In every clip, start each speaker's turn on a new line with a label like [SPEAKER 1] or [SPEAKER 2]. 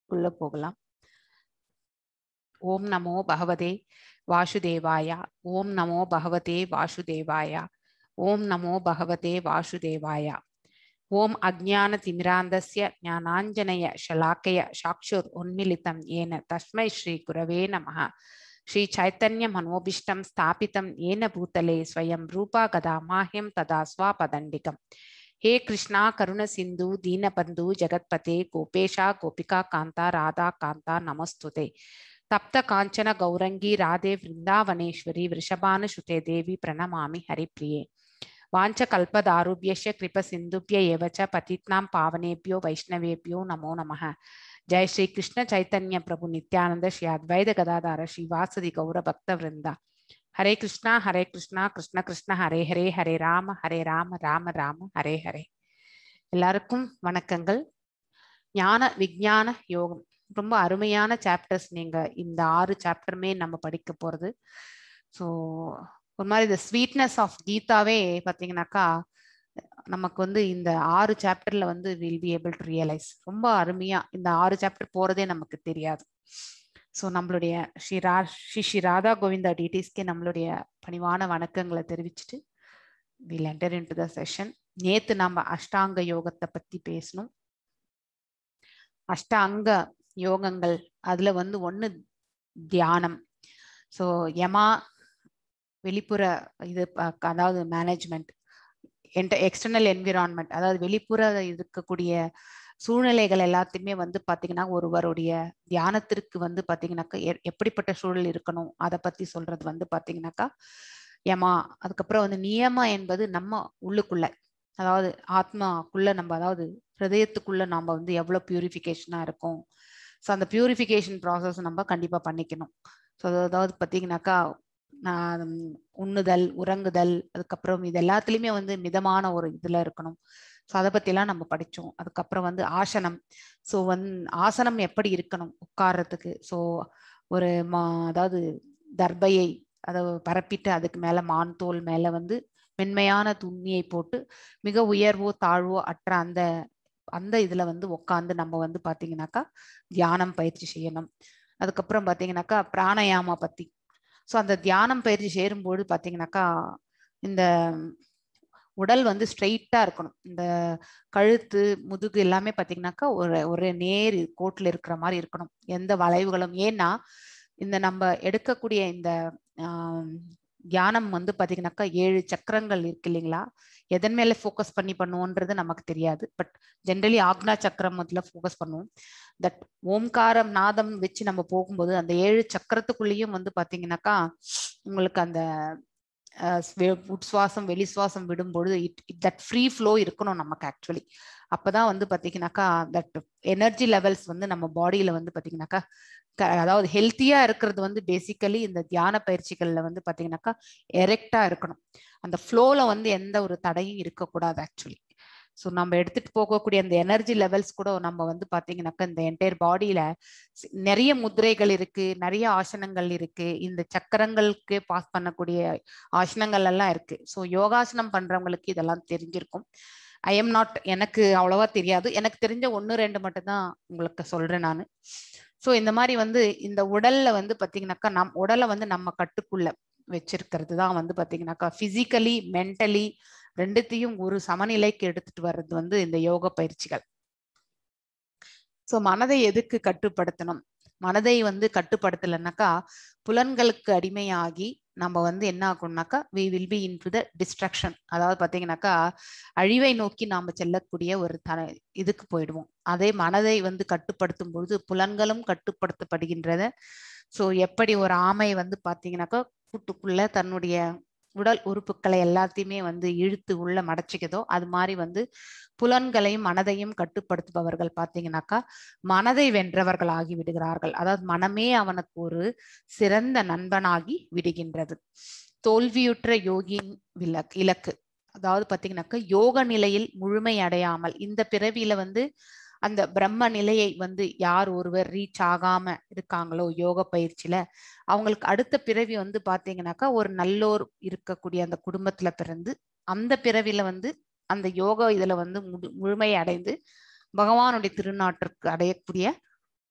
[SPEAKER 1] உள்ள போகலாம் ஓம் நமோ பகவதே வாசுதேவாய ஓம் நமோ பகவதே வாசுதேவாய ஓம் நமோ பகவதே வாசுதேவாய ஓம் அஜ்ஞான திமிராந்தஸ்ய ஞானாஞ்சனய ஷலாக்கய சாக்ஷுர் உன்மிலிதம் ஏன தஸ்மை ஸ்ரீ குரவே நமः श्री चैतन्य मनोभिष्टं स्थापितं येन भूतले स्वयं रूपा गदा माह्यं तदा स्वापदण्डिकम् हे कृष्णा करुण सिन्धु दीनबन्धु जगत्पते गोपेशा गोपिका कान्ता राधा कान्ता नमस्तुते तप्त काञ्चन गौरङ्गी राधे वृन्दावनेश्वरी वृषभानुसुते देवी प्रणमामि हरिप्रिये वाञ्छकल्पदारुभ्यश्च कृपसिन्धुभ्य एव च पतित्नां पावनेभ्यो वैष्णवेभ्यो नमो नमः जय श्री कृष्ण चैतन्य प्रभु नित्यानंद श्री अद्वैत गदाधार श्री वासदि गौर भक्त वृंदा हरे कृष्णा हरे कृष्णा कृष्ण कृष्ण हरे हरे हरे ராம ஹரே ராம ராம ராம ஹரே ஹரே எல்லாருக்கும் வணக்கங்கள் ஞான விஞ்ஞான யோகம் ரொம்ப அருமையான சாப்டர்ஸ் நீங்க இந்த ஆறு சாப்டருமே நம்ம படிக்க போறது ஸோ ஒரு மாதிரி இந்த ஸ்வீட்னஸ் ஆஃப் கீதாவே பார்த்தீங்கன்னாக்கா நமக்கு வந்து இந்த ஆறு சாப்டர்ல வந்து will be able to realise ரொம்ப அருமையா இந்த ஆறு சாப்டர் போறதே நமக்கு தெரியாது ஸோ நம்மளுடைய ஸ்ரீ ரா ஸ்ரீ ஸ்ரீ ராதா கோவிந்தா டிடிஸ்க்கே நம்மளுடைய பணிவான வணக்கங்களை தெரிவிச்சுட்டு will enter into the session நேத்து நம்ம அஷ்டாங்க யோகத்தை பத்தி பேசணும் அஷ்டாங்க யோகங்கள் அதுல வந்து ஒண்ணு தியானம் ஸோ யமா வெளிப்புற இது அதாவது மேனேஜ்மெண்ட் என்ட எக்ஸ்டர்னல் என்விரான்மெண்ட் அதாவது வெளிப்புற இருக்கக்கூடிய சூழ்நிலைகள் எல்லாத்தையுமே வந்து பார்த்தீங்கன்னா ஒருவருடைய தியானத்திற்கு வந்து பார்த்தீங்கன்னாக்கா எப்படிப்பட்ட சூழல் இருக்கணும் அதை பத்தி சொல்றது வந்து பார்த்தீங்கன்னாக்கா யமா அதுக்கப்புறம் வந்து நியமா என்பது நம்ம உள்ளுக்குள்ள அதாவது ஆத்மாக்குள்ள நம்ம அதாவது ஹிருதயத்துக்குள்ள நம்ம வந்து எவ்வளோ பியூரிஃபிகேஷனா இருக்கும் ஸோ அந்த பியூரிஃபிகேஷன் ப்ராசஸ் நம்ம கண்டிப்பாக பண்ணிக்கணும் ஸோ அதாவது பார்த்தீங்கன்னாக்கா உண்ணுதல் உறங்குதல் அதுக்கப்புறம் இது எல்லாத்துலேயுமே வந்து மிதமான ஒரு இதில் இருக்கணும் ஸோ அதை பற்றிலாம் நம்ம படித்தோம் அதுக்கப்புறம் வந்து ஆசனம் ஸோ வந் ஆசனம் எப்படி இருக்கணும் உட்கார்றதுக்கு ஸோ ஒரு மா அதாவது தர்பையை அதை பரப்பிட்டு அதுக்கு மேலே மான் தோல் மேலே வந்து மென்மையான துணியை போட்டு மிக உயர்வோ தாழ்வோ அற்ற அந்த அந்த இதில் வந்து உட்காந்து நம்ம வந்து பார்த்தீங்கன்னாக்கா தியானம் பயிற்சி செய்யணும் அதுக்கப்புறம் பார்த்தீங்கன்னாக்கா பிராணயாமா பற்றி ஸோ அந்த தியானம் பயிற்சி சேரும்போது பார்த்தீங்கன்னாக்கா இந்த உடல் வந்து ஸ்ட்ரெயிட்டாக இருக்கணும் இந்த கழுத்து முதுகு எல்லாமே பார்த்தீங்கன்னாக்கா ஒரு ஒரு நேர் கோட்டில் இருக்கிற மாதிரி இருக்கணும் எந்த வளைவுகளும் ஏன்னா இந்த நம்ம எடுக்கக்கூடிய இந்த தியானம் வந்து பார்த்தீங்கன்னாக்கா ஏழு சக்கரங்கள் இருக்கு இல்லைங்களா எதன் மேலே ஃபோக்கஸ் பண்ணி பண்ணுவோன்றது நமக்கு தெரியாது பட் ஜென்ரலி ஆக்னா சக்கரம் முதல்ல ஃபோக்கஸ் பண்ணுவோம் தட் ஓம்காரம் நாதம் வச்சு நம்ம போகும்போது அந்த ஏழு சக்கரத்துக்குள்ளேயும் வந்து பார்த்தீங்கன்னாக்கா உங்களுக்கு அந்த உட்சுவாசம் வெளி சுவாசம் விடும்பொழுது இட் தட் ஃப்ரீ ஃப்ளோ இருக்கணும் நமக்கு ஆக்சுவலி அப்போதான் வந்து பார்த்தீங்கன்னாக்கா தட் எனர்ஜி லெவல்ஸ் வந்து நம்ம பாடியில் வந்து பார்த்தீங்கன்னாக்கா அதாவது ஹெல்த்தியா இருக்கிறது வந்து பேசிக்கலி இந்த தியான பயிற்சிகள்ல வந்து பாத்தீங்கன்னாக்கா எரெக்டா இருக்கணும் அந்த ஃப்ளோல வந்து எந்த ஒரு தடையும் இருக்கக்கூடாது ஆக்சுவலி ஸோ நம்ம எடுத்துட்டு போகக்கூடிய அந்த எனர்ஜி லெவல்ஸ் கூட நம்ம வந்து பாத்தீங்கன்னாக்கா இந்த என்டையர் பாடியில நிறைய முதிரைகள் இருக்கு நிறைய ஆசனங்கள் இருக்கு இந்த சக்கரங்களுக்கு பாஸ் பண்ணக்கூடிய ஆசனங்கள் எல்லாம் இருக்கு ஸோ யோகாசனம் பண்றவங்களுக்கு இதெல்லாம் தெரிஞ்சிருக்கும் ஐ எம் நாட் எனக்கு அவ்வளவா தெரியாது எனக்கு தெரிஞ்ச ஒன்று ரெண்டு மட்டும் தான் உங்களுக்கு சொல்றேன் நான் ஸோ இந்த மாதிரி வந்து இந்த உடல்ல வந்து பார்த்தீங்கன்னாக்கா நம் உடலை வந்து நம்ம கட்டுக்குள்ள வச்சிருக்கிறது தான் வந்து பார்த்தீங்கன்னாக்கா ஃபிசிக்கலி மென்டலி ரெண்டுத்தையும் ஒரு சமநிலைக்கு எடுத்துட்டு வர்றது வந்து இந்த யோக பயிற்சிகள் ஸோ மனதை எதுக்கு கட்டுப்படுத்தணும் மனதை வந்து கட்டுப்படுத்தலைன்னாக்கா புலன்களுக்கு அடிமையாகி நம்ம வந்து என்ன ஆகணும்னாக்கா we will be into the destruction அதாவது பார்த்தீங்கன்னாக்கா அழிவை நோக்கி நாம் செல்லக்கூடிய ஒரு த இதுக்கு போயிடுவோம் அதே மனதை வந்து கட்டுப்படுத்தும் பொழுது புலன்களும் கட்டுப்படுத்தப்படுகின்றத ஸோ எப்படி ஒரு ஆமை வந்து பார்த்தீங்கன்னாக்கா கூட்டுக்குள்ள தன்னுடைய உடல் உறுப்புகளை எல்லாத்தையுமே வந்து இழுத்து உள்ள மடச்சிக்குதோ அது மாதிரி வந்து புலன்களையும் மனதையும் கட்டுப்படுத்துபவர்கள் பார்த்தீங்கன்னாக்கா மனதை வென்றவர்கள் ஆகி விடுகிறார்கள் அதாவது மனமே அவனுக்கு ஒரு சிறந்த நண்பனாகி விடுகின்றது தோல்வியுற்ற யோகியின் விலக்கு இலக்கு அதாவது பார்த்தீங்கன்னாக்கா யோக நிலையில் முழுமை அடையாமல் இந்த பிறவியில வந்து அந்த பிரம்ம நிலையை வந்து யார் ஒருவர் ரீச் ஆகாம இருக்காங்களோ யோக பயிற்சியில அவங்களுக்கு அடுத்த பிறவி வந்து பாத்தீங்கன்னாக்கா ஒரு நல்லோர் இருக்கக்கூடிய அந்த குடும்பத்துல பிறந்து அந்த பிறவில வந்து அந்த யோகா இதுல வந்து முழு முழுமை அடைந்து பகவானுடைய திருநாட்டிற்கு அடையக்கூடிய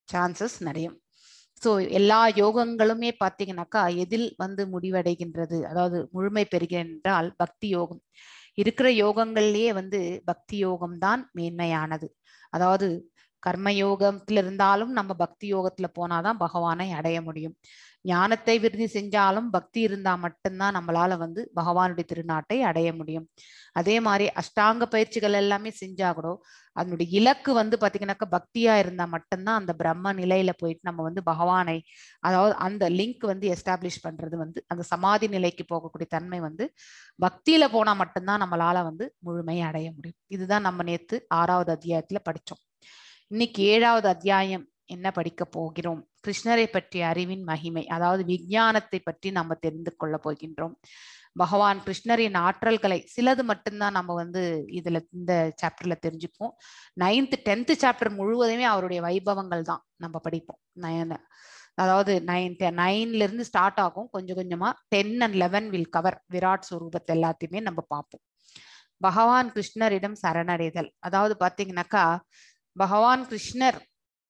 [SPEAKER 1] சான்சஸ் நிறைய ஸோ எல்லா யோகங்களுமே பார்த்தீங்கன்னாக்கா எதில் வந்து முடிவடைகின்றது அதாவது முழுமை பெறுகின்றால் பக்தி யோகம் இருக்கிற யோகங்கள்லயே வந்து பக்தி யோகம் தான் மேன்மையானது அதாவது கர்ம யோகத்துல இருந்தாலும் நம்ம பக்தி யோகத்துல போனாதான் பகவானை அடைய முடியும் ஞானத்தை விருதி செஞ்சாலும் பக்தி இருந்தா மட்டும்தான் நம்மளால வந்து பகவானுடைய திருநாட்டை அடைய முடியும் அதே மாதிரி அஷ்டாங்க பயிற்சிகள் எல்லாமே செஞ்சா கூட அதனுடைய இலக்கு வந்து பாத்தீங்கன்னாக்கா பக்தியா இருந்தா மட்டும்தான் அந்த பிரம்ம நிலையில போயிட்டு நம்ம வந்து பகவானை அதாவது அந்த லிங்க் வந்து எஸ்டாப்ளிஷ் பண்றது வந்து அந்த சமாதி நிலைக்கு போகக்கூடிய தன்மை வந்து பக்தியில போனா மட்டும்தான் நம்மளால வந்து முழுமையை அடைய முடியும் இதுதான் நம்ம நேத்து ஆறாவது அத்தியாயத்துல படிச்சோம் இன்னைக்கு ஏழாவது அத்தியாயம் என்ன படிக்க போகிறோம் கிருஷ்ணரை பற்றிய அறிவின் மகிமை அதாவது விஞ்ஞானத்தை பற்றி நம்ம தெரிந்து கொள்ள போகின்றோம் பகவான் கிருஷ்ணரின் ஆற்றல்களை சிலது மட்டும்தான் நம்ம வந்து இதுல இந்த சாப்டர்ல தெரிஞ்சுப்போம் நைன்த் டென்த் சாப்டர் முழுவதுமே அவருடைய வைபவங்கள் தான் நம்ம படிப்போம் நயன அதாவது நைன் நைன்ல இருந்து ஸ்டார்ட் ஆகும் கொஞ்சம் கொஞ்சமா ten and eleven will cover விராட் ஸ்வரூபத்தை எல்லாத்தையுமே நம்ம பார்ப்போம் பகவான் கிருஷ்ணரிடம் சரணடைதல் அதாவது பாத்தீங்கன்னாக்கா பகவான் கிருஷ்ணர்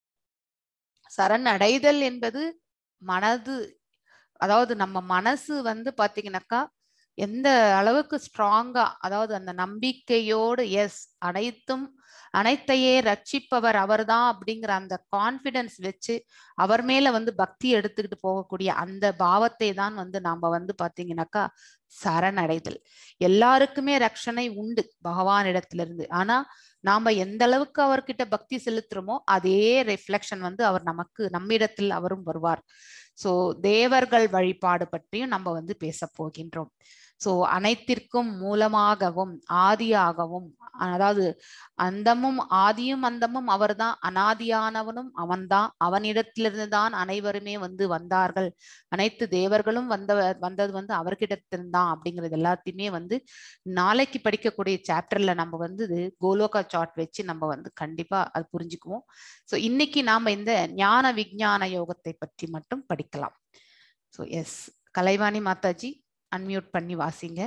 [SPEAKER 1] சரணடைதல் என்பது மனது அதாவது நம்ம மனசு வந்து பாத்தீங்கன்னாக்கா எந்த அளவுக்கு ஸ்ட்ராங்கா அதாவது அந்த நம்பிக்கையோடு எஸ் அனைத்தும் அனைத்தையே ரட்சிப்பவர் அவர்தான் அப்படிங்கிற அந்த கான்பிடன்ஸ் வச்சு அவர் மேல வந்து பக்தி எடுத்துக்கிட்டு போகக்கூடிய அந்த பாவத்தை தான் வந்து நாம வந்து பாத்தீங்கன்னாக்கா சரணடைதல் எல்லாருக்குமே ரட்சணை உண்டு பகவானிடத்திலிருந்து ஆனா நாம எந்த அளவுக்கு அவர்கிட்ட பக்தி செலுத்துறோமோ அதே ரிஃப்ளெக்ஷன் வந்து அவர் நமக்கு நம்மிடத்தில் அவரும் வருவார் சோ தேவர்கள் வழிபாடு பற்றியும் நம்ம வந்து பேச போகின்றோம் சோ அனைத்திற்கும் மூலமாகவும் ஆதியாகவும் அதாவது அந்தமும் ஆதியும் அந்தமும் அவர்தான் அனாதியானவனும் அவன்தான் அவனிடத்திலிருந்து தான் அனைவருமே வந்து வந்தார்கள் அனைத்து தேவர்களும் வந்த வந்தது வந்து அவர்கிட்டத்திருந்தான் அப்படிங்கிறது எல்லாத்தையுமே வந்து நாளைக்கு படிக்கக்கூடிய சாப்டர்ல நம்ம வந்து இது கோலோகா சார்ட் வச்சு நம்ம வந்து கண்டிப்பா அது புரிஞ்சுக்குவோம் ஸோ இன்னைக்கு நாம இந்த ஞான விஞ்ஞான யோகத்தை பற்றி மட்டும் படிக்கலாம் so S Kalaivani Mataji unmute பண்ணி வாசிங்க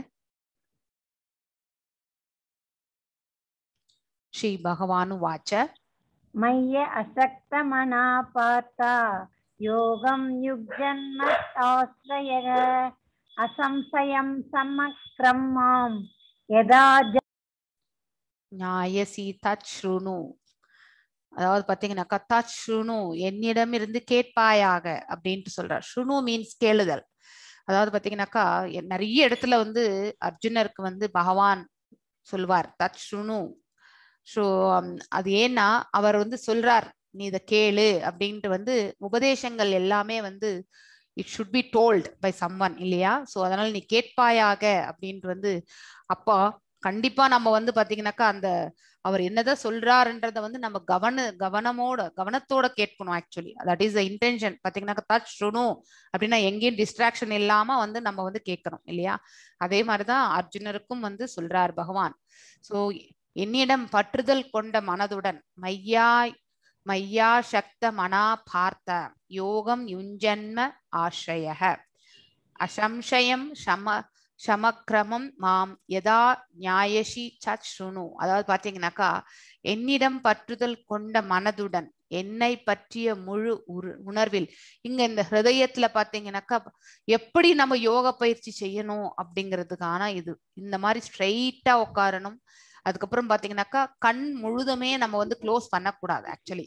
[SPEAKER 1] ஸ்ரீ பகவானு வாச்ச
[SPEAKER 2] मय्य असक्तमना पार्थ योगं युग्जन्मताश्रयः असंशयं समक्रं मां यदा ज-
[SPEAKER 1] நியாயசி தத் ஸ்ருணு அதாவது பாத்தீங்கன்னாக்கா தத் ஸ்ருணு என்னிடம் இருந்து கேட்பாயாக அப்படின்ட்டு சொல்றார் ஸ்ருணு மீன்ஸ் கேளுதல் அதாவது பாத்தீங்கன்னாக்கா எ- நிறைய இடத்துல வந்து அர்ஜுனருக்கு வந்து பகவான் சொல்வார் தத் ஸ்ருணு ஸோ அது ஏன்னா அவர் வந்து சொல்றார் நீ இதை கேளு அப்படின்ட்டு வந்து உபதேசங்கள் எல்லாமே வந்து it should be told by someone இல்லையா ஸோ அதனால நீ கேட்பாயாக அப்படின்ட்டு வந்து அப்போ கண்டிப்பா நம்ம வந்து பாத்தீங்கன்னாக்கா அந்த அவர் என்னதான் சொல்றாருன்றத வந்து நம்ம கவன கவனமோட கவனத்தோட கேட்கணும் actually that is the intention பாத்தீங்கன்னாக்கா டச் சுணு அப்படின்னா எங்கேயும் டிஸ்ட்ராக்ஷன் இல்லாம வந்து நம்ம வந்து கேட்கணும் இல்லையா அதே மாதிரிதான் அர்ஜுனருக்கும் வந்து சொல்றார் பகவான் சோ என்னிடம் பற்றுதல் கொண்ட மனதுடன் மையா மையா சக்த மனா பார்த்த யோகம் யுஞ்சன்ம ஆශ්‍රயः அசம்சயம் சம சமக்கிரமம் மாம் யதா நியாயசி சத் ஸ்ருணு அதாவது பாத்தீங்கன்னாக்கா என்னிடம் பற்றுதல் கொண்ட மனதுடன் என்னை பற்றிய முழு உரு உணர்வில் இங்க இந்த ஹிருதயத்துல பாத்தீங்கன்னாக்கா எப்படி நம்ம யோக பயிற்சி செய்யணும் அப்படிங்கிறதுக்கான இது இந்த மாதிரி ஸ்ட்ரெயிட்டா உட்காரணும் அதுக்கப்புறம் பாத்தீங்கன்னாக்கா கண் முழுதுமே நம்ம வந்து க்ளோஸ் பண்ணக்கூடாது ஆக்சுவலி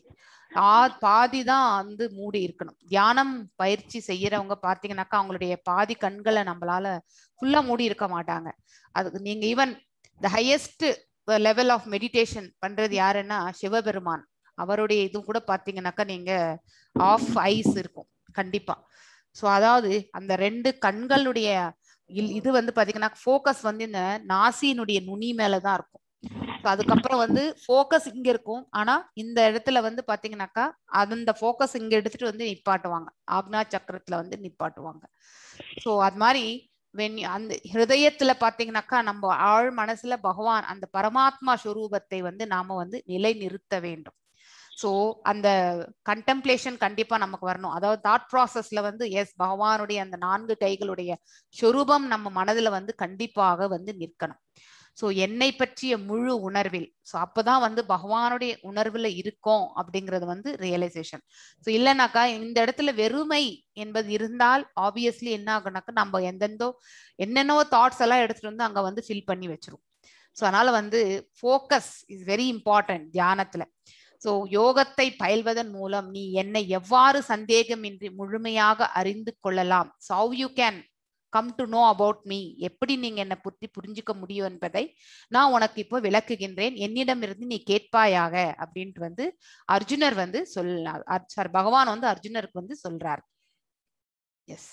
[SPEAKER 1] பாதி தான் வந்து மூடி இருக்கணும் தியானம் பயிற்சி செய்யறவங்க பாத்தீங்கன்னாக்கா அவங்களுடைய பாதி கண்களை நம்மளால ஃபுல்லா மூடி இருக்க மாட்டாங்க அதுக்கு நீங்க even the highest level of meditation பண்றது யாருன்னா சிவபெருமான் அவருடைய இது கூட பாத்தீங்கன்னாக்கா நீங்க ஆஃப் ஐஸ் இருக்கும் கண்டிப்பா சோ அதாவது அந்த ரெண்டு கண்களுடைய இல்- இது வந்து பாத்தீங்கன்னா ஃபோக்கஸ் வந்து இந்த நாசியினுடைய நுனி மேலதான் இருக்கும் So அதுக்கப்புறம் வந்து ஃபோக்கஸ் இங்க இருக்கும் ஆனா இந்த இடத்துல வந்து பாத்தீங்கன்னாக்கா அந்த ஃபோக்கஸ் இங்க எடுத்துட்டு வந்து நிப்பாட்டுவாங்க ஆக்னா சக்கரத்துல வந்து நிப்பாட்டுவாங்க சோ அது மாதிரி வென் அந்த ஹிருதயத்துல பாத்தீங்கன்னாக்கா நம்ம ஆழ் மனசுல பகவான் அந்த பரமாத்மா ஸ்வரூபத்தை வந்து நாம வந்து நிலை நிறுத்த வேண்டும் சோ அந்த கண்டெம்ப்ளேஷன் கண்டிப்பா நமக்கு வரணும் அதாவது தாட் ப்ராசஸ்ல வந்து எஸ் பகவானுடைய அந்த நான்கு கைகளுடைய சொரூபம் நம்ம மனதுல வந்து கண்டிப்பாக வந்து நிற்கணும் ஸோ என்னை பற்றிய முழு உணர்வில் ஸோ அப்பதான் வந்து பகவானுடைய உணர்வுல இருக்கோம் அப்படிங்கிறது வந்து ரியலைசேஷன் ஸோ இல்லைனாக்கா இந்த இடத்துல வெறுமை என்பது இருந்தால் ஆப்வியஸ்லி என்ன ஆகுனாக்கா நம்ம எந்தெந்தோ என்னென்னோ தாட்ஸ் எல்லாம் எடுத்துட்டு வந்து அங்க வந்து ஃபில் பண்ணி வச்சிரும் ஸோ அதனால வந்து ஃபோக்கஸ் இஸ் வெரி இம்பார்ட்டன்ட் தியானத்துல ஸோ யோகத்தை பயில்வதன் மூலம் நீ என்னை எவ்வாறு சந்தேகமின்றி முழுமையாக அறிந்து கொள்ளலாம் so you can come to know about me எப்படி நீங்க என்னை பற்றி புரிஞ்சுக்க முடியும் என்பதை நான் உனக்கு இப்போ விளக்குகின்றேன் என்னிடமிருந்து நீ கேட்பாயாக அப்படின்ட்டு வந்து அர்ஜுனர் வந்து சொல்லார் சார் பகவான் வந்து அர்ஜுனருக்கு வந்து சொல்றார் எஸ்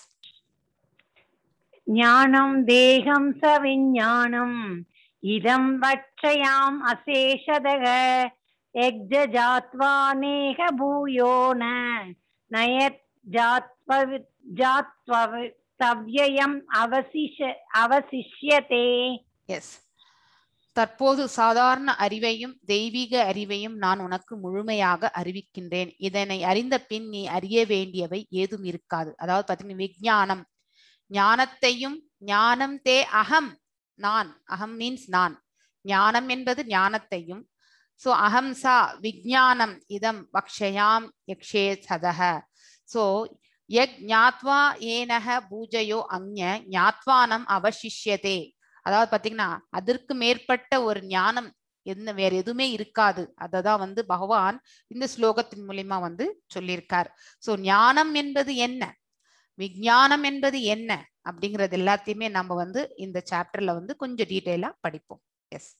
[SPEAKER 2] ஞானம் தேகம் ச விஞ்ஞானம் இதம் வட்சயாம் அசேஷதக எக்ஜாத்வா நேக பூயோ ந நயத் ஜாத்வ ஜாத்வ தவ்யயம் அவசிஷ அவசிஷ்யதே
[SPEAKER 1] எஸ் தற்போது சாதாரண அறிவையும் தெய்வீக அறிவையும் நான் உனக்கு முழுமையாக அறிவிக்கின்றேன் இதனை அறிந்த பின் நீ அறிய வேண்டியவை ஏதும் இருக்காது அதாவது பாத்தீங்கன்னா விஞ்ஞானம் ஞானத்தையும் ஞானம் தே அகம் நான் அகம் மீன்ஸ் நான் ஞானம் என்பது ஞானத்தையும் சோ அகம்சா விஜானம் இதம் வக்ஷயாம் யக்ஷே சதக சோ யக் ஞாத்வா ஏனக பூஜையோ அந்ய ஞாத்வானம் அவசிஷ்யதே அதாவது பாத்தீங்கன்னா அதற்கு மேற்பட்ட ஒரு ஞானம் என்ன வேற எதுவுமே இருக்காது அததான் வந்து பகவான் இந்த ஸ்லோகத்தின் மூலியமா வந்து சொல்லியிருக்கார் சோ ஞானம் என்பது என்ன விஞ்ஞானம் என்பது என்ன அப்படிங்கறது எல்லாத்தையுமே நம்ம வந்து இந்த சாப்டர்ல வந்து கொஞ்சம் டீட்டெயிலா படிப்போம் எஸ்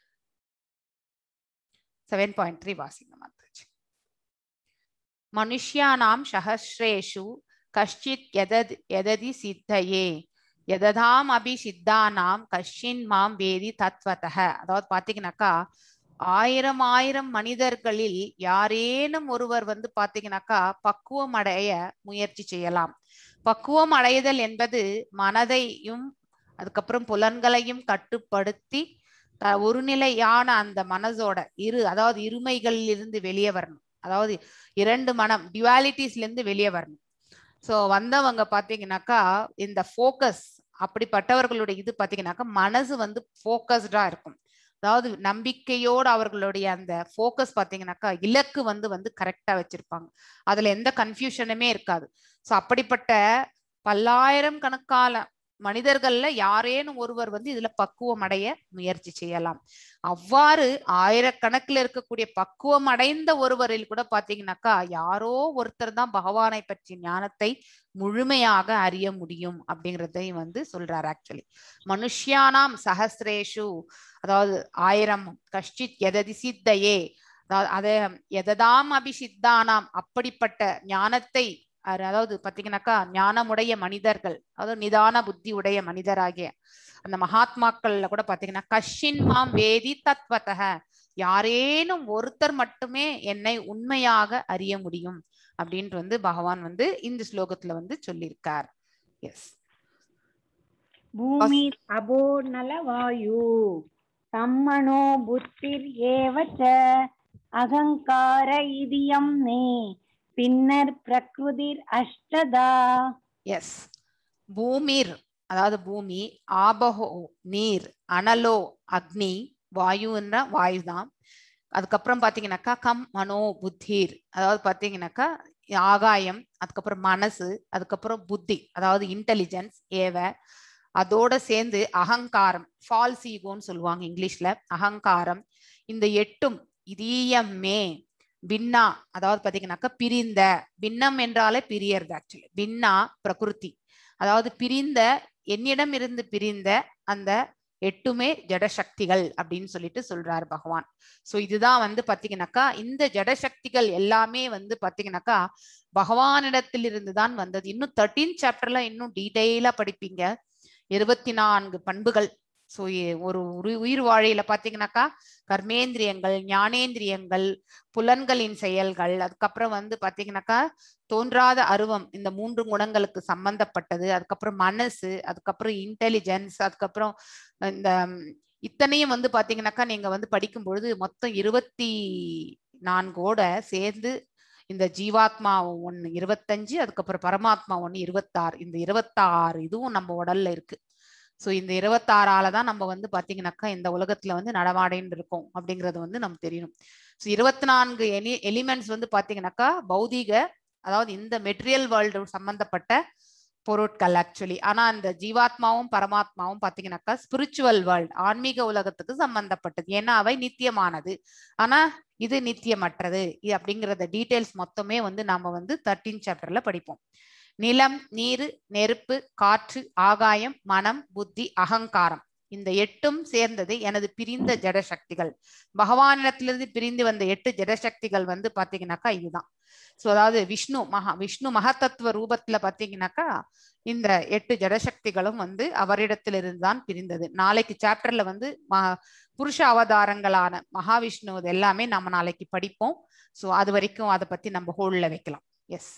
[SPEAKER 1] செவன் பாயிண்ட் த்ரீ வாசிங்க மாதாஜி மனுஷ்யானாம் சஹஸ்ரேஷு கஷ்டித் எதத் எததி சித்தையே எததாம் அபி சித்தானாம் கஷின் மாம் வேதி தத்வதக அதாவது பாத்தீங்கன்னாக்கா ஆயிரம் ஆயிரம் மனிதர்களில் யாரேனும் ஒருவர் வந்து பாத்தீங்கன்னாக்கா பக்குவம் அடைய முயற்சி செய்யலாம் பக்குவம் அடைதல் என்பது மனதையும் அதுக்கப்புறம் புலன்களையும் கட்டுப்படுத்தி ஒரு நிலையான அந்த மனசோட இரு அதாவது இருமைகளில் இருந்து வெளியே வரணும் அதாவது இரண்டு மனம் டிவாலிட்டிஸ்ல இருந்து வெளியே வரணும் ஸோ வந்தவங்க பாத்தீங்கன்னாக்கா இந்த ஃபோக்கஸ் அப்படிப்பட்டவர்களுடைய இது பாத்தீங்கன்னாக்கா மனசு வந்து ஃபோக்கஸ்டா இருக்கும் அதாவது நம்பிக்கையோடு அவர்களுடைய அந்த ஃபோக்கஸ் பாத்தீங்கன்னாக்கா இலக்கு வந்து வந்து கரெக்டா வச்சிருப்பாங்க அதுல எந்த கன்ஃபியூஷனுமே இருக்காது ஸோ அப்படிப்பட்ட பல்லாயிரம் கணக்கான மனிதர்கள்ல யாரேனும் ஒருவர் வந்து இதுல பக்குவம் அடைய முயற்சி செய்யலாம் அவ்வாறு ஆயிரக்கணக்கில் இருக்கக்கூடிய பக்குவம் அடைந்த ஒருவரில் கூட பாத்தீங்கன்னாக்கா யாரோ ஒருத்தர் தான் பகவானை பற்றி ஞானத்தை முழுமையாக அறிய முடியும் அப்படிங்கிறதையும் வந்து சொல்றார் ஆக்சுவலி மனுஷ்யானாம் சஹசிரேஷு அதாவது ஆயிரம் கஷ்டித் எததி சித்தையே அதாவது அதை எததாம் அபிசித்தானாம் அப்படிப்பட்ட ஞானத்தை அதாவது பாத்தீங்கன்னாக்கா ஞானமுடைய மனிதர்கள் அதாவது நிதான புத்தி உடைய மனிதராகிய அந்த மகாத்மாக்கள்ல கூட பாத்தீங்கன்னா கஷின் மாம் வேதி தத்வதக யாரேனும் ஒருத்தர் மட்டுமே என்னை உண்மையாக அறிய முடியும் அப்படின்ட்டு வந்து பகவான் வந்து இந்த ஸ்லோகத்துல வந்து சொல்லியிருக்கார் எஸ்
[SPEAKER 2] பூமி அபோ நலவாயு தம்மனோ புத்திர் ஏவச்ச அகங்கார இதியம் நே பின்னர் பிரகிருதிர் அஷ்டதா
[SPEAKER 1] எஸ் பூமிர் அதாவது பூமி ஆபஹோ நீர் அனலோ அக்னி வாயுன்னா வாயு தான் அதுக்கப்புறம் பாத்தீங்கன்னாக்கா கம் மனோ புத்திர் அதாவது பாத்தீங்கன்னாக்கா ஆகாயம் அதுக்கப்புறம் மனசு அதுக்கப்புறம் புத்தி அதாவது இன்டெலிஜென்ஸ் ஏவ அதோட சேர்ந்து அகங்காரம் ஃபால்ஸ் ஈகோன்னு சொல்லுவாங்க இங்கிலீஷ்ல அகங்காரம் இந்த எட்டும் இதீயமே பின்னா அதாவது பாத்தீங்கன்னாக்கா பிரிந்த பின்னம் என்றாலே பிரியறது ஆக்சுவலி பின்னா பிரகிருதி அதாவது பிரிந்த என்னிடம் இருந்து பிரிந்த அந்த எட்டுமே ஜடசக்திகள் அப்படின்னு சொல்லிட்டு சொல்றாரு பகவான் சோ இதுதான் வந்து பாத்தீங்கன்னாக்கா இந்த ஜடசக்திகள் எல்லாமே வந்து பாத்தீங்கன்னாக்கா பகவானிடத்திலிருந்து தான் வந்தது இன்னும் தேர்ட்டீன் சாப்டர்ல இன்னும் டீட்டெயிலா படிப்பீங்க இருபத்தி நான்கு பண்புகள் ஸோ ஒரு உயிர் வாழையில பாத்தீங்கன்னாக்கா கர்மேந்திரியங்கள் ஞானேந்திரியங்கள் புலன்களின் செயல்கள் அதுக்கப்புறம் வந்து பாத்தீங்கன்னாக்கா தோன்றாத அருவம் இந்த மூன்று குணங்களுக்கு சம்பந்தப்பட்டது அதுக்கப்புறம் மனசு அதுக்கப்புறம் இன்டெலிஜென்ஸ் அதுக்கப்புறம் இந்த இத்தனையும் வந்து பாத்தீங்கன்னாக்கா நீங்க வந்து படிக்கும் பொழுது மொத்தம் இருபத்தி நான்கோட சேர்ந்து இந்த ஜீவாத்மா ஒண்ணு இருபத்தஞ்சு அதுக்கப்புறம் பரமாத்மா ஒண்ணு இருபத்தாறு இந்த இருபத்தாறு இதுவும் நம்ம உடல்ல இருக்கு ஸோ இந்த இருபத்தாறால தான் நம்ம வந்து பாத்தீங்கன்னாக்கா இந்த உலகத்துல வந்து நடமாடின்னு இருக்கோம் அப்படிங்கிறது வந்து நமக்கு தெரியணும் ஸோ இருபத்தி நான்கு எலி எலிமெண்ட்ஸ் வந்து பாத்தீங்கன்னாக்கா பௌதீக அதாவது இந்த மெட்டீரியல் வேர்ல்டு சம்பந்தப்பட்ட பொருட்கள் ஆக்சுவலி ஆனா அந்த ஜீவாத்மாவும் பரமாத்மாவும் பாத்தீங்கன்னாக்கா ஸ்பிரிச்சுவல் வேர்ல்ட் ஆன்மீக உலகத்துக்கு சம்பந்தப்பட்டது ஏன்னா அவை நித்தியமானது ஆனா இது நித்தியமற்றது இ- அப்படிங்கறத டீடைல்ஸ் மொத்தமே வந்து நாம வந்து தேர்ட்டீன் சாப்டர்ல படிப்போம் நிலம் நீர் நெருப்பு காற்று ஆகாயம் மனம் புத்தி அகங்காரம் இந்த எட்டும் சேர்ந்தது எனது பிரிந்த ஜட சக்திகள் பகவானிடத்திலிருந்து பிரிந்து வந்த எட்டு ஜட சக்திகள் வந்து பாத்தீங்கன்னாக்கா இதுதான் சோ அதாவது விஷ்ணு மகா விஷ்ணு மகத்தத்துவ ரூபத்துல பாத்தீங்கன்னாக்கா இந்த எட்டு ஜடசக்திகளும் வந்து அவரிடத்திலிருந்து தான் பிரிந்தது நாளைக்கு சாப்டர்ல வந்து ம- புருஷ அவதாரங்களான மகாவிஷ்ணு இது எல்லாமே நம்ம நாளைக்கு படிப்போம் சோ அது வரைக்கும் அதை பத்தி நம்ம ஹோல்ல வைக்கலாம் எஸ்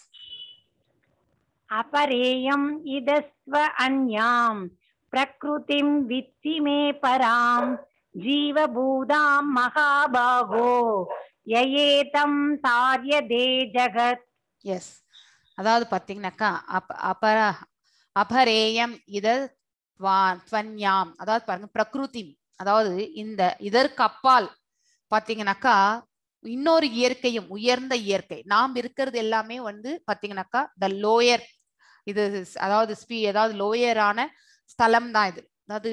[SPEAKER 2] अपरेयम् इदस्व अन्याम् प्रकृतिं वित्ति मे परां जीवभूतां महाबाहो ययेतं तार्यदे जगत्
[SPEAKER 1] எஸ் அதாவது பாத்தீங்கன்னாக்கா அப் அபர அபரேயம் இத துவா- துவன்யாம் அதாவது பாருங்க பிரகிருதி அதாவது இந்த இதற்கு அப்பால் பாத்தீங்கன்னாக்கா இன்னொரு இயற்கையும் உயர்ந்த இயற்கை நாம் இருக்கிறது எல்லாமே வந்து பாத்தீங்கன்னாக்கா த லோயர் இது ஸ்- அதாவது ஸ்பீ அதாவது லோயரான ஸ்தலம் தான் இது அதாவது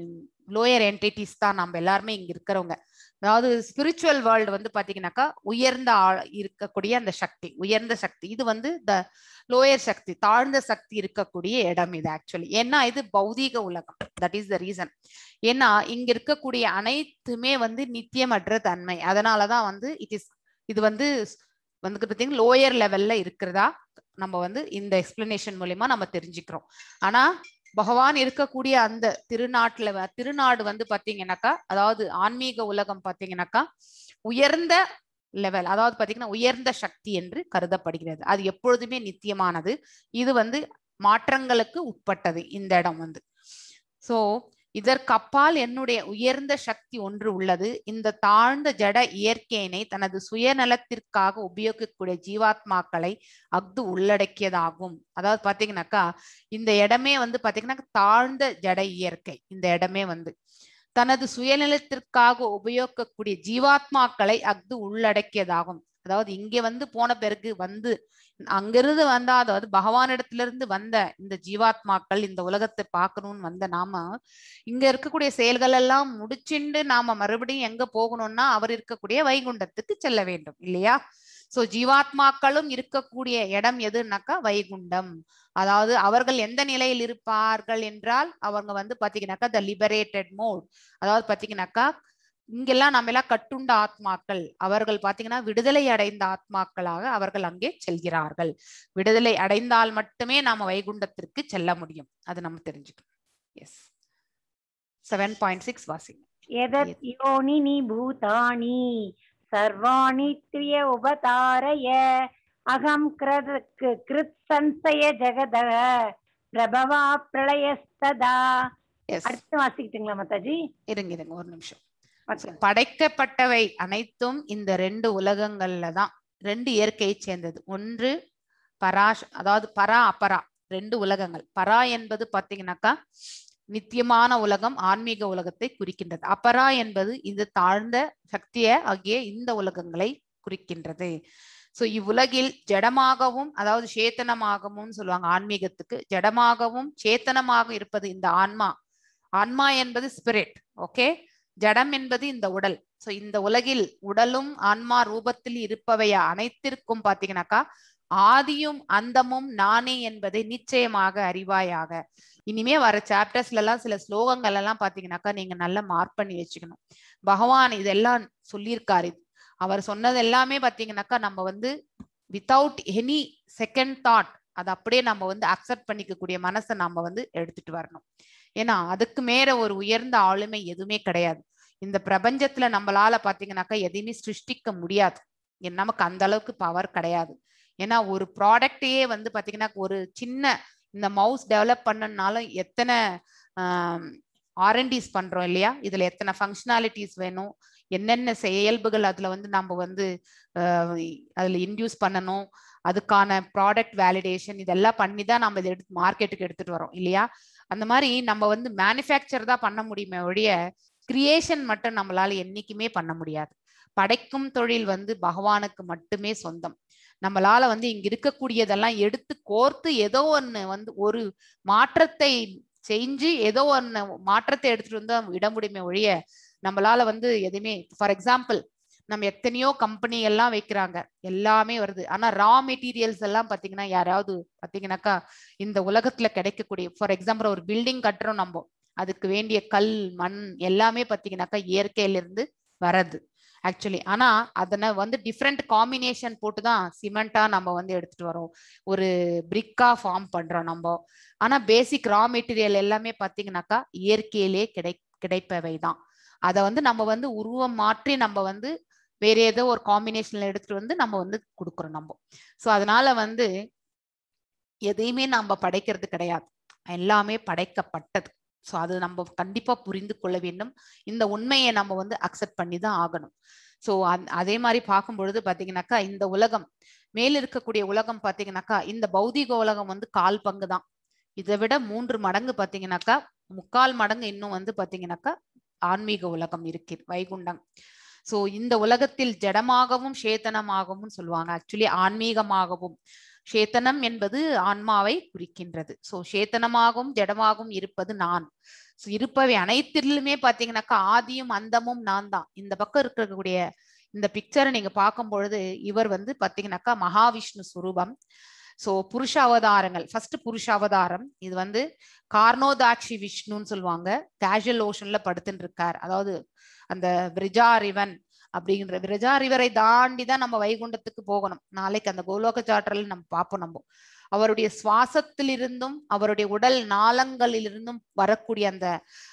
[SPEAKER 1] லோயர் என்டிட்டிஸ் தான் நம்ம எல்லாருமே இங்க இருக்கிறவங்க அதாவது ஸ்பிரிச்சுவல் வேர்ல்டு வந்து பாத்தீங்கன்னாக்கா உயர்ந்த ஆ- இருக்கக்கூடிய அந்த சக்தி உயர்ந்த சக்தி இது வந்து த லோயர் சக்தி தாழ்ந்த சக்தி இருக்கக்கூடிய இடம் இது ஆக்சுவலி ஏன்னா இது பௌதீக உலகம் தட் இஸ் த ரீசன் ஏன்னா இங்க இருக்கக்கூடிய அனைத்துமே வந்து நித்தியமற்ற தன்மை அதனாலதான் வந்து இட் இஸ் இது வந்து வந்து பார்த்தீங்கன்னா லோயர் லெவல்ல இருக்கிறதா நம்ம வந்து இந்த எக்ஸ்பிளனேஷன் மூலியமா நம்ம தெரிஞ்சுக்கிறோம் ஆனா பகவான் இருக்கக்கூடிய அந்த திருநாட்டுல வ- திருநாடு வந்து பாத்தீங்கன்னாக்கா அதாவது ஆன்மீக உலகம் பாத்தீங்கன்னாக்கா உயர்ந்த லெவல் அதாவது பாத்தீங்கன்னா உயர்ந்த சக்தி என்று கருதப்படுகிறது அது எப்பொழுதுமே நித்தியமானது இது வந்து மாற்றங்களுக்கு உட்பட்டது இந்த இடம் வந்து சோ இதற்கு அப்பால் என்னுடைய உயர்ந்த சக்தி ஒன்று உள்ளது இந்த தாழ்ந்த ஜட இயற்கையினை தனது சுயநலத்திற்காக உபயோகிக்கக்கூடிய ஜீவாத்மாக்களை அஃது உள்ளடக்கியதாகும் அதாவது பாத்தீங்கன்னாக்கா இந்த இடமே வந்து பாத்தீங்கன்னா தாழ்ந்த ஜட இயற்கை இந்த இடமே வந்து தனது சுயநலத்திற்காக உபயோகிக்கக்கூடிய ஜீவாத்மாக்களை அஃது உள்ளடக்கியதாகும் அதாவது இங்க வந்து போன பிறகு வந்து அங்கிருந்து வந்தா அதாவது பகவானிடத்திலிருந்து வந்த இந்த ஜீவாத்மாக்கள் இந்த உலகத்தை பார்க்கணும்னு வந்த நாம இங்க இருக்கக்கூடிய செயல்கள் எல்லாம் முடிச்சுண்டு நாம மறுபடியும் எங்க போகணும்னா அவர் இருக்கக்கூடிய வைகுண்டத்துக்கு செல்ல வேண்டும் இல்லையா சோ ஜீவாத்மாக்களும் இருக்கக்கூடிய இடம் எதுனாக்கா வைகுண்டம் அதாவது அவர்கள் எந்த நிலையில் இருப்பார்கள் என்றால் அவங்க வந்து பாத்தீங்கன்னாக்கா த லிபரேட்டட் மோட் அதாவது பாத்தீங்கன்னாக்கா இங்கெல்லாம் நம்ம எல்லாம் கட்டுண்ட ஆத்மாக்கள் அவர்கள் பாத்தீங்கன்னா விடுதலை அடைந்த ஆத்மாக்களாக அவர்கள் அங்கே செல்கிறார்கள் விடுதலை அடைந்தால் மட்டுமே நாம வைகுண்டத்திற்கு செல்ல முடியும் அது நம்ம தெரிஞ்சுக்கணும் எஸ் செவன் பாயிண்ட் சிக்ஸ் வாசி
[SPEAKER 2] यदत् योनिनि भूतानि सर्वाणि त्र्य उपतारय अहं कृत् कृत् संशय जगदः प्रभवा प्रलयस्तदा
[SPEAKER 1] எஸ்
[SPEAKER 2] அடுத்து வாசிக்கிட்டுங்களா மாதாஜி
[SPEAKER 1] இருங்க இருங்க ஒரு நிமிஷம்
[SPEAKER 2] வாசிங்க.
[SPEAKER 1] படைக்கப்பட்டவை அனைத்தும் இந்த ரெண்டு உலகங்கள்ல தான் ரெண்டு இயற்கையை சேர்ந்தது ஒன்று பராஷ் அதாவது பரா அபரா ரெண்டு உலகங்கள் பரா என்பது பாத்தீங்கன்னாக்கா நித்தியமான உலகம் ஆன்மீக உலகத்தை குறிக்கின்றது அபரா என்பது இந்த தாழ்ந்த சக்திய ஆகிய இந்த உலகங்களை குறிக்கின்றது சோ இவ்வுலகில் ஜடமாகவும் அதாவது சேத்தனமாகவும் சொல்லுவாங்க ஆன்மீகத்துக்கு ஜடமாகவும் சேத்தனமாக இருப்பது இந்த ஆன்மா ஆன்மா என்பது ஸ்பிரிட் ஓகே ஜடம் என்பது இந்த உடல் சோ இந்த உலகில் உடலும் ஆன்மா ரூபத்தில் இருப்பவைய அனைத்திற்கும் பாத்தீங்கன்னாக்கா ஆதியும் அந்தமும் நானே என்பதை நிச்சயமாக அறிவாயாக இனிமே வர சாப்டர்ஸ்ல எல்லாம் சில ஸ்லோகங்கள் எல்லாம் பாத்தீங்கன்னாக்கா நீங்க நல்லா மார்க் பண்ணி வச்சுக்கணும் பகவான் இதெல்லாம் சொல்லியிருக்காரு அவர் சொன்னது எல்லாமே பாத்தீங்கன்னாக்கா நம்ம வந்து வித்தவுட் எனி செகண்ட் தாட் அதை அப்படியே நம்ம வந்து அக்செப்ட் பண்ணிக்கக்கூடிய மனசை நம்ம வந்து எடுத்துட்டு வரணும் ஏன்னா அதுக்கு மேல ஒரு உயர்ந்த ஆளுமை எதுவுமே கிடையாது இந்த பிரபஞ்சத்துல நம்மளால பாத்தீங்கன்னாக்கா எதையுமே சிருஷ்டிக்க முடியாது ஏன்னா நமக்கு அந்த அளவுக்கு பவர் கிடையாது ஏன்னா ஒரு ப்ராடக்டையே வந்து பாத்தீங்கன்னா ஒரு சின்ன இந்த மவுஸ் டெவலப் பண்ணனாலும் எத்தனை ஆர்என்டிஸ் பண்றோம் இல்லையா இதுல எத்தனை ஃபங்க்ஷனாலிட்டிஸ் வேணும் என்னென்ன செயல்புகள் அதுல வந்து நம்ம வந்து ஆஹ் அதுல இன்டியூஸ் பண்ணணும் அதுக்கான ப்ராடக்ட் வேலிடேஷன் இதெல்லாம் பண்ணி தான் நம்ம இதை எடுத்து மார்க்கெட்டுக்கு எடுத்துட்டு வரோம் இல்லையா அந்த மாதிரி நம்ம வந்து மேனுஃபேக்சர் தான் பண்ண முடியுமே ஒழிய கிரியேஷன் மட்டும் நம்மளால என்னைக்குமே பண்ண முடியாது படைக்கும் தொழில் வந்து பகவானுக்கு மட்டுமே சொந்தம் நம்மளால வந்து இங்க இருக்கக்கூடியதெல்லாம் எடுத்து கோர்த்து ஏதோ ஒண்ணு வந்து ஒரு மாற்றத்தை செஞ்சு ஏதோ ஒண்ணு மாற்றத்தை எடுத்துட்டு வந்து இட முடியுமே ஒழிய நம்மளால வந்து எதுவுமே ஃபார் எக்ஸாம்பிள் நம்ம எத்தனையோ கம்பெனி எல்லாம் வைக்கிறாங்க எல்லாமே வருது ஆனா ரா மெட்டீரியல்ஸ் எல்லாம் பாத்தீங்கன்னா யாராவது பாத்தீங்கன்னாக்கா இந்த உலகத்துல கிடைக்கக்கூடிய ஃபார் எக்ஸாம்பிள் ஒரு பில்டிங் கட்டுறோம் நம்ம அதுக்கு வேண்டிய கல் மண் எல்லாமே பாத்தீங்கன்னாக்கா இயற்கையில இருந்து வரது ஆக்சுவலி ஆனா அதனை வந்து டிஃப்ரெண்ட் காம்பினேஷன் போட்டு தான் சிமெண்டா நம்ம வந்து எடுத்துட்டு வரோம் ஒரு பிரிக்கா ஃபார்ம் பண்றோம் நம்ம ஆனா பேசிக் ரா மெட்டீரியல் எல்லாமே பாத்தீங்கன்னாக்கா இயற்கையிலே கிடை கிடைப்பவை தான் அதை வந்து நம்ம வந்து உருவம் மாற்றி நம்ம வந்து வேற ஏதோ ஒரு காம்பினேஷன்ல எடுத்துட்டு வந்து நம்ம வந்து கொடுக்குறோம் நம்ம ஸோ அதனால வந்து எதையுமே நம்ம படைக்கிறது கிடையாது எல்லாமே படைக்கப்பட்டது ஸோ அது நம்ம கண்டிப்பா புரிந்து கொள்ள வேண்டும் இந்த உண்மையை நம்ம வந்து அக்செப்ட் பண்ணி தான் ஆகணும் ஸோ அந் அதே மாதிரி பார்க்கும் பொழுது பார்த்தீங்கன்னாக்கா இந்த உலகம் மேல் இருக்கக்கூடிய உலகம் பார்த்தீங்கன்னாக்கா இந்த பௌதிக உலகம் வந்து கால் பங்கு தான் இதை விட மூன்று மடங்கு பார்த்தீங்கன்னாக்கா முக்கால் மடங்கு இன்னும் வந்து பார்த்தீங்கன்னாக்கா ஆன்மீக உலகம் இருக்கு வைகுண்டம் சோ இந்த உலகத்தில் ஜடமாகவும் சேத்தனமாகவும் சொல்லுவாங்க ஆக்சுவலி ஆன்மீகமாகவும் சேத்தனம் என்பது ஆன்மாவை குறிக்கின்றது சோ சேத்தனமாகவும் ஜடமாகவும் இருப்பது நான் ஸோ இருப்பவை அனைத்திலுமே பாத்தீங்கன்னாக்கா ஆதியும் அந்தமும் நான் தான் இந்த பக்கம் இருக்கக்கூடிய இந்த பிக்சரை நீங்க பார்க்கும் பொழுது இவர் வந்து பாத்தீங்கன்னாக்கா மகாவிஷ்ணு சுரூபம் சோ புருஷ அவதாரங்கள் ஃபர்ஸ்ட் புருஷ அவதாரம் இது வந்து கார்னோதாட்சி விஷ்ணுன்னு சொல்லுவாங்க கேஷுவல் ஓஷன்ல படுத்துட்டு இருக்கார் அதாவது அந்த விரஜா ரிவன் அப்படிங்கிற விரஜா ரிவரை தாண்டி தான் நம்ம வைகுண்டத்துக்கு போகணும் நாளைக்கு அந்த கோலோக சாற்றல் நம்ம பார்ப்போம் நம்ம அவருடைய சுவாசத்திலிருந்தும் அவருடைய உடல் நாளங்களிலிருந்தும் வரக்கூடிய அந்த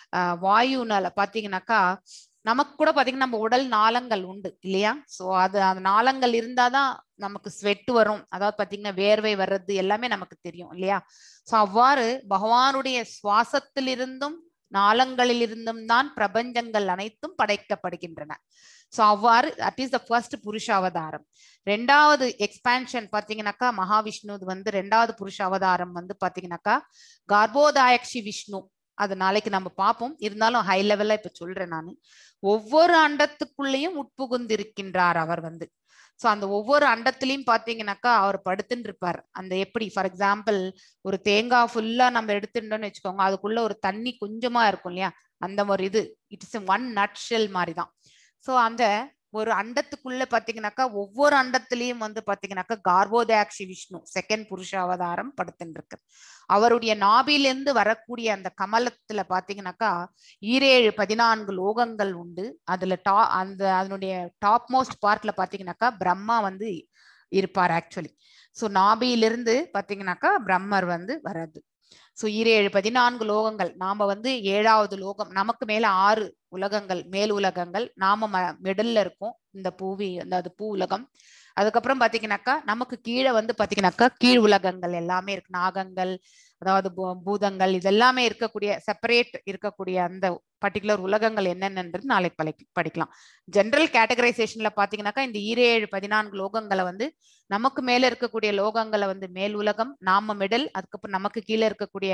[SPEAKER 1] வாயுனால பாத்தீங்கன்னாக்கா நமக்கு கூட பாத்தீங்கன்னா நம்ம உடல் நாளங்கள் உண்டு இல்லையா சோ அது அந்த நாளங்கள் இருந்தாதான் நமக்கு ஸ்வெட் வரும் அதாவது பாத்தீங்கன்னா வேர்வை வர்றது எல்லாமே நமக்கு தெரியும் இல்லையா சோ அவ்வாறு பகவானுடைய சுவாசத்திலிருந்தும் நாளங்களில் இருந்தும் தான் பிரபஞ்சங்கள் அனைத்தும் படைக்கப்படுகின்றன சோ அவ்வாறு தட் இஸ் த ஃபர்ஸ்ட் புருஷ அவதாரம் ரெண்டாவது எக்ஸ்பான்ஷன் பாத்தீங்கன்னாக்கா மகாவிஷ்ணு வந்து ரெண்டாவது புருஷ அவதாரம் வந்து பாத்தீங்கன்னாக்கா கார்போதாயக்ஷி விஷ்ணு அது நாளைக்கு நம்ம பார்ப்போம் இருந்தாலும் ஹை லெவல்ல இப்ப சொல்றேன் நான் ஒவ்வொரு அண்டத்துக்குள்ளேயும் உட்புகுந்திருக்கின்றார் அவர் வந்து ஸோ அந்த ஒவ்வொரு அண்டத்திலையும் பாத்தீங்கன்னாக்கா அவர் படுத்துட்டு இருப்பார் அந்த எப்படி ஃபார் எக்ஸாம்பிள் ஒரு தேங்காய் ஃபுல்லா நம்ம எடுத்துட்டோம்னு வச்சுக்கோங்க அதுக்குள்ள ஒரு தண்ணி கொஞ்சமா இருக்கும் இல்லையா அந்த ஒரு இது இட்ஸ் ஒன் நட் ஷெல் மாதிரி தான் ஸோ அந்த ஒரு அண்டத்துக்குள்ள பாத்தீங்கன்னாக்கா ஒவ்வொரு அண்டத்திலையும் வந்து பாத்தீங்கன்னாக்கா கார்போதாக்ஷி விஷ்ணு செகண்ட் புருஷ அவதாரம் படுத்துட்டு இருக்கு அவருடைய நாபிலிருந்து வரக்கூடிய அந்த கமலத்துல பாத்தீங்கன்னாக்கா ஈரேழு பதினான்கு லோகங்கள் உண்டு அதுல டா அந்த அதனுடைய டாப் மோஸ்ட் பார்ட்ல பாத்தீங்கன்னாக்கா பிரம்மா வந்து இருப்பார் ஆக்சுவலி ஸோ நாபியிலிருந்து பாத்தீங்கன்னாக்கா பிரம்மர் வந்து வர்றது ஸோ ஈரேழு பதினான்கு லோகங்கள் நாம வந்து ஏழாவது லோகம் நமக்கு மேல ஆறு உலகங்கள் மேல் உலகங்கள் நாம மிடல்ல இருக்கோம் இந்த பூவி அந்த அது பூ உலகம் அதுக்கப்புறம் பாத்தீங்கன்னாக்கா நமக்கு கீழே வந்து பாத்தீங்கன்னாக்கா கீழ் உலகங்கள் எல்லாமே இருக்கு நாகங்கள் அதாவது பூதங்கள் இதெல்லாமே இருக்கக்கூடிய செப்பரேட் இருக்கக்கூடிய அந்த பர்டிகுலர் உலகங்கள் என்னென்னன்றது நாளைக்கு பழி படிக்கலாம் ஜென்ரல் கேட்டகரைசேஷன்ல பாத்தீங்கன்னாக்கா இந்த ஈரேழு பதினான்கு லோகங்களை வந்து நமக்கு மேல இருக்கக்கூடிய லோகங்களை வந்து மேல் உலகம் நாம மிடல் அதுக்கப்புறம் நமக்கு கீழே இருக்கக்கூடிய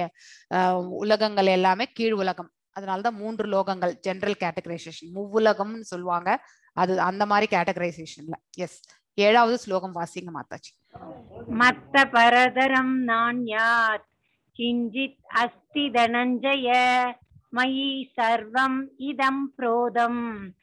[SPEAKER 1] உலகங்கள் எல்லாமே கீழ் உலகம் அதனாலதான் மூன்று லோகங்கள் ஜென்ரல் கேட்டகரைசேஷன் மூவுலகம்னு சொல்லுவாங்க அது அந்த மாதிரி கேட்டகரைசேஷன்ல எஸ் ஏழாவது ஸ்லோகம் வாசிங்க மாதாஜி
[SPEAKER 2] மத்த பரதரம் நான்யாத் கிஞ்சித் அஸ்தி தனஞ்சய மயி சர்வம் இதம் புரோதம்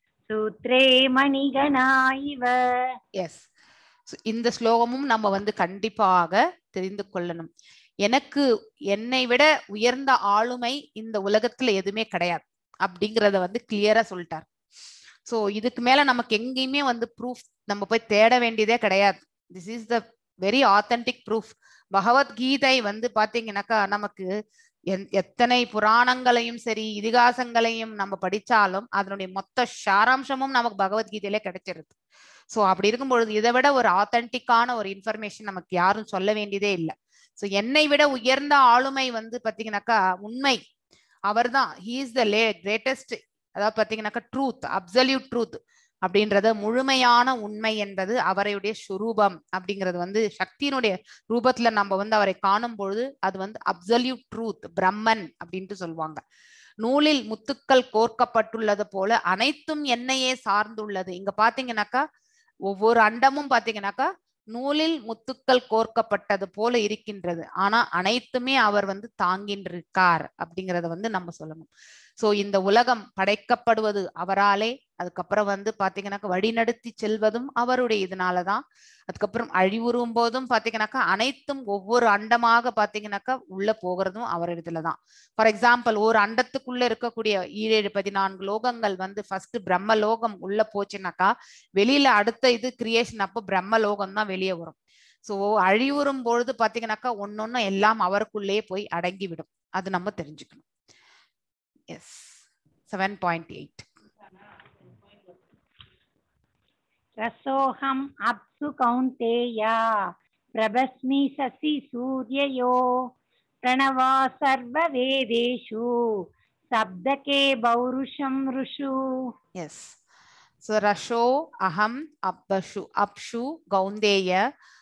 [SPEAKER 2] சூத்ரே மணிகனா இவ
[SPEAKER 1] எஸ் இந்த ஸ்லோகமும் நம்ம வந்து கண்டிப்பாக தெரிந்து கொள்ளணும் எனக்கு என்னை விட உயர்ந்த ஆளுமை இந்த உலகத்துல எதுவுமே கிடையாது அப்படிங்கிறத வந்து கிளியரா சொல்லிட்டார் சோ இதுக்கு மேல நமக்கு எங்கேயுமே வந்து ப்ரூஃப் நம்ம போய் தேட வேண்டியதே கிடையாது this is the very authentic proof Bhagavad Gita வந்து பாத்தீங்கன்னாக்கா நமக்கு எத்தனை புராணங்களையும் சரி இதிகாசங்களையும் நம்ம படிச்சாலும் அதனுடைய மொத்த சாராம்சமும் நமக்கு பகவத்கீதையிலே கிடைச்சிருது ஸோ அப்படி இருக்கும்பொழுது இதை விட ஒரு ஆத்தென்டிக்கான ஒரு இன்ஃபர்மேஷன் நமக்கு யாரும் சொல்ல வேண்டியதே இல்லை ஸோ என்னை விட உயர்ந்த ஆளுமை வந்து பாத்தீங்கன்னாக்கா உண்மை அவர் தான் ஹீ இஸ் த லே கிரேட்டஸ்ட் அதாவது பாத்தீங்கன்னாக்கா ட்ரூத் அப்சல்யூட் ட்ரூத் அப்படின்றத முழுமையான உண்மை என்பது அவருடைய சுரூபம் அப்படிங்கிறது வந்து சக்தியினுடைய ரூபத்துல நம்ம வந்து அவரை காணும் பொழுது அது வந்து அப்சல்யூட் ட்ரூத் பிரம்மன் அப்படின்ட்டு சொல்லுவாங்க நூலில் முத்துக்கள் கோர்க்கப்பட்டுள்ளது போல அனைத்தும் என்னையே சார்ந்துள்ளது இங்க பாத்தீங்கன்னாக்கா ஒவ்வொரு அண்டமும் பாத்தீங்கன்னாக்கா நூலில் முத்துக்கள் கோர்க்கப்பட்டது போல இருக்கின்றது ஆனா அனைத்துமே அவர் வந்து தாங்கின்றிருக்கார் அப்படிங்கறத வந்து நம்ம சொல்லணும் சோ இந்த உலகம் படைக்கப்படுவது அவராலே அதுக்கப்புறம் வந்து பாத்தீங்கன்னாக்கா வழிநடத்தி செல்வதும் அவருடைய இதனாலதான் அதுக்கப்புறம் அழிவுறும் போதும் பாத்தீங்கன்னாக்கா அனைத்தும் ஒவ்வொரு அண்டமாக பாத்தீங்கன்னாக்கா உள்ள போகிறதும் அவர் இதுலதான் ஃபார் எக்ஸாம்பிள் ஒரு அண்டத்துக்குள்ள இருக்கக்கூடிய ஈரேழு பதினான்கு லோகங்கள் வந்து ஃபர்ஸ்ட் பிரம்ம லோகம் உள்ள போச்சுனாக்கா வெளியில அடுத்த இது கிரியேஷன் அப்போ பிரம்ம லோகம் தான் வெளியே வரும் சோ அழிவுறும் பொழுது பாத்தீங்கன்னாக்கா ஒன்னொன்னு எல்லாம் அவருக்குள்ளேயே போய் அடங்கி விடும் அது நம்ம தெரிஞ்சுக்கணும் எஸ் செவன் பாயிண்ட் எயிட்
[SPEAKER 2] रसोऽहम् अप्सु कौन्तेया प्रभस्मि शशि सूर्ययो प्रणवा सर्ववेदेषु शब्दके पौरुषं ऋषु
[SPEAKER 1] எஸ் ஸோ ரஷோ அகம் அப்பஷு அப்ஷு கௌந்தேய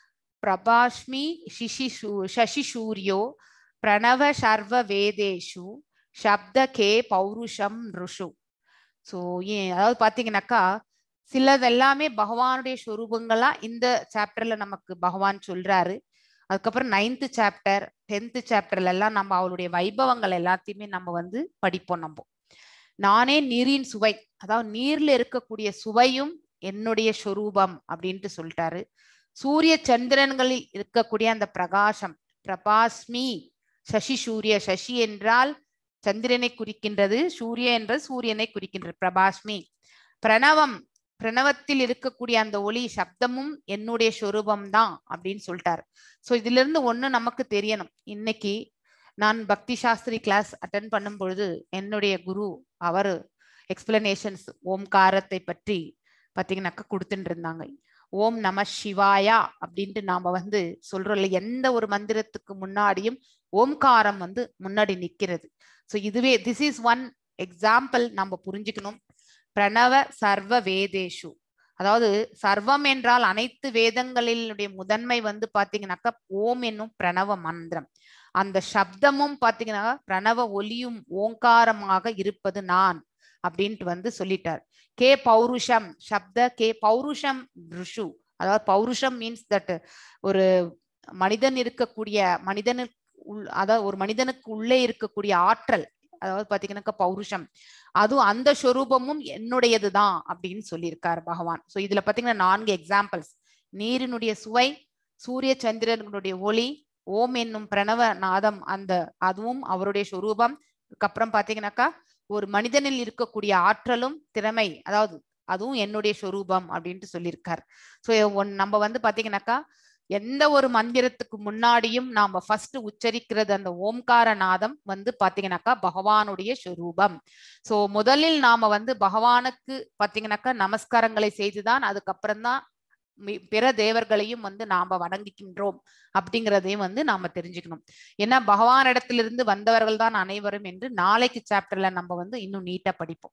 [SPEAKER 1] பிரபாஷ்மி சிஷிஷு சசிசூரியோ பிரணவ சர்வ வேதேஷு சப்த கே பௌருஷம் ருஷு ஸோ ஏன் அதாவது பார்த்தீங்கன்னாக்கா சிலதெல்லாமே பகவானுடைய ஸ்வரூபங்களா இந்த சாப்டர்ல நமக்கு பகவான் சொல்றாரு அதுக்கப்புறம் நைன்த் சாப்டர் டென்த் சாப்டர்ல எல்லாம் நம்ம அவளுடைய வைபவங்கள் எல்லாத்தையுமே நம்ம வந்து படிப்போம் நம்ம நானே நீரின் சுவை அதாவது நீர்ல இருக்கக்கூடிய சுவையும் என்னுடைய சொரூபம் அப்படின்ட்டு சொல்லிட்டாரு சூரிய சந்திரன்களில் இருக்கக்கூடிய அந்த பிரகாசம் பிரபாஸ்மி சசி சூரிய சசி என்றால் சந்திரனை குறிக்கின்றது சூரிய என்ற சூரியனை குறிக்கின்றது பிரபாஸ்மி பிரணவம் பிரணவத்தில் இருக்கக்கூடிய அந்த ஒளி சப்தமும் என்னுடைய சொரூபம் தான் அப்படின்னு சொல்லிட்டாரு சோ இதுல இருந்து ஒண்ணு நமக்கு தெரியணும் இன்னைக்கு நான் பக்தி சாஸ்திரி கிளாஸ் அட்டன் பண்ணும் பொழுது என்னுடைய குரு அவர் எக்ஸ்பிளனேஷன்ஸ் ஓம்காரத்தை பற்றி பார்த்தீங்கன்னாக்கா கொடுத்துட்டு இருந்தாங்க ஓம் நம சிவாயா அப்படின்ட்டு நாம வந்து சொல்றோம்ல எந்த ஒரு மந்திரத்துக்கு முன்னாடியும் ஓம்காரம் வந்து முன்னாடி நிக்கிறது ஸோ இதுவே திஸ் இஸ் ஒன் எக்ஸாம்பிள் நம்ம புரிஞ்சுக்கணும் பிரணவ சர்வ வேதேஷு அதாவது சர்வம் என்றால் அனைத்து வேதங்களினுடைய முதன்மை வந்து பாத்தீங்கன்னாக்கா ஓம் என்னும் பிரணவ மந்திரம் அந்த சப்தமும் பாத்தீங்கன்னா பிரணவ ஒலியும் ஓங்காரமாக இருப்பது நான் அப்படின்ட்டு வந்து சொல்லிட்டார் கே பௌருஷம் சப்த கே பௌருஷம் ருஷு அதாவது பௌருஷம் மீன்ஸ் தட் ஒரு மனிதன் இருக்கக்கூடிய மனிதனுக்கு உள் அதாவது ஒரு மனிதனுக்கு உள்ளே இருக்கக்கூடிய ஆற்றல் அதாவது பாத்தீங்கன்னாக்கா பௌருஷம் அதுவும் அந்த ஸ்வரூபமும் என்னுடையதுதான் அப்படின்னு சொல்லியிருக்காரு பகவான் சோ இதுல பாத்தீங்கன்னா நான்கு எக்ஸாம்பிள்ஸ் நீரினுடைய சுவை சூரிய சந்திரனுடைய ஒளி ஓம் என்னும் பிரணவ நாதம் அந்த அதுவும் அவருடைய சொரூபம் அதுக்கப்புறம் பாத்தீங்கன்னாக்கா ஒரு மனிதனில் இருக்கக்கூடிய ஆற்றலும் திறமை அதாவது அதுவும் என்னுடைய சொரூபம் அப்படின்ட்டு சொல்லியிருக்காரு ஸோ நம்ம வந்து பாத்தீங்கன்னாக்கா எந்த ஒரு மந்திரத்துக்கு முன்னாடியும் நாம ஃபர்ஸ்ட் உச்சரிக்கிறது அந்த ஓம்கார நாதம் வந்து பாத்தீங்கன்னாக்கா பகவானுடைய சொரூபம் சோ முதலில் நாம வந்து பகவானுக்கு பாத்தீங்கன்னாக்கா நமஸ்காரங்களை செய்துதான் அதுக்கப்புறம் தான் பிற தேவர்களையும் வந்து நாம வணங்கிக்கின்றோம் அப்படிங்கிறதையும் வந்து நாம தெரிஞ்சுக்கணும் ஏன்னா பகவான் இடத்திலிருந்து வந்தவர்கள் தான் அனைவரும் என்று நாளைக்கு சாப்டர்ல நம்ம வந்து இன்னும் நீட்டா படிப்போம்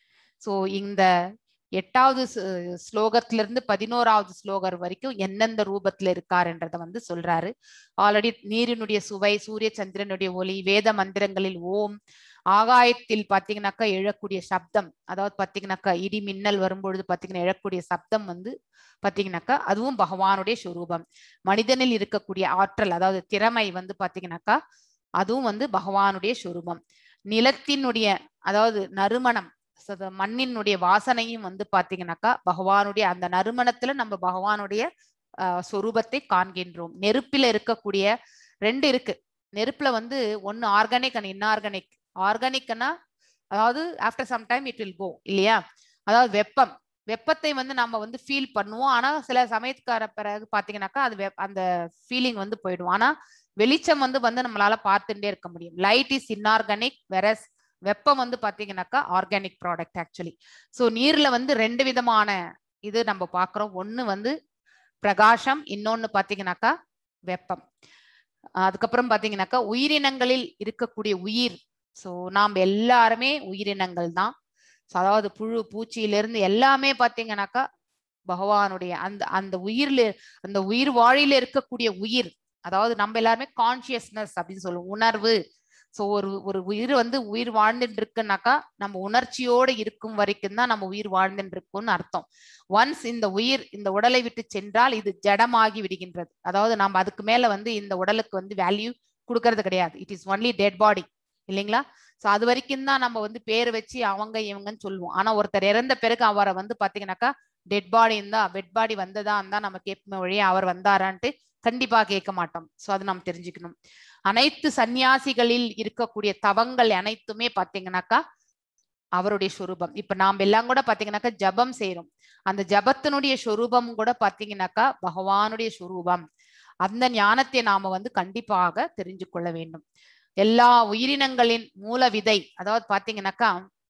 [SPEAKER 1] சோ இந்த எட்டாவது ஸ்லோகத்திலிருந்து பதினோராவது ஸ்லோகர் வரைக்கும் எந்தெந்த ரூபத்துல இருக்காருன்றத வந்து சொல்றாரு ஆல்ரெடி நீரினுடைய சுவை சூரிய சந்திரனுடைய ஒளி வேத மந்திரங்களில் ஓம் ஆகாயத்தில் பாத்தீங்கன்னாக்கா எழக்கூடிய சப்தம் அதாவது பாத்தீங்கன்னாக்கா இடி மின்னல் வரும்பொழுது பாத்தீங்கன்னா எழக்கூடிய சப்தம் வந்து பாத்தீங்கன்னாக்கா அதுவும் பகவானுடைய சுரூபம் மனிதனில் இருக்கக்கூடிய ஆற்றல் அதாவது திறமை வந்து பாத்தீங்கன்னாக்கா அதுவும் வந்து பகவானுடைய சுரூபம் நிலத்தினுடைய அதாவது நறுமணம் மண்ணினுடைய வாசனையும் வந்து பாத்தீங்கன்னாக்கா பகவானுடைய அந்த நறுமணத்துல நம்ம பகவானுடைய ஆஹ் சொரூபத்தை காண்கின்றோம் நெருப்பில இருக்கக்கூடிய ரெண்டு இருக்கு நெருப்புல வந்து ஒன்னு ஆர்கானிக் அண்ட் இன்ஆர்கானிக் ஆர்கானிக்னா அதாவது after some time it will go இல்லையா அதாவது வெப்பம் வெப்பத்தை வந்து நம்ம வந்து ஃபீல் பண்ணுவோம் ஆனா சில சமயத்துக்கார பிறகு பாத்தீங்கன்னாக்கா அது அந்த ஃபீலிங் வந்து போயிடும் ஆனா வெளிச்சம் வந்து வந்து நம்மளால பார்த்துட்டே இருக்க முடியும் லைட் இஸ் இன்ஆர்கானிக் வெரஸ் வெப்பம் வந்து பாத்தீங்கன்னாக்கா ஆர்கானிக் ப்ராடக்ட் ஆக்சுவலி ஸோ நீர்ல வந்து ரெண்டு விதமான இது நம்ம பாக்குறோம் ஒன்னு வந்து பிரகாசம் இன்னொன்னு பாத்தீங்கன்னாக்கா வெப்பம் அதுக்கப்புறம் பாத்தீங்கன்னாக்கா உயிரினங்களில் இருக்கக்கூடிய உயிர் ஸோ நாம் எல்லாருமே உயிரினங்கள் தான் So, அதாவது புழு பூச்சியிலிருந்து எல்லாமே பாத்தீங்கன்னாக்கா பகவானுடைய அந்த அந்த உயிர்ல அந்த உயிர் வாழில இருக்கக்கூடிய உயிர் அதாவது நம்ம எல்லாருமே கான்சியஸ்னஸ் அப்படின்னு சொல்லுவோம் உணர்வு ஸோ ஒரு ஒரு உயிர் வந்து உயிர் வாழ்ந்துட்டு இருக்குன்னாக்கா நம்ம உணர்ச்சியோட இருக்கும் வரைக்கும் தான் நம்ம உயிர் வாழ்ந்துட்டு இருக்கும்னு அர்த்தம் ஒன்ஸ் இந்த உயிர் இந்த உடலை விட்டு சென்றால் இது ஜடமாகி விடுகின்றது அதாவது நம்ம அதுக்கு மேல வந்து இந்த உடலுக்கு வந்து வேல்யூ கொடுக்கறது கிடையாது it is only dead body இல்லைங்களா ஸோ அது வரைக்கும் தான் நம்ம வந்து பேர் வச்சு அவங்க இவங்கன்னு சொல்லுவோம் ஆனா ஒருத்தர் இறந்த பிறகு அவரை வந்து பாத்தீங்கன்னாக்கா டெட் பாடி இருந்தா வெட் பாடி வந்ததா இருந்தா நம்ம கேட்போமே வழியே அவர் வந்தாரான்ட்டு கண்டிப்பா கேட்க மாட்டோம் ஸோ அது நம்ம தெரிஞ்சுக்கணும் அனைத்து சந்நியாசிகளில் இருக்கக்கூடிய தவங்கள் அனைத்துமே பாத்தீங்கன்னாக்கா அவருடைய சொரூபம் இப்ப நாம் எல்லாம் கூட பாத்தீங்கன்னாக்கா ஜபம் செய்யறோம் அந்த ஜபத்தினுடைய சொரூபம் கூட பாத்தீங்கன்னாக்கா பகவானுடைய சொரூபம் அந்த ஞானத்தை நாம வந்து கண்டிப்பாக தெரிஞ்சு கொள்ள வேண்டும் எல்லா உயிரினங்களின் மூல விதை அதாவது பாத்தீங்கன்னாக்கா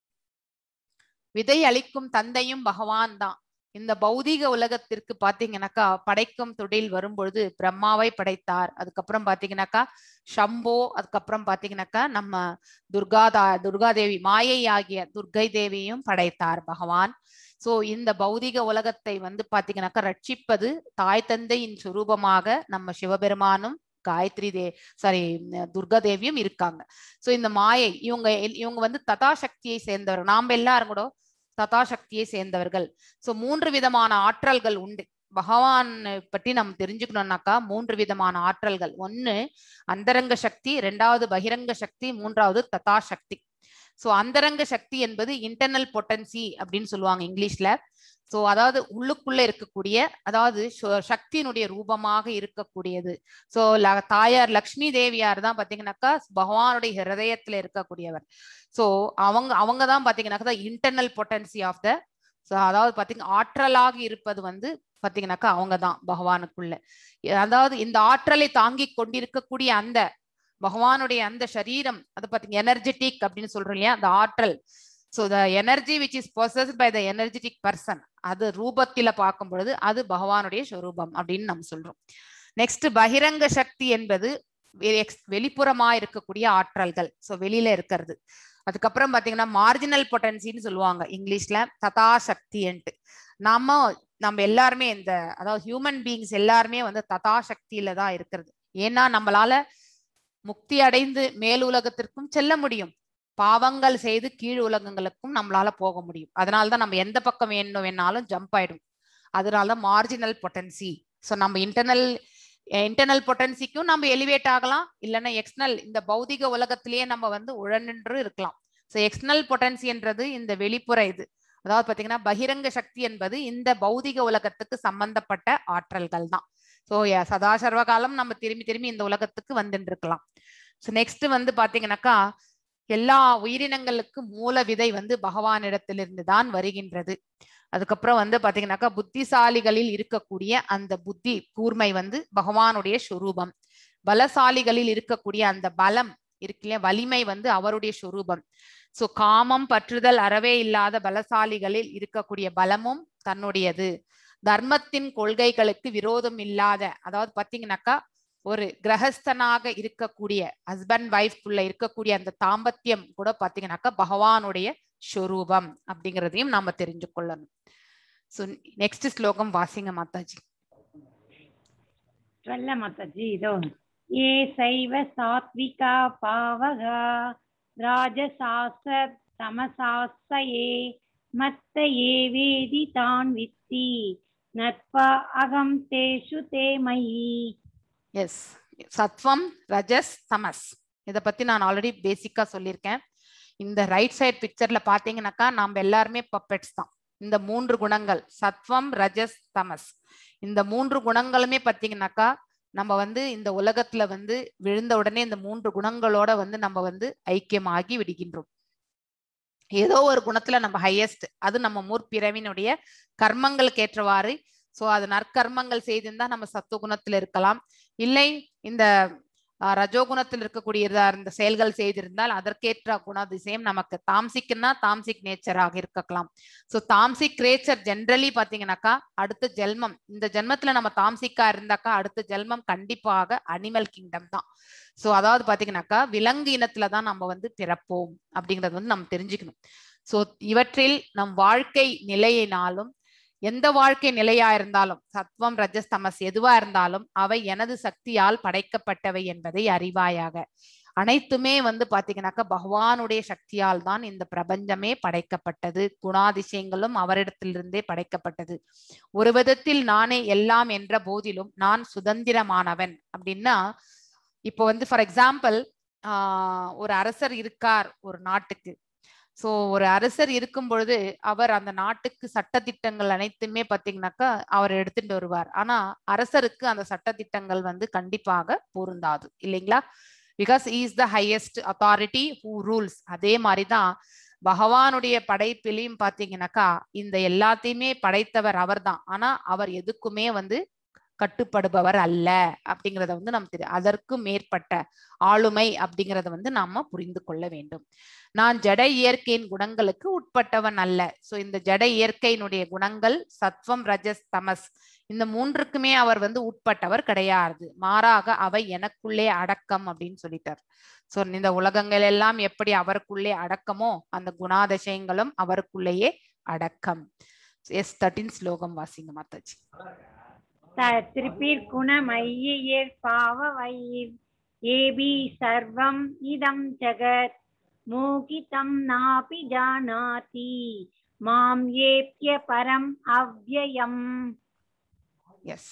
[SPEAKER 1] விதை அளிக்கும் தந்தையும் பகவான் தான் இந்த பௌதீக உலகத்திற்கு பாத்தீங்கன்னாக்கா படைக்கும் தொழில் வரும்பொழுது பிரம்மாவை படைத்தார் அதுக்கப்புறம் பாத்தீங்கன்னாக்கா ஷம்போ அதுக்கப்புறம் பாத்தீங்கன்னாக்கா நம்ம துர்காதா துர்காதேவி மாயை ஆகிய துர்கை தேவியும் படைத்தார் பகவான் சோ இந்த பௌதிக உலகத்தை வந்து பாத்தீங்கன்னாக்கா ரட்சிப்பது தாய் தந்தையின் சுரூபமாக நம்ம சிவபெருமானும் காயத்ரி தே சாரி துர்கா தேவியும் இருக்காங்க சோ இந்த மாயை இவங்க இவங்க வந்து ததா சக்தியை சேர்ந்தவர்கள் நாம எல்லாரும் கூட ததா சக்தியை சேர்ந்தவர்கள் சோ மூன்று விதமான ஆற்றல்கள் உண்டு பகவான் பற்றி நம்ம தெரிஞ்சுக்கணும்னாக்கா மூன்று விதமான ஆற்றல்கள் ஒன்னு அந்தரங்க சக்தி ரெண்டாவது பகிரங்க சக்தி மூன்றாவது ததா சக்தி சோ அந்தரங்க சக்தி என்பது இன்டர்னல் பொட்டன்சி அப்படின்னு சொல்லுவாங்க இங்கிலீஷ்ல சோ அதாவது உள்ளுக்குள்ள இருக்கக்கூடிய அதாவது சக்தியினுடைய ரூபமாக இருக்கக்கூடியது சோ தாயார் லக்ஷ்மி தேவியார் தான் பாத்தீங்கன்னாக்கா பகவானுடைய ஹிருதயத்துல இருக்கக்கூடியவர் சோ அவங்க அவங்க தான் பாத்தீங்கன்னாக்கா internal potency of the so அதாவது பாத்தீங்கன்னா ஆற்றலாக இருப்பது வந்து பாத்தீங்கன்னாக்கா அவங்க தான் பகவானுக்குள்ள அதாவது இந்த ஆற்றலை தாங்கி கொண்டிருக்கக்கூடிய அந்த பகவானுடைய அந்த சரீரம் அது பாத்தீங்க எனர்ஜெட்டிக் அப்படின்னு சொல்றோம் இல்லையா அந்த ஆற்றல் so the energy which is possessed by the energetic person அது ரூபத்தில பார்க்கும் பொழுது அது பகவானுடைய ஸ்வரூபம் அப்படின்னு நம்ம சொல்றோம் நெக்ஸ்ட் பகிரங்க சக்தி என்பது வெளிப்புறமா இருக்கக்கூடிய ஆற்றல்கள் ஸோ வெளியில இருக்கிறது அதுக்கப்புறம் பாத்தீங்கன்னா மார்ஜினல் பொட்டன்சின்னு சொல்லுவாங்க இங்கிலீஷ்ல ததா சக்தின்ட்டு நாம நம்ம எல்லாருமே இந்த அதாவது ஹியூமன் பீயிங்ஸ் எல்லாருமே வந்து ததா சக்தியில தான் இருக்கிறது ஏன்னா நம்மளால முக்தி அடைந்து மேல் உலகத்திற்கும் செல்ல முடியும் பாவங்கள் செய்து கீழ் உலகங்களுக்கும் நம்மளால போக முடியும் அதனாலதான் நம்ம எந்த பக்கம் வேணும் வேணாலும் ஜம்ப் ஆயிடும் அதனால மார்ஜினல் பொட்டன்சி ஸோ நம்ம இன்டர்னல் இன்டர்னல் பொட்டன்சிக்கும் நம்ம எலிவேட் ஆகலாம் இல்லைன்னா எக்ஸ்டர்னல் இந்த பௌதிக உலகத்திலேயே நம்ம வந்து உழநின்று இருக்கலாம் ஸோ எக்ஸ்டர்னல் பொட்டன்சி என்றது இந்த வெளிப்புற இது அதாவது பாத்தீங்கன்னா பகிரங்க சக்தி என்பது இந்த பௌதிக உலகத்துக்கு சம்பந்தப்பட்ட ஆற்றல்கள் தான் ஸோ சதா சர்வகாலம் நம்ம திரும்பி திரும்பி இந்த உலகத்துக்கு வந்துட்டு இருக்கலாம் ஸோ நெக்ஸ்ட் வந்து பாத்தீங்கன்னாக்கா எல்லா உயிரினங்களுக்கும் மூல விதை வந்து பகவானிடத்திலிருந்து தான் வருகின்றது அதுக்கப்புறம் வந்து பாத்தீங்கன்னாக்கா புத்திசாலிகளில் இருக்கக்கூடிய அந்த புத்தி கூர்மை வந்து பகவானுடைய சொரூபம் பலசாலிகளில் இருக்கக்கூடிய அந்த பலம் இருக்கு இல்லையா வலிமை வந்து அவருடைய சொரூபம் சோ காமம் பற்றுதல் அறவே இல்லாத பலசாலிகளில் இருக்கக்கூடிய பலமும் தன்னுடையது தர்மத்தின் கொள்கைகளுக்கு விரோதம் இல்லாத அதாவது பாத்தீங்கன்னாக்கா ஒரு கிரகஸ்தனாக இருக்கக்கூடிய ஹஸ்பண்ட் ஒய்ஃப்குள்ள இருக்கக்கூடிய அந்த தாம்பத்தியம் கூட பாத்தீங்கன்னாக்கா பகவானுடைய ஸ்வரூபம் அப்படிங்கிறதையும் நாம தெரிஞ்சு கொள்ளணும் ஸோ நெக்ஸ்ட் ஸ்லோகம் வாசிங்க மாதாஜி
[SPEAKER 2] சொல்ல மாதாஜி இதோ ஏ சைவ சாத்விகா பாவகா ராஜசாச தமசாசயே மத்த ஏ வேதி தான் வித்தி நத்வா அகம் தேஷு தே மயி
[SPEAKER 1] எஸ் சத்வம் ரஜஸ் தமஸ் இத பத்தி நான் ஆல்ரெடி பேசிக்கா சொல்லியிருக்கேன் இந்த ரைட் சைட் பிக்சர்ல பாத்தீங்கன்னாக்கா நம்ம எல்லாருமே பப்பெட்ஸ் தான் இந்த மூன்று குணங்கள் சத்வம் ரஜஸ் தமஸ் இந்த மூன்று குணங்களுமே பாத்தீங்கன்னாக்கா நம்ம வந்து இந்த உலகத்துல வந்து விழுந்த உடனே இந்த மூன்று குணங்களோட வந்து நம்ம வந்து ஐக்கியமாகி விடுகின்றோம் ஏதோ ஒரு குணத்துல நம்ம ஹையஸ்ட் அது நம்ம முற்பிறவினுடைய கர்மங்களுக்கு ஏற்றவாறு சோ அது நற்கர்மங்கள் செய்திருந்தா நம்ம சத்துவ குணத்துல இருக்கலாம் இல்லை இந்த ரஜோகுணத்தில் இருக்கக்கூடிய இந்த செயல்கள் செய்திருந்தால் அதற்கேற்ற குணாதிசயம் நமக்கு தாம்சிக்னா தாம்சிக் நேச்சராக இருக்கலாம் சோ தாம்சிக் நேச்சர் ஜென்ரலி பாத்தீங்கன்னாக்கா அடுத்த ஜென்மம் இந்த ஜென்மத்துல நம்ம தாம்சிக்கா இருந்தாக்கா அடுத்த ஜென்மம் கண்டிப்பாக அனிமல் கிங்டம் தான் சோ அதாவது பாத்தீங்கன்னாக்கா விலங்கு இனத்துல தான் நம்ம வந்து பிறப்போம் அப்படிங்கறது வந்து நம்ம தெரிஞ்சுக்கணும் சோ இவற்றில் நம் வாழ்க்கை நிலையினாலும் எந்த வாழ்க்கை நிலையா இருந்தாலும் சத்வம் ரஜஸ் தமஸ் எதுவா இருந்தாலும் அவை எனது சக்தியால் படைக்கப்பட்டவை என்பதை அறிவாயாக அனைத்துமே வந்து பாத்தீங்கன்னாக்கா பகவானுடைய சக்தியால் தான் இந்த பிரபஞ்சமே படைக்கப்பட்டது குணாதிசயங்களும் அவரிடத்திலிருந்தே படைக்கப்பட்டது ஒரு விதத்தில் நானே எல்லாம் என்ற போதிலும் நான் சுதந்திரமானவன் அப்படின்னா இப்போ வந்து ஃபார் எக்ஸாம்பிள் ஆஹ் ஒரு அரசர் இருக்கார் ஒரு நாட்டுக்கு சோ ஒரு அரசர் இருக்கும் பொழுது அவர் அந்த நாட்டுக்கு சட்டத்திட்டங்கள் அனைத்துமே பாத்தீங்கன்னாக்கா அவர் எடுத்துட்டு வருவார் ஆனா அரசருக்கு அந்த சட்டத்திட்டங்கள் வந்து கண்டிப்பாக பொருந்தாது இல்லைங்களா because is the highest authority who rules அதே மாதிரிதான் பகவானுடைய படைப்பிலையும் பாத்தீங்கன்னாக்கா இந்த எல்லாத்தையுமே படைத்தவர் அவர்தான் ஆனா அவர் எதுக்குமே வந்து கட்டுப்படுபவர் அல்ல அப்படிங்கறத வந்து நம்ம தெரியும் அதற்கு மேற்பட்ட ஆளுமை அப்படிங்கறத வந்து நாம புரிந்து கொள்ள வேண்டும் நான் ஜட இயற்கையின் குணங்களுக்கு உட்பட்டவன் அல்ல சோ இந்த ஜட இயற்கையினுடைய குணங்கள் சத்வம் ரஜஸ் தமஸ் இந்த மூன்றுக்குமே அவர் வந்து உட்பட்டவர் கிடையாது மாறாக அவை எனக்குள்ளே அடக்கம் அப்படின்னு சொல்லிட்டார் சோ இந்த உலகங்கள் எல்லாம் எப்படி அவருக்குள்ளே அடக்கமோ அந்த குணாதிசயங்களும் அவருக்குள்ளேயே அடக்கம் எஸ் தேர்ட்டின் ஸ்லோகம் வாசிங்க மாதாஜி
[SPEAKER 2] திருப்பீர் குணமையேர் பாவவைர் ஏபி சர்வம் இதம் ஜகத் மோகிதம் நாபி ஜானாதி மாம் ஏப்ய பரம் அவ்யயம்
[SPEAKER 1] எஸ்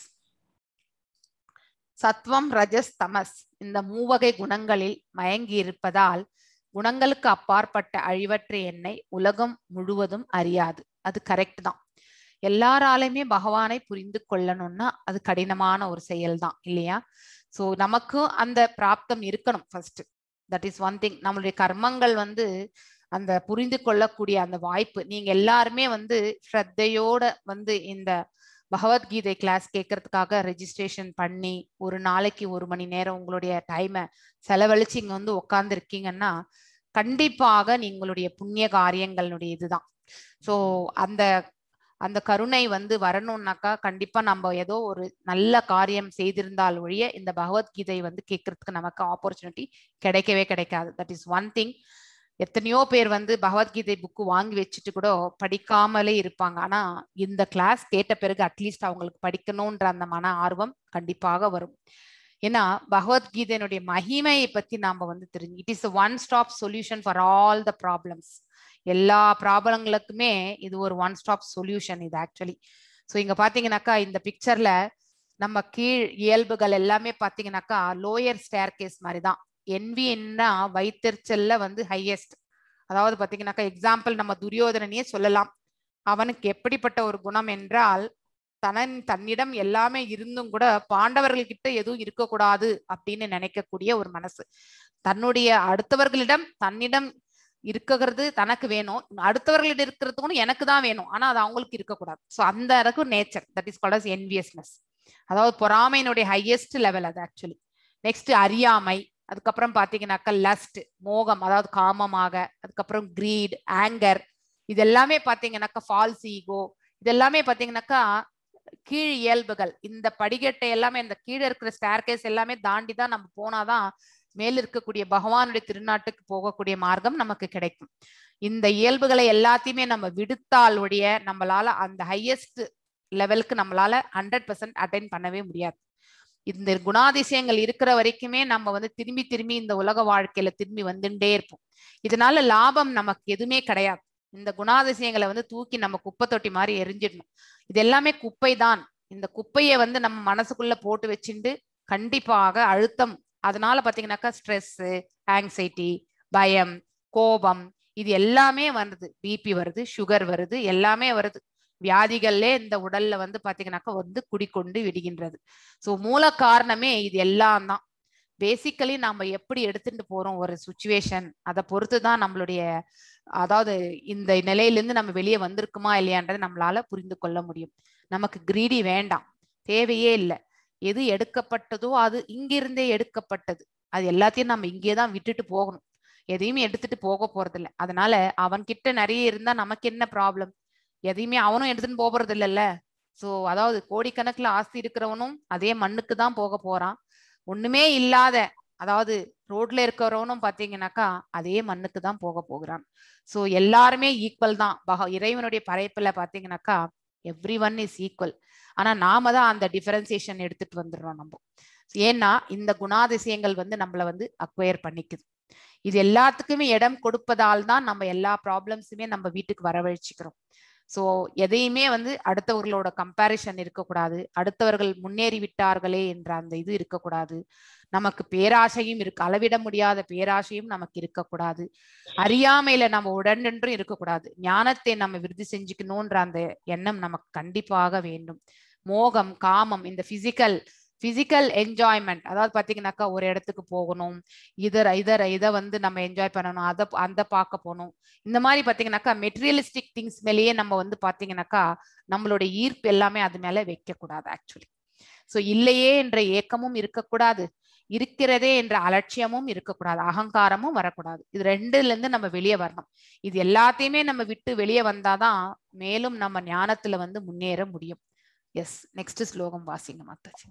[SPEAKER 1] சத்வம் ரஜஸ் தமஸ் இந்த மூவகை குணங்களில் மயங்கி இருப்பதால் குணங்களுக்கு அப்பாற்பட்ட அழிவற்ற எண்ணெய் உலகம் முழுவதும் அறியாது அது கரெக்ட் தான் எல்லாராலையுமே பகவானை புரிந்து கொள்ளணும்னா அது கடினமான ஒரு செயல் தான் இல்லையா சோ நமக்கும் அந்த பிராப்தம் இருக்கணும் first that is one thing நம்மளுடைய கர்மங்கள் வந்து அந்த புரிந்து கொள்ளக்கூடிய அந்த வாய்ப்பு நீங்க எல்லாருமே வந்து ஸ்ரத்தையோட வந்து இந்த பகவத்கீதை கிளாஸ் கேட்கறதுக்காக ரெஜிஸ்ட்ரேஷன் பண்ணி ஒரு நாளைக்கு ஒரு மணி நேரம் உங்களுடைய டைமை செலவழிச்சு இங்க வந்து உட்கார்ந்து இருக்கீங்கன்னா கண்டிப்பாக நீங்களுடைய புண்ணிய காரியங்களுடைய இதுதான் சோ அந்த அந்த கருணை வந்து வரணும்னாக்கா கண்டிப்பா நம்ம ஏதோ ஒரு நல்ல காரியம் செய்திருந்தால் ஒழிய இந்த பகவத்கீதை வந்து கேட்கறதுக்கு நமக்கு ஆப்பர்ச்சுனிட்டி கிடைக்கவே கிடைக்காது தட் இஸ் ஒன் திங் எத்தனையோ பேர் வந்து பகவத்கீதை புக்கு வாங்கி வச்சுட்டு கூட படிக்காமலே இருப்பாங்க ஆனா இந்த கிளாஸ் கேட்ட பிறகு அட்லீஸ்ட் அவங்களுக்கு படிக்கணும்ன்ற அந்த மன ஆர்வம் கண்டிப்பாக வரும் ஏன்னா பகவத்கீதையினுடைய மகிமையை பத்தி நாம வந்து தெரிஞ்சு it is one stop solution for all the problems எல்லா ப்ராப்ளங்களுக்குமே இது ஒரு ஒன் ஸ்டாப் சொல்யூஷன் இது ஆக்சுவலி ஸோ இங்க பாத்தீங்கன்னாக்கா இந்த பிக்சர்ல நம்ம கீழ் இயல்புகள் எல்லாமே பாத்தீங்கன்னாக்கா லோயர் ஸ்டேர் கேஸ் மாதிரி தான் என்வின்னா வைத்தறிச்சல்ல வந்து ஹையஸ்ட் அதாவது பாத்தீங்கன்னாக்கா எக்ஸாம்பிள் நம்ம துரியோதனனையே சொல்லலாம் அவனுக்கு எப்படிப்பட்ட ஒரு குணம் என்றால் தனன் தன்னிடம் எல்லாமே இருந்தும் கூட பாண்டவர்கள் கிட்ட எதுவும் இருக்கக்கூடாது அப்படின்னு நினைக்கக்கூடிய ஒரு மனசு தன்னுடைய அடுத்தவர்களிடம் தன்னிடம் இருக்கிறது தனக்கு வேணும் அடுத்தவர்களிடம் இருக்கிறது கூட எனக்கு தான் வேணும் ஆனா அது அவங்களுக்கு இருக்கக்கூடாது ஸோ அந்த அளவுக்கு nature that is called as enviousness அதாவது பொறாமையினுடைய ஹையஸ்ட் லெவல் அது ஆக்சுவலி நெக்ஸ்ட் அறியாமை அதுக்கப்புறம் பாத்தீங்கன்னாக்கா லஸ்ட் மோகம் அதாவது காமமாக அதுக்கப்புறம் கிரீட் ஆங்கர் இது எல்லாமே பாத்தீங்கன்னாக்கா ஃபால்ஸ் ஈகோ இது எல்லாமே பாத்தீங்கன்னாக்கா கீழ் இயல்புகள் இந்த படிக்கட்டை எல்லாமே இந்த கீழே இருக்கிற ஸ்டேர்கேஸ் எல்லாமே தாண்டி தான் நம்ம போனாதான் மேல் இருக்கக்கூடிய பகவானுடைய திருநாட்டுக்கு போகக்கூடிய மார்க்கம் நமக்கு கிடைக்கும் இந்த இயல்புகளை எல்லாத்தையுமே நம்ம விடுத்தால் ஒழிய நம்மளால அந்த ஹையஸ்ட் லெவலுக்கு நம்மளால ஹண்ட்ரட் பர்சன்ட் அட்டைன் பண்ணவே முடியாது இந்த குணாதிசயங்கள் இருக்கிற வரைக்குமே நம்ம வந்து திரும்பி திரும்பி இந்த உலக வாழ்க்கையில திரும்பி வந்துட்டே இருப்போம் இதனால லாபம் நமக்கு எதுவுமே கிடையாது இந்த குணாதிசயங்களை வந்து தூக்கி நம்ம குப்பை தொட்டி மாதிரி எரிஞ்சிடணும் இது எல்லாமே குப்பை தான் இந்த குப்பையை வந்து நம்ம மனசுக்குள்ள போட்டு வச்சுட்டு கண்டிப்பாக அழுத்தம் அதனால பாத்தீங்கன்னாக்கா ஸ்ட்ரெஸ் ஆங்ஸைட்டி பயம் கோபம் இது எல்லாமே வருது பிபி வருது சுகர் வருது எல்லாமே வருது வியாதிகள்லே இந்த உடல்ல வந்து பாத்தீங்கன்னாக்கா வந்து குடிக்கொண்டு விடுகின்றது சோ மூல காரணமே இது எல்லாம் தான் பேசிக்கலி நம்ம எப்படி எடுத்துட்டு போறோம் ஒரு சுச்சுவேஷன் அதை பொறுத்து தான் நம்மளுடைய அதாவது இந்த நிலையிலிருந்து நம்ம வெளியே வந்திருக்குமா இல்லையான்றதை நம்மளால புரிந்து கொள்ள முடியும் நமக்கு கிரீடி வேண்டாம் தேவையே இல்லை எது எடுக்கப்பட்டதோ அது இங்கிருந்தே எடுக்கப்பட்டது அது எல்லாத்தையும் நம்ம இங்கே தான் விட்டுட்டு போகணும் எதையுமே எடுத்துட்டு போக போறது இல்லை அதனால அவன் கிட்ட நிறைய இருந்தா நமக்கு என்ன ப்ராப்ளம் எதையுமே அவனும் எடுத்துன்னு போறது இல்லைல்ல சோ அதாவது கோடிக்கணக்குல ஆஸ்தி இருக்கிறவனும் அதே மண்ணுக்கு தான் போக போறான் ஒண்ணுமே இல்லாத அதாவது ரோட்ல இருக்கிறவனும் பாத்தீங்கன்னாக்கா அதே மண்ணுக்கு தான் போக போகிறான் சோ எல்லாருமே ஈக்குவல் தான் பக இறைவனுடைய படைப்புல பாத்தீங்கன்னாக்கா எவ்ரி ஒன் இஸ் ஈக்குவல் ஆனா நாம தான் அந்த டிஃபரன்சியேஷன் எடுத்துட்டு வந்துடுறோம் நம்ம ஏன்னா இந்த குணாதிசயங்கள் வந்து நம்மள வந்து அக்வயர் பண்ணிக்குது இது எல்லாத்துக்குமே இடம் கொடுப்பதால் தான் நம்ம எல்லா ப்ராப்ளம்ஸுமே நம்ம வீட்டுக்கு வரவழைச்சிக்கிறோம் ஸோ எதையுமே வந்து அடுத்தவர்களோட கம்பேரிஷன் இருக்கக்கூடாது அடுத்தவர்கள் முன்னேறி விட்டார்களே என்ற அந்த இது இருக்கக்கூடாது நமக்கு பேராசையும் இருக்கு அளவிட முடியாத பேராசையும் நமக்கு இருக்கக்கூடாது அறியாமையில நம்ம உடனென்றும் இருக்கக்கூடாது ஞானத்தை நம்ம விருதி செஞ்சுக்கணும்ன்ற அந்த எண்ணம் நமக்கு கண்டிப்பாக வேண்டும் மோகம் காமம் இந்த பிசிக்கல் பிசிக்கல் என்ஜாய்மெண்ட் அதாவது பாத்தீங்கன்னாக்கா ஒரு இடத்துக்கு போகணும் இதர இதர இதை வந்து நம்ம என்ஜாய் பண்ணணும் அதை அந்த பார்க்க போகணும் இந்த மாதிரி பாத்தீங்கன்னாக்கா மெட்டீரியலிஸ்டிக் திங்ஸ் மேலேயே நம்ம வந்து பாத்தீங்கன்னாக்கா நம்மளுடைய ஈர்ப்பு எல்லாமே அது மேல வைக்க கூடாது ஆக்சுவலி ஸோ இல்லையே என்ற ஏக்கமும் இருக்கக்கூடாது இருக்கிறதே என்ற அலட்சியமும் இருக்கக்கூடாது அகங்காரமும் வரக்கூடாது இது ரெண்டுல இருந்து நம்ம வெளியே வரணும் இது எல்லாத்தையுமே நம்ம விட்டு வெளியே வந்தாதான் மேலும் நம்ம ஞானத்துல வந்து முன்னேற முடியும் எஸ் நெக்ஸ்ட் ஸ்லோகம் வாசிங்க மாதாஜி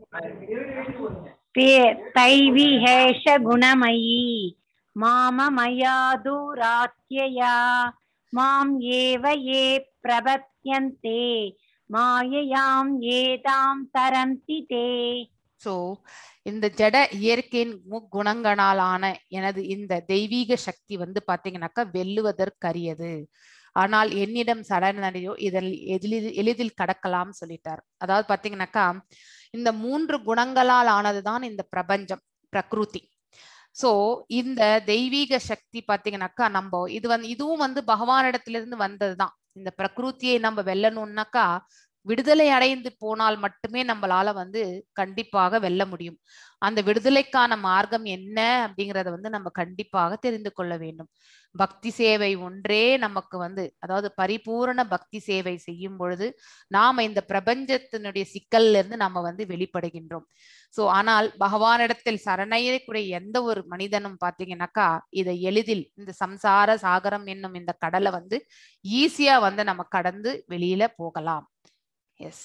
[SPEAKER 2] தைவிஹேஷ குணமயி மாமமயா தூராத்யயா மாம் ஏவ ஏ பிரபத்யந்தே மாயையாம் ஏதாம் தரந்தி தே
[SPEAKER 1] சோ இந்த ஜட இயற்கையின் முக்குணங்களாலான எனது இந்த தெய்வீக சக்தி வந்து பாத்தீங்கன்னாக்கா வெல்லுவதற்கரியது ஆனால் என்னிடம் சரணடையோ இதில் எளிதில் எளிதில் கடக்கலாம் சொல்லிட்டார் அதாவது பாத்தீங்கன்னாக்கா இந்த மூன்று குணங்களால் ஆனதுதான் இந்த பிரபஞ்சம் பிரகிருதி சோ இந்த தெய்வீக சக்தி பாத்தீங்கன்னாக்கா நம்ம இது வந்து இதுவும் வந்து பகவானிடத்திலிருந்து வந்ததுதான் இந்த பிரகிருத்தியை நம்ம வெல்லணும்னாக்கா விடுதலை அடைந்து போனால் மட்டுமே நம்மளால வந்து கண்டிப்பாக வெல்ல முடியும் அந்த விடுதலைக்கான மார்க்கம் என்ன அப்படிங்கறத வந்து நம்ம கண்டிப்பாக தெரிந்து கொள்ள வேண்டும் பக்தி சேவை ஒன்றே நமக்கு வந்து அதாவது பரிபூரண பக்தி சேவை செய்யும் பொழுது நாம இந்த பிரபஞ்சத்தினுடைய சிக்கல்ல இருந்து நம்ம வந்து வெளிப்படுகின்றோம் சோ ஆனால் பகவானிடத்தில் சரணடையக்கூடிய எந்த ஒரு மனிதனும் பாத்தீங்கன்னாக்கா இதை எளிதில் இந்த சம்சார சாகரம் என்னும் இந்த கடலை வந்து ஈஸியா வந்து நம்ம கடந்து வெளியில போகலாம் எஸ்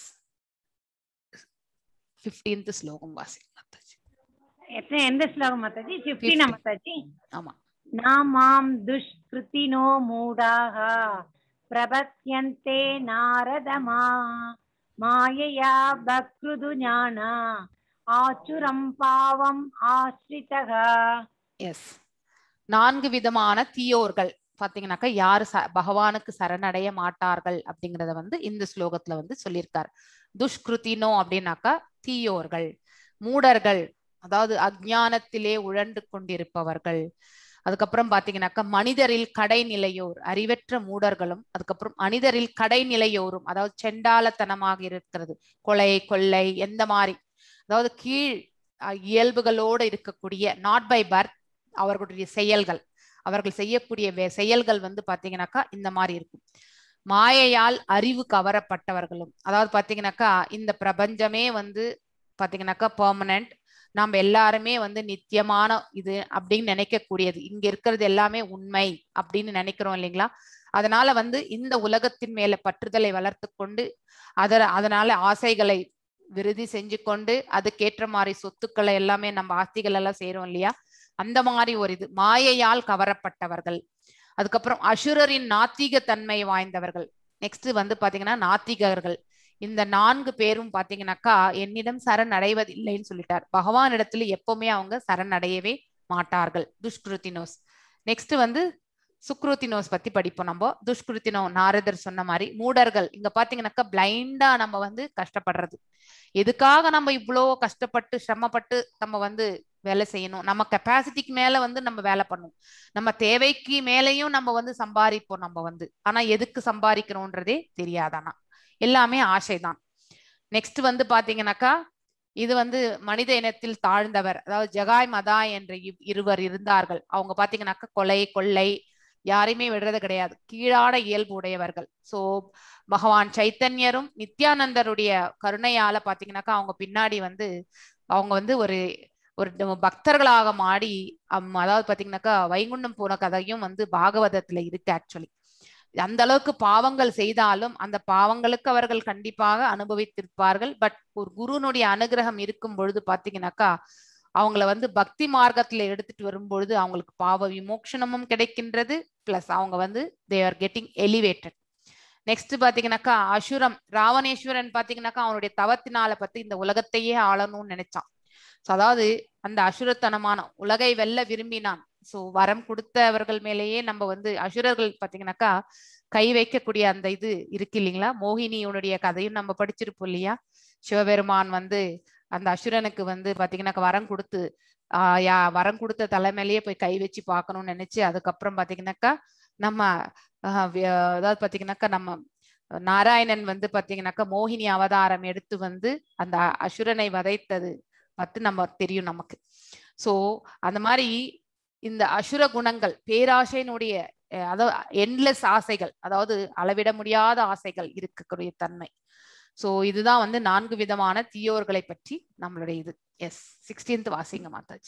[SPEAKER 1] பிப்டீன்த் ஸ்லோகம் வாசி மாதாஜி
[SPEAKER 2] எத்தனை எந்த ஸ்லோகம் மாதாஜி பிப்டீனா மாதாஜி
[SPEAKER 1] ஆமா
[SPEAKER 2] நாமாம் துஷ்கிருத்தினோ மூடாக பிரபத்யந்தே நாரதமா மாயையா பக்ருது ஞானா ஆச்சுரம் பாவம் ஆஸ்ரிதகா
[SPEAKER 1] எஸ் நான்கு விதமான தீயோர்கள் பாத்தீங்கன்னாக்கா யாரு ச பகவானுக்கு சரணடைய மாட்டார்கள் அப்படிங்கறத வந்து இந்த ஸ்லோகத்துல வந்து சொல்லியிருக்கார் துஷ்கிருத்தினோ அப்படின்னாக்கா தீயோர்கள் மூடர்கள் அதாவது அஜ்ஞானத்திலே உழண்டு கொண்டிருப்பவர்கள் அதுக்கப்புறம் பாத்தீங்கன்னாக்கா மனிதரில் கடைநிலையோர் அறிவற்ற மூடர்களும் அதுக்கப்புறம் மனிதரில் கடைநிலையோரும் அதாவது செண்டாலத்தனமாக இருக்கிறது கொலை கொள்ளை எந்த மாதிரி அதாவது கீழ் இயல்புகளோடு இருக்கக்கூடிய நாட் பை பர்த் அவர்களுடைய செயல்கள் அவர்கள் செய்யக்கூடிய செயல்கள் வந்து பாத்தீங்கன்னாக்கா இந்த மாதிரி இருக்கும் மாயையால் அறிவு கவரப்பட்டவர்களும் அதாவது பாத்தீங்கன்னாக்கா இந்த பிரபஞ்சமே வந்து பாத்தீங்கன்னாக்கா பெர்மனன்ட் நம்ம எல்லாருமே வந்து நித்தியமான இது அப்படின்னு நினைக்கக்கூடியது இங்க இருக்கிறது எல்லாமே உண்மை அப்படின்னு நினைக்கிறோம் இல்லைங்களா அதனால வந்து இந்த உலகத்தின் மேல பற்றுதலை வளர்த்து கொண்டு அத அதனால ஆசைகளை விருதி செஞ்சு கொண்டு அதுக்கேற்ற மாதிரி சொத்துக்களை எல்லாமே நம்ம ஆஸ்திகள் எல்லாம் செய்யறோம் இல்லையா அந்த மாதிரி ஒரு இது மாயையால் கவரப்பட்டவர்கள் அதுக்கப்புறம் அசுரரின் நாத்திக தன்மை வாய்ந்தவர்கள் நெக்ஸ்ட் வந்து பாத்தீங்கன்னா நாத்திகர்கள் இந்த நான்கு பேரும் பாத்தீங்கன்னாக்கா என்னிடம் சரண் அடைவதில்லைன்னு சொல்லிட்டார் பகவான் இடத்துல எப்பவுமே அவங்க சரண் அடையவே மாட்டார்கள் துஷ்கிருத்தினோஸ் நெக்ஸ்ட் வந்து சுக்ருத்தினோஸ் பத்தி படிப்போம் நம்ம துஷ்கிருத்தினோ நாரதர் சொன்ன மாதிரி மூடர்கள் இங்க பாத்தீங்கன்னாக்கா பிளைண்டா நம்ம வந்து கஷ்டப்படுறது எதுக்காக நம்ம இவ்வளோ கஷ்டப்பட்டு சிரமப்பட்டு நம்ம வந்து வேலை செய்யணும் நம்ம கெப்பாசிட்டிக்கு மேல வந்து நம்ம வேலை பண்ணும் நம்ம தேவைக்கு மேலையும் நம்ம வந்து சம்பாதிப்போம் நம்ம வந்து ஆனா எதுக்கு சம்பாதிக்கிறோன்றதே தெரியாதானா எல்லாமே ஆசைதான் நெக்ஸ்ட் வந்து பாத்தீங்கன்னாக்கா இது வந்து மனித இனத்தில் தாழ்ந்தவர் அதாவது ஜகாய் மதா என்ற இருவர் இருந்தார்கள் அவங்க பாத்தீங்கன்னாக்கா கொலை கொள்ளை யாரையுமே விடுறது கிடையாது கீழான இயல்பு உடையவர்கள் சோ பகவான் சைத்தன்யரும் நித்யானந்தருடைய கருணையால பாத்தீங்கன்னாக்கா அவங்க பின்னாடி வந்து அவங்க வந்து ஒரு ஒரு பக்தர்களாக மாடி அதாவது பாத்தீங்கன்னாக்கா வைகுண்டம் போன கதையும் வந்து பாகவதத்துல இருக்கு ஆக்சுவலி அந்த அளவுக்கு பாவங்கள் செய்தாலும் அந்த பாவங்களுக்கு அவர்கள் கண்டிப்பாக அனுபவித்திருப்பார்கள் பட் ஒரு குருனுடைய அனுகிரகம் இருக்கும் பொழுது பாத்தீங்கன்னாக்கா அவங்கள வந்து பக்தி மார்க்கத்துல எடுத்துட்டு வரும்பொழுது அவங்களுக்கு பாவ விமோக்ஷனமும் கிடைக்கின்றது பிளஸ் அவங்க வந்து they are getting elevated next பாத்தீங்கன்னாக்கா அசுரம் ராவணேஸ்வரன் பாத்தீங்கன்னாக்கா அவனுடைய தவத்தினால பத்தி இந்த உலகத்தையே ஆளணும்னு நினைச்சான் ஸோ அதாவது அந்த அசுரத்தனமான உலகை வெல்ல விரும்பினான் ஸோ வரம் கொடுத்தவர்கள் மேலேயே நம்ம வந்து அசுரர்கள் பாத்தீங்கன்னாக்கா கை வைக்கக்கூடிய அந்த இது இருக்கு இல்லைங்களா மோகினியுடைய கதையும் நம்ம படிச்சிருப்போம் இல்லையா சிவபெருமான் வந்து அந்த அசுரனுக்கு வந்து பாத்தீங்கன்னாக்கா வரம் கொடுத்து ஆஹ் யா வரம் கொடுத்த தலைமையிலேயே போய் கை வச்சு பார்க்கணும்னு நினைச்சு அதுக்கப்புறம் பாத்தீங்கன்னாக்கா நம்ம ஆஹ் வி- அதாவது பாத்தீங்கன்னாக்கா நம்ம நாராயணன் வந்து பாத்தீங்கன்னாக்கா மோகினி அவதாரம் எடுத்து வந்து அந்த அசுரனை வதைத்தது பத்து நம்ம தெரியும் நமக்கு சோ அந்த மாதிரி இந்த அசுர குணங்கள் பேராசையினுடைய அஹ் அதாவது என்லெஸ் ஆசைகள் அதாவது அளவிட முடியாத ஆசைகள் இருக்கக்கூடிய தன்மை சோ இதுதான் வந்து நான்கு விதமான தீயோர்களை பற்றி நம்மளுடைய இது எஸ் சிக்ஸ்டீன்த் வாசிங்க மாதாஜி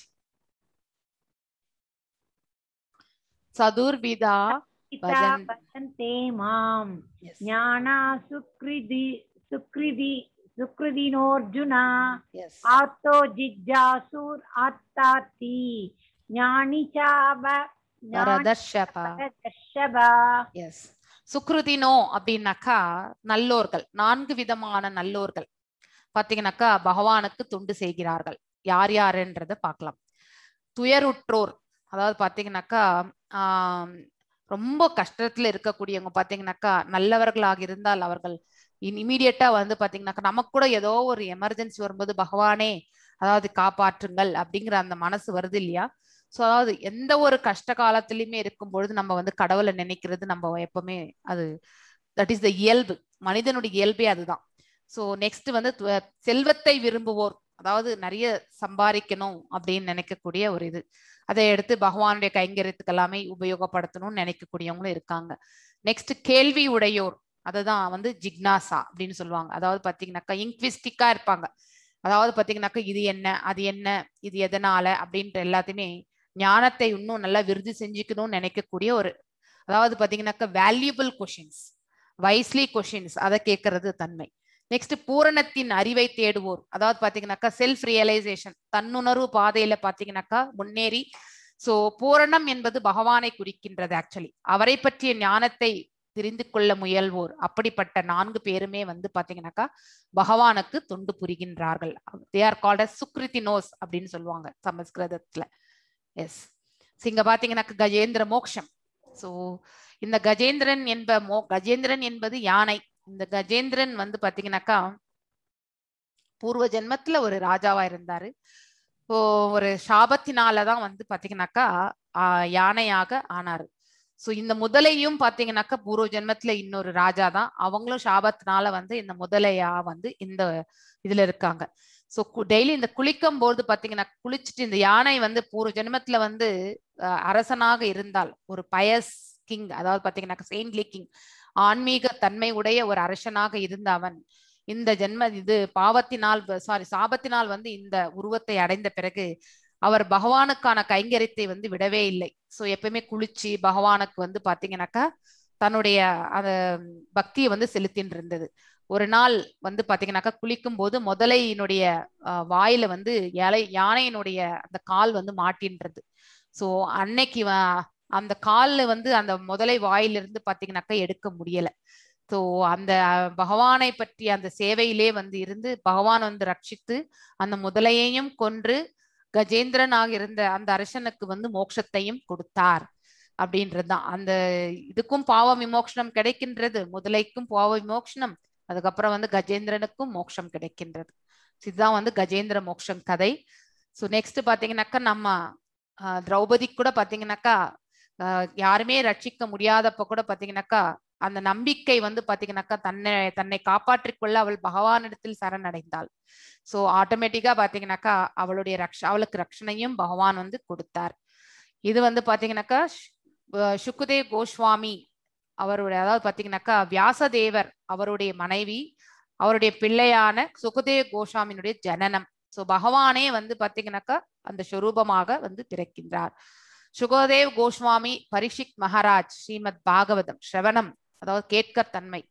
[SPEAKER 1] சதுர்விதா
[SPEAKER 2] पिता
[SPEAKER 1] भजन्-
[SPEAKER 2] भजन्ते माम्
[SPEAKER 1] yes
[SPEAKER 2] ज्ञाना सुकृति सुकृति सुकृतिनोऽर्जुना
[SPEAKER 1] yes
[SPEAKER 2] आर्तो जिज्ञासुर् आत्ताति ज्ञानी च
[SPEAKER 1] வரதர்ஷபா
[SPEAKER 2] दर्शभा
[SPEAKER 1] எஸ் சுக்ருதினோ அப்படின்னாக்கா நல்லோர்கள் நான்கு விதமான நல்லோர்கள் பாத்தீங்கன்னாக்கா பகவானுக்கு தொண்டு செய்கிறார்கள் யார் யாருன்றத பார்க்கலாம் துயருற்றோர் அதாவது பாத்தீங்கன்னாக்கா ஆம், ரொம்ப கஷ்டத்துல இருக்கக்கூடியவங்க பாத்தீங்கன்னாக்கா நல்லவர்களாக இருந்தால் அவர்கள் இமீடியட்டா வந்து பாத்தீங்கன்னாக்கா நமக்கு கூட ஏதோ ஒரு எமர்ஜென்சி வரும்போது பகவானே அதாவது காப்பாற்றுங்கள் அப்படிங்கிற அந்த மனசு வருது இல்லையா சோ அதாவது எந்த ஒரு கஷ்ட காலத்திலயுமே இருக்கும் பொழுது நம்ம வந்து கடவுளை நினைக்கிறது நம்ம எப்பவுமே அது தட் இஸ் த இயல்பு மனிதனுடைய இயல்பே அதுதான் சோ நெக்ஸ்ட் வந்து துவ- செல்வத்தை விரும்புவோர் அதாவது நிறைய சம்பாதிக்கணும் அப்படின்னு நினைக்கக்கூடிய ஒரு இது அதை எடுத்து பகவானுடைய கைங்கரியத்துக்கு எல்லாமே உபயோகப்படுத்தணும்னு நினைக்கக்கூடியவங்களும் இருக்காங்க நெக்ஸ்ட் கேள்வி உடையோர் அதுதான் வந்து ஜிக்னாசா அப்படின்னு சொல்லுவாங்க அதாவது பாத்தீங்கன்னாக்கா இன்க்விஸ்டிக்கா இருப்பாங்க அதாவது பாத்தீங்கன்னாக்கா இது என்ன அது என்ன இது எதனால அப்படின்ற எல்லாத்தையுமே ஞானத்தை இன்னும் நல்லா விருது செஞ்சுக்கணும்னு நினைக்கக்கூடிய ஒரு அதாவது பாத்தீங்கன்னாக்கா வேல்யூபிள் கொஷின்ஸ் வைஸ்லி கொஷின்ஸ் அதை கேட்கறது தன்மை நெக்ஸ்ட் பூரணத்தின் அறிவை தேடுவோர் அதாவது பாத்தீங்கன்னாக்கா செல்ஃப் ரியலைசேஷன் தன்னுணர்வு பாதையில பாத்தீங்கன்னாக்கா முன்னேறி சோ பூரணம் என்பது பகவானை குறிக்கின்றது ஆக்சுவலி அவரை பற்றிய ஞானத்தை தெரிந்து கொள்ள முயல்வோர் அப்படிப்பட்ட நான்கு பேருமே வந்து பாத்தீங்கன்னாக்கா பகவானுக்கு தொண்டு புரிகின்றார்கள் தே ஆர் கால்ட் அஸ் சுக்ரிதினோஸ் அப்படின்னு சொல்லுவாங்க சமஸ்கிருதத்துல எஸ் இங்க பாத்தீங்கன்னாக்கா கஜேந்திர மோக்ஷம் சோ இந்த கஜேந்திரன் என்ப மோ கஜேந்திரன் என்பது யானை இந்த கஜேந்திரன் வந்து பாத்தீங்கன்னாக்கா பூர்வ ஜென்மத்துல ஒரு ராஜாவா இருந்தாரு இப்போ ஒரு சாபத்தினாலதான் வந்து பாத்தீங்கன்னாக்கா ஆஹ் யானையாக ஆனாரு சோ இந்த முதலையும் பாத்தீங்கன்னாக்கா பூர்வ ஜென்மத்துல இன்னொரு ராஜா தான் அவங்களும் சாபத்தினால வந்து இந்த முதலையா வந்து இந்த இதுல இருக்காங்க சோ டெய்லி இந்த குளிக்கும் போது பாத்தீங்கன்னா குளிச்சுட்டு இந்த யானை வந்து பூர்வ ஜென்மத்துல வந்து அஹ், அரசனாக இருந்தால் ஒரு பயஸ் கிங் அதாவது பாத்தீங்கன்னாக்கா செயின்ட்லி கிங் ஆன்மீக தன்மை உடைய ஒரு அரசனாக இருந்த அவன் இந்த ஜென்ம இது பாவத்தினால் சாரி சாபத்தினால் வந்து இந்த உருவத்தை அடைந்த பிறகு அவர் பகவானுக்கான கைங்கரியத்தை வந்து விடவே இல்லை சோ எப்பயுமே குளிச்சு பகவானுக்கு வந்து பாத்தீங்கன்னாக்கா தன்னுடைய அந்த பக்தியை வந்து செலுத்தின்னு இருந்தது ஒரு நாள் வந்து பாத்தீங்கன்னாக்கா குளிக்கும் போது முதலையினுடைய அஹ், வாயில வந்து யானை யானையினுடைய அந்த கால் வந்து மாட்டின்றது சோ அன்னைக்கு வ- அந்த கால்ல வந்து அந்த முதலை வாயிலிருந்து பாத்தீங்கன்னாக்கா எடுக்க முடியல சோ அந்த அஹ், பகவானை பற்றி அந்த சேவையிலே வந்து இருந்து பகவான் வந்து ரட்சித்து அந்த முதலையையும் கொன்று கஜேந்திரனாக இருந்த அந்த அரசனுக்கு வந்து மோட்சத்தையும் கொடுத்தார் அப்படின்றதுதான் அந்த இதுக்கும் பாவ விமோக்ஷனம் கிடைக்கின்றது முதலைக்கும் பாவ விமோக்ஷனம் அதுக்கப்புறம் வந்து கஜேந்திரனுக்கும் மோட்சம் கிடைக்கின்றது இதுதான் வந்து கஜேந்திர மோட்சம் கதை ஸோ நெக்ஸ்ட் பாத்தீங்கன்னாக்கா நம்ம ஆஹ், திரௌபதிக்கு கூட பாத்தீங்கன்னாக்கா ஆஹ், யாருமே ரட்சிக்க முடியாதப்ப கூட பாத்தீங்கன்னாக்கா அந்த நம்பிக்கை வந்து பாத்தீங்கன்னாக்கா தன்னை தன்னை காப்பாற்றிக் கொள்ள அவள் பகவானிடத்தில் சரணடைந்தாள் சோ ஆட்டோமேட்டிக்கா பாத்தீங்கன்னாக்கா அவளுடைய ரக்ஷ அவளுக்கு ரட்சணையும் பகவான் வந்து கொடுத்தார் இது வந்து பாத்தீங்கன்னாக்கா ஷ்- அஹ் சுக்குதேவ் கோஸ்வாமி அவருடைய அதாவது பாத்தீங்கன்னாக்கா வியாசதேவர் அவருடைய மனைவி அவருடைய பிள்ளையான சுகுதேவ் கோஸ்வாமியினுடைய ஜனனம் சோ பகவானே வந்து பாத்தீங்கன்னாக்கா அந்த ஸ்வரூபமாக வந்து திறக்கின்றார் சுகதேவ் கோஸ்வாமி பரிஷிக் மகாராஜ் ஸ்ரீமத் பாகவதம் ஸ்ரவணம் அதாவது கேட்கத் தன்மை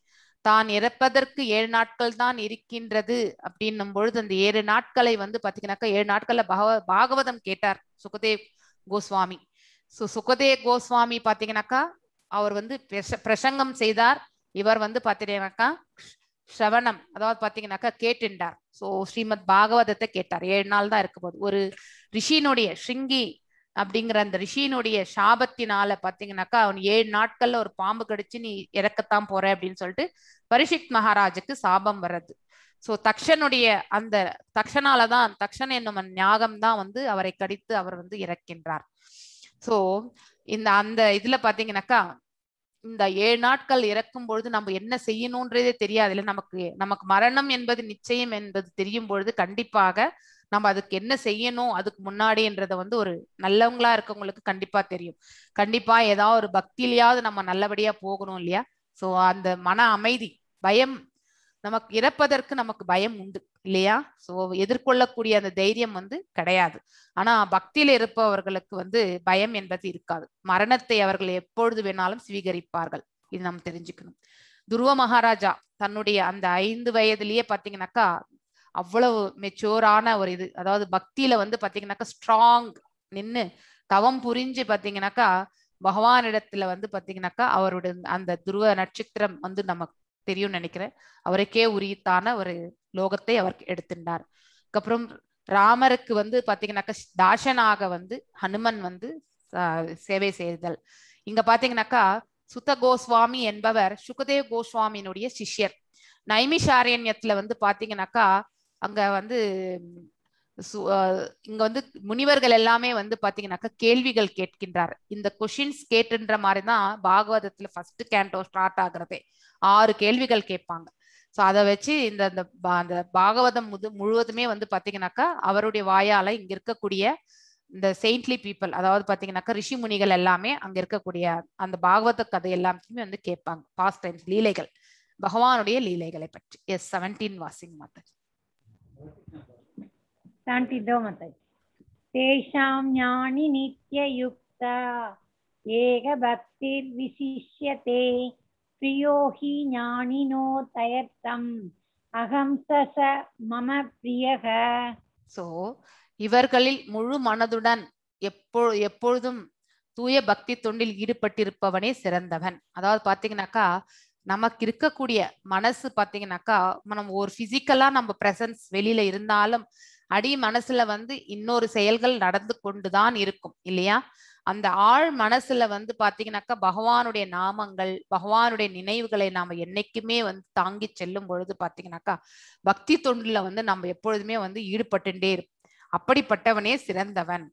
[SPEAKER 1] தான் இறப்பதற்கு ஏழு நாட்கள் தான் இருக்கின்றது அப்படின்னும் பொழுது அந்த ஏழு நாட்களை வந்து பாத்தீங்கன்னாக்கா ஏழு நாட்கள்ல பகவ பாகவதம் கேட்டார் சுகதேவ் கோஸ்வாமி சோ சுகதேவ் கோஸ்வாமி பாத்தீங்கன்னாக்கா அவர் வந்து பிரச- பிரசங்கம் செய்தார் இவர் வந்து பாத்தீங்கன்னாக்கா ஸ்ரவணம் அதாவது பாத்தீங்கன்னாக்கா கேட்டுண்டார் சோ ஸ்ரீமத் பாகவதத்தை கேட்டார் ஏழு நாள் தான் இருக்க போகுது ஒரு ரிஷியினுடைய ஸ்ருங்கி அப்படிங்கிற அந்த ரிஷியினுடைய சாபத்தினால பாத்தீங்கன்னாக்கா அவன் ஏழு நாட்கள்ல ஒரு பாம்பு கடிச்சு நீ இறக்கத்தான் போற அப்படின்னு சொல்லிட்டு பரிஷித் மகாராஜுக்கு சாபம் வர்றது சோ தக்ஷனுடைய அந்த தக்ஷனாலதான் தக்ஷன் என்னும் ஞாகம் தான் வந்து அவரை கடித்து அவர் வந்து இறக்கின்றார் சோ இந்த அந்த இதுல பாத்தீங்கன்னாக்கா இந்த ஏழு நாட்கள் இறக்கும் பொழுது நம்ம என்ன செய்யணும்ன்றதே தெரியாது இல்ல நமக்கு நமக்கு மரணம் என்பது நிச்சயம் என்பது தெரியும் பொழுது கண்டிப்பாக நம்ம அதுக்கு என்ன செய்யணும் அதுக்கு முன்னாடின்றத வந்து ஒரு நல்லவங்களா இருக்கவங்களுக்கு கண்டிப்பா தெரியும் கண்டிப்பா ஏதாவது ஒரு பக்தியிலயாவது நம்ம நல்லபடியா போகணும் இல்லையா சோ அந்த மன அமைதி பயம் நமக்கு இறப்பதற்கு நமக்கு பயம் உண்டு இல்லையா சோ எதிர்கொள்ளக்கூடிய அந்த தைரியம் வந்து கிடையாது ஆனா பக்தியில இருப்பவர்களுக்கு வந்து பயம் என்பது இருக்காது மரணத்தை அவர்கள் எப்பொழுது வேணாலும் ஸ்வீகரிப்பார்கள் இது நாம் தெரிஞ்சுக்கணும் துருவ மகாராஜா தன்னுடைய அந்த ஐந்து வயதிலேயே பாத்தீங்கன்னாக்கா அவ்வளவு மெச்சூரான ஒரு இது அதாவது பக்தியில வந்து பாத்தீங்கன்னாக்கா ஸ்ட்ராங் நின்னு தவம் புரிஞ்சு பாத்தீங்கன்னாக்கா பகவானிடத்துல வந்து பாத்தீங்கன்னாக்கா அவருடைய அந்த துருவ நட்சத்திரம் வந்து நமக்கு தெரியும் நினைக்கிறேன் அவருக்கே உரித்தான ஒரு லோகத்தை அவர் எடுத்துட்டார் அதுக்கப்புறம் ராமருக்கு வந்து பாத்தீங்கன்னாக்கா தாசனாக வந்து ஹனுமன் வந்து ஆஹ், சேவை செய்தல் இங்க பாத்தீங்கன்னாக்கா சுத கோஸ்வாமி என்பவர் சுகதேவ் கோஸ்வாமியினுடைய சிஷ்யர் நைமிஷாரண்யத்துல வந்து பாத்தீங்கன்னாக்கா அங்க வந்து ம், சு- ஆஹ், இங்க வந்து முனிவர்கள் எல்லாமே வந்து பாத்தீங்கன்னாக்கா கேள்விகள் கேட்கின்றார் இந்த கொஷின்ஸ் கேட்டுன்ற மாதிரி தான் பாகவதத்துல ஃபர்ஸ்ட் கேண்டோ ஸ்டார்ட் ஆகுறதே ஆறு கேள்விகள் கேட்பாங்க ஸோ அதை வச்சு இந்த அந்த பா- அந்த பாகவதம் முது முழுவதுமே வந்து பாத்தீங்கன்னாக்கா அவருடைய வாயால இங்க இருக்கக்கூடிய இந்த செயின்ட்லி பீப்புள் அதாவது பாத்தீங்கன்னாக்கா ரிஷி முனிகள் எல்லாமே அங்க இருக்கக்கூடிய அந்த பாகவத கதை எல்லாத்தையுமே வந்து கேட்பாங்க பாஸ்ட் டைம்ஸ் லீலைகள் பகவானுடைய லீலைகளை பற்றி எஸ் செவன்டீன் வாசிங் மாதா
[SPEAKER 2] शान्तिदो माताजि तेषां ज्ञानि नित्ययुक्ता एकभक्तिर्विशिष्यते प्रियो हि ज्ञानिनो तयर्थम् अहं स स मम प्रियः
[SPEAKER 1] சோ இவர்களில் முழு மனதுடன் எப்பொ எப்பொழுதும் தூய பக்தி தொண்டில் ஈடுபட்டிருப்பவனே சிறந்தவன் அதாவது பாத்தீங்கன்னாக்கா நமக்கு இருக்கக்கூடிய மனசு பாத்தீங்கன்னாக்கா நம்ம ஒரு பிசிக்கலா நம்ம பிரசன்ஸ் வெளியில இருந்தாலும் அடி மனசுல வந்து இன்னொரு செயல்கள் நடந்து கொண்டுதான் இருக்கும் இல்லையா அந்த ஆழ் மனசுல வந்து பாத்தீங்கன்னாக்கா பகவானுடைய நாமங்கள் பகவானுடைய நினைவுகளை நாம என்னைக்குமே வந்து தாங்கி செல்லும் பொழுது பாத்தீங்கன்னாக்கா பக்தி தொண்டுல வந்து நம்ம எப்பொழுதுமே வந்து ஈடுபட்டுட்டே இருப்போம் அப்படிப்பட்டவனே சிறந்தவன்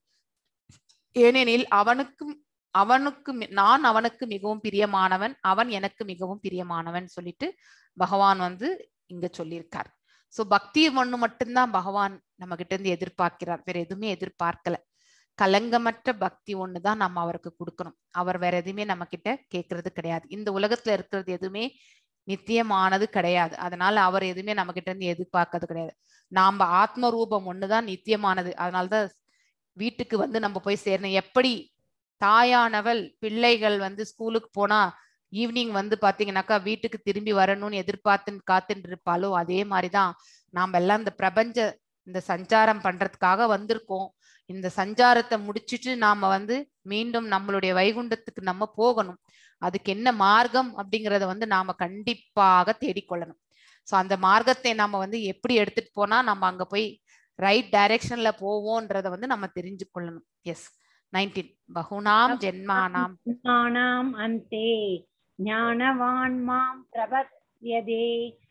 [SPEAKER 1] ஏனெனில் அவனுக்கும் அவனுக்கு மி- நான் அவனுக்கு மிகவும் பிரியமானவன் அவன் எனக்கு மிகவும் பிரியமானவன் சொல்லிட்டு பகவான் வந்து இங்க சொல்லியிருக்கார் சோ பக்தி ஒண்ணு மட்டும்தான் பகவான் நம்ம கிட்ட இருந்து எதிர்பார்க்கிறார் வேற எதுவுமே எதிர்பார்க்கல கலங்கமற்ற பக்தி ஒண்ணுதான் நம்ம அவருக்கு கொடுக்கணும் அவர் வேற எதுவுமே நம்ம கிட்ட கேட்கறது கிடையாது இந்த உலகத்துல இருக்கிறது எதுவுமே நித்தியமானது கிடையாது அதனால அவர் எதுவுமே நம்ம கிட்ட இருந்து எதிர்பார்க்கறது கிடையாது நாம ஆத்ம ரூபம் ஒண்ணுதான் நித்தியமானது அதனாலதான் வீட்டுக்கு வந்து நம்ம போய் சேரணும் எப்படி தாயானவள் பிள்ளைகள் வந்து ஸ்கூலுக்கு போனா ஈவினிங் வந்து பாத்தீங்கன்னாக்கா வீட்டுக்கு திரும்பி வரணும்னு எதிர்பார்த்துன்னு காத்துட்டு இருப்பாளோ அதே மாதிரிதான் நாம எல்லாம் இந்த பிரபஞ்ச இந்த சஞ்சாரம் பண்றதுக்காக வந்திருக்கோம் இந்த சஞ்சாரத்தை முடிச்சிட்டு நாம வந்து மீண்டும் நம்மளுடைய வைகுண்டத்துக்கு நம்ம போகணும் அதுக்கு என்ன மார்க்கம் அப்படிங்கறத வந்து நாம கண்டிப்பாக தேடிக்கொள்ளணும் சோ அந்த மார்க்கத்தை நாம வந்து எப்படி எடுத்துட்டு போனா நம்ம அங்க போய் ரைட் டைரக்ஷன்ல போவோன்றத வந்து நம்ம தெரிஞ்சு கொள்ளணும் எஸ் நைன்டீன் பகுனாம் ஜென்மானாம்
[SPEAKER 2] ज्ञानाम् अन्ते ज्ञानवान् मां प्रपद्यते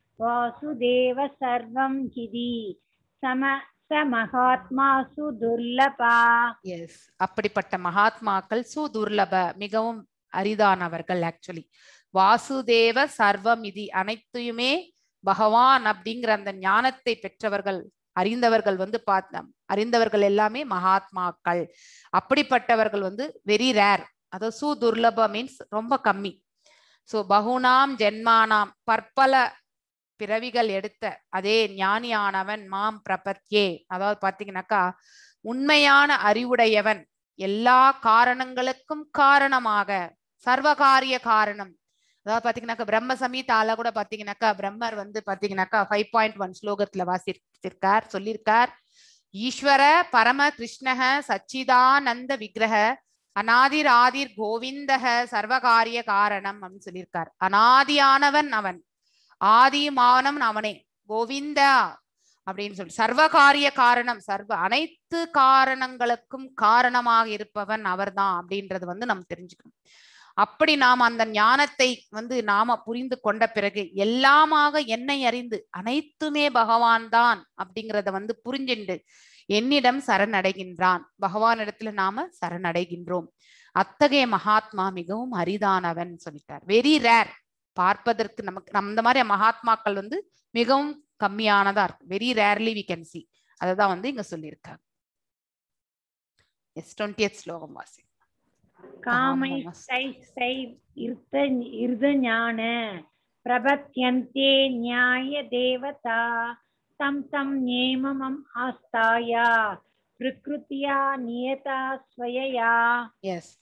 [SPEAKER 2] वासुदेव सर्वं हिदि सम स महात्मासु दुर्लभा
[SPEAKER 1] எஸ் அப்படிப்பட்ட மகாத்மாக்கள் சுதுர்லப மிகவும் அரிதானவர்கள் ஆக்சுவலி வாசுதேவ சர்வம் இது அனைத்தையுமே பகவான் அப்படிங்கிற அந்த ஞானத்தை பெற்றவர்கள் அறிந்தவர்கள் வந்து பார்த்த அறிந்தவர்கள் எல்லாமே மகாத்மாக்கள் அப்படிப்பட்டவர்கள் வந்து வெரி ரேர் அதாவது சுதுர்லப மீன்ஸ் ரொம்ப கம்மி சோ பகுனாம் ஜென்மானாம் பற்பல பிறவிகள் எடுத்த அதே ஞானியானவன் மாம் பிரபத்யே அதாவது பாத்தீங்கன்னாக்கா உண்மையான அறிவுடையவன் எல்லா காரணங்களுக்கும் காரணமாக சர்வகாரிய காரணம் அதாவது பாத்தீங்கன்னாக்கா பிரம்ம சமீதால கூட பாத்தீங்கன்னாக்கா பிரம்மர் வந்து பாத்தீங்கன்னாக்கா ஃபைவ் பாயிண்ட் ஒன் ஸ்லோகத்துல வாசிச்சிருக்கார் சொல்லியிருக்கார் ஈஸ்வர பரம கிருஷ்ணக சச்சிதானந்த விக்கிரக அநாதிர் ஆதிர் கோவிந்தக சர்வகாரிய காரணம் அப்படின்னு சொல்லியிருக்கார் அனாதியானவன் அவன் ஆதிமானவன் அவனே கோவிந்தா அப்படின்னு சொல்லி சர்வகாரிய காரணம் சர்வ அனைத்து காரணங்களுக்கும் காரணமாக இருப்பவன் அவர்தான் அப்படின்றது வந்து நம்ம தெரிஞ்சுக்கணும் அப்படி நாம் அந்த ஞானத்தை வந்து நாம புரிந்து கொண்ட பிறகு எல்லாமாக என்னை அறிந்து அனைத்துமே பகவான் தான் அப்படிங்கிறத வந்து புரிஞ்சுண்டு என்னிடம் சரணடைகின்றான் பகவானிடத்துல நாம சரணடைகின்றோம் அத்தகைய மகாத்மா மிகவும் அரிதானவன் சொல்லிட்டார் வெரி ரேர் பார்ப்பதற்கு நமக்கு நம்ம இந்த மாதிரி மகாத்மாக்கள் வந்து மிகவும் கம்மியானதா இருக்கு very rarely we can see அததான் வந்து இங்க சொல்லியிருக்காங்க எஸ் டுவெண்ட்டி ஸ்லோகம் வாசி
[SPEAKER 2] कामैस्तैस्तै इर्त इर्दज्ञान प्रपद्यन्ते न्यायदेवता तं तं नियमम् आस्थाय प्रकृत्या नियता स्वयया
[SPEAKER 1] எஸ்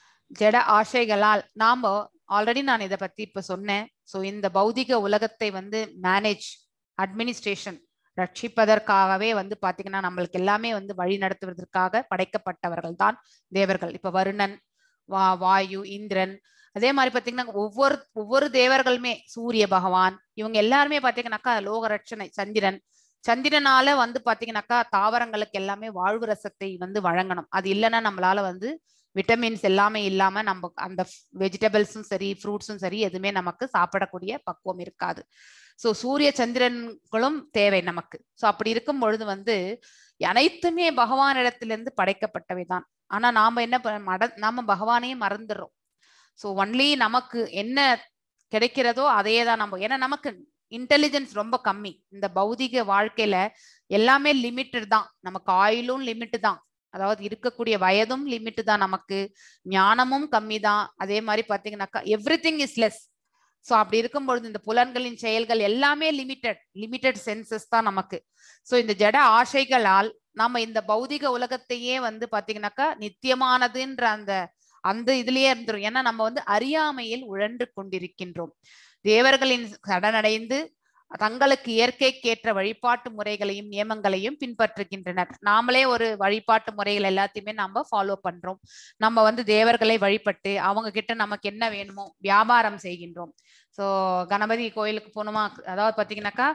[SPEAKER 1] ஜட ஆசைகளால் நாம ஆல்ரெடி நான் இதை பத்தி இப்ப சொன்னேன் சோ இந்த பௌதிக உலகத்தை வந்து மேனேஜ் அட்மினிஸ்ட்ரேஷன் ரட்சிப்பதற்காகவே வந்து பாத்தீங்கன்னா நம்மளுக்கு எல்லாமே வந்து வழி நடத்துவதற்காக படைக்கப்பட்டவர்கள் தான் தேவர்கள் இப்ப வருணன் வா வாயு இந்திரன் அதே மாதிரி பாத்தீங்கன்னா ஒவ்வொரு ஒவ்வொரு தேவர்களுமே சூரிய பகவான் இவங்க எல்லாருமே பாத்தீங்கன்னாக்கா லோக ரட்சணை சந்திரன் சந்திரனால வந்து பாத்தீங்கன்னாக்கா தாவரங்களுக்கு எல்லாமே வாழ்வு ரசத்தை வந்து வழங்கணும் அது இல்லைன்னா நம்மளால வந்து விட்டமின்ஸ் எல்லாமே இல்லாம நம்ம அந்த வெஜிடபிள்ஸும் சரி ஃப்ரூட்ஸும் சரி எதுவுமே நமக்கு சாப்பிடக்கூடிய பக்குவம் இருக்காது ஸோ சூரிய சந்திரன்களும் தேவை நமக்கு ஸோ அப்படி இருக்கும் பொழுது வந்து அனைத்துமே பகவானிடத்திலிருந்து படைக்கப்பட்டவை தான் ஆனா நாம என்ன ப- மட நாம பகவானையே மறந்துடுறோம் ஸோ ஒன்லி நமக்கு என்ன கிடைக்கிறதோ அதையே தான் நம்ம ஏன்னா நமக்கு இன்டெலிஜென்ஸ் ரொம்ப கம்மி இந்த பௌதிக வாழ்க்கையில எல்லாமே லிமிட்டட் தான் நமக்கு ஆயிலும் லிமிட் தான் அதாவது இருக்கக்கூடிய வயதும் லிமிட் தான் நமக்கு ஞானமும் கம்மி தான் அதே மாதிரி பாத்தீங்கன்னாக்கா everything is less so அப்படி இருக்கும் பொழுது இந்த புலன்களின் செயல்கள் எல்லாமே லிமிட்டட் லிமிட்டட் சென்சஸ் தான் நமக்கு ஸோ இந்த ஜட ஆசைகளால் நாம இந்த பௌதிக உலகத்தையே வந்து பாத்தீங்கன்னாக்கா நித்தியமானதுன்ற அந்த அந்த இதுலயே இருந்துரும் ஏன்னா நம்ம வந்து அறியாமையில் உழன்று கொண்டிருக்கின்றோம் தேவர்களின் சடனடைந்து தங்களுக்கு இயற்கைக்கேற்ற வழிபாட்டு முறைகளையும் நியமங்களையும் பின்பற்றுகின்றனர் நாமளே ஒரு வழிபாட்டு முறைகள் எல்லாத்தையுமே நம்ம ஃபாலோ பண்றோம் நம்ம வந்து தேவர்களை வழிபட்டு அவங்க கிட்ட நமக்கு என்ன வேணுமோ வியாபாரம் செய்கின்றோம் ஸோ கணபதி கோயிலுக்கு போகணுமா அதாவது பாத்தீங்கன்னாக்கா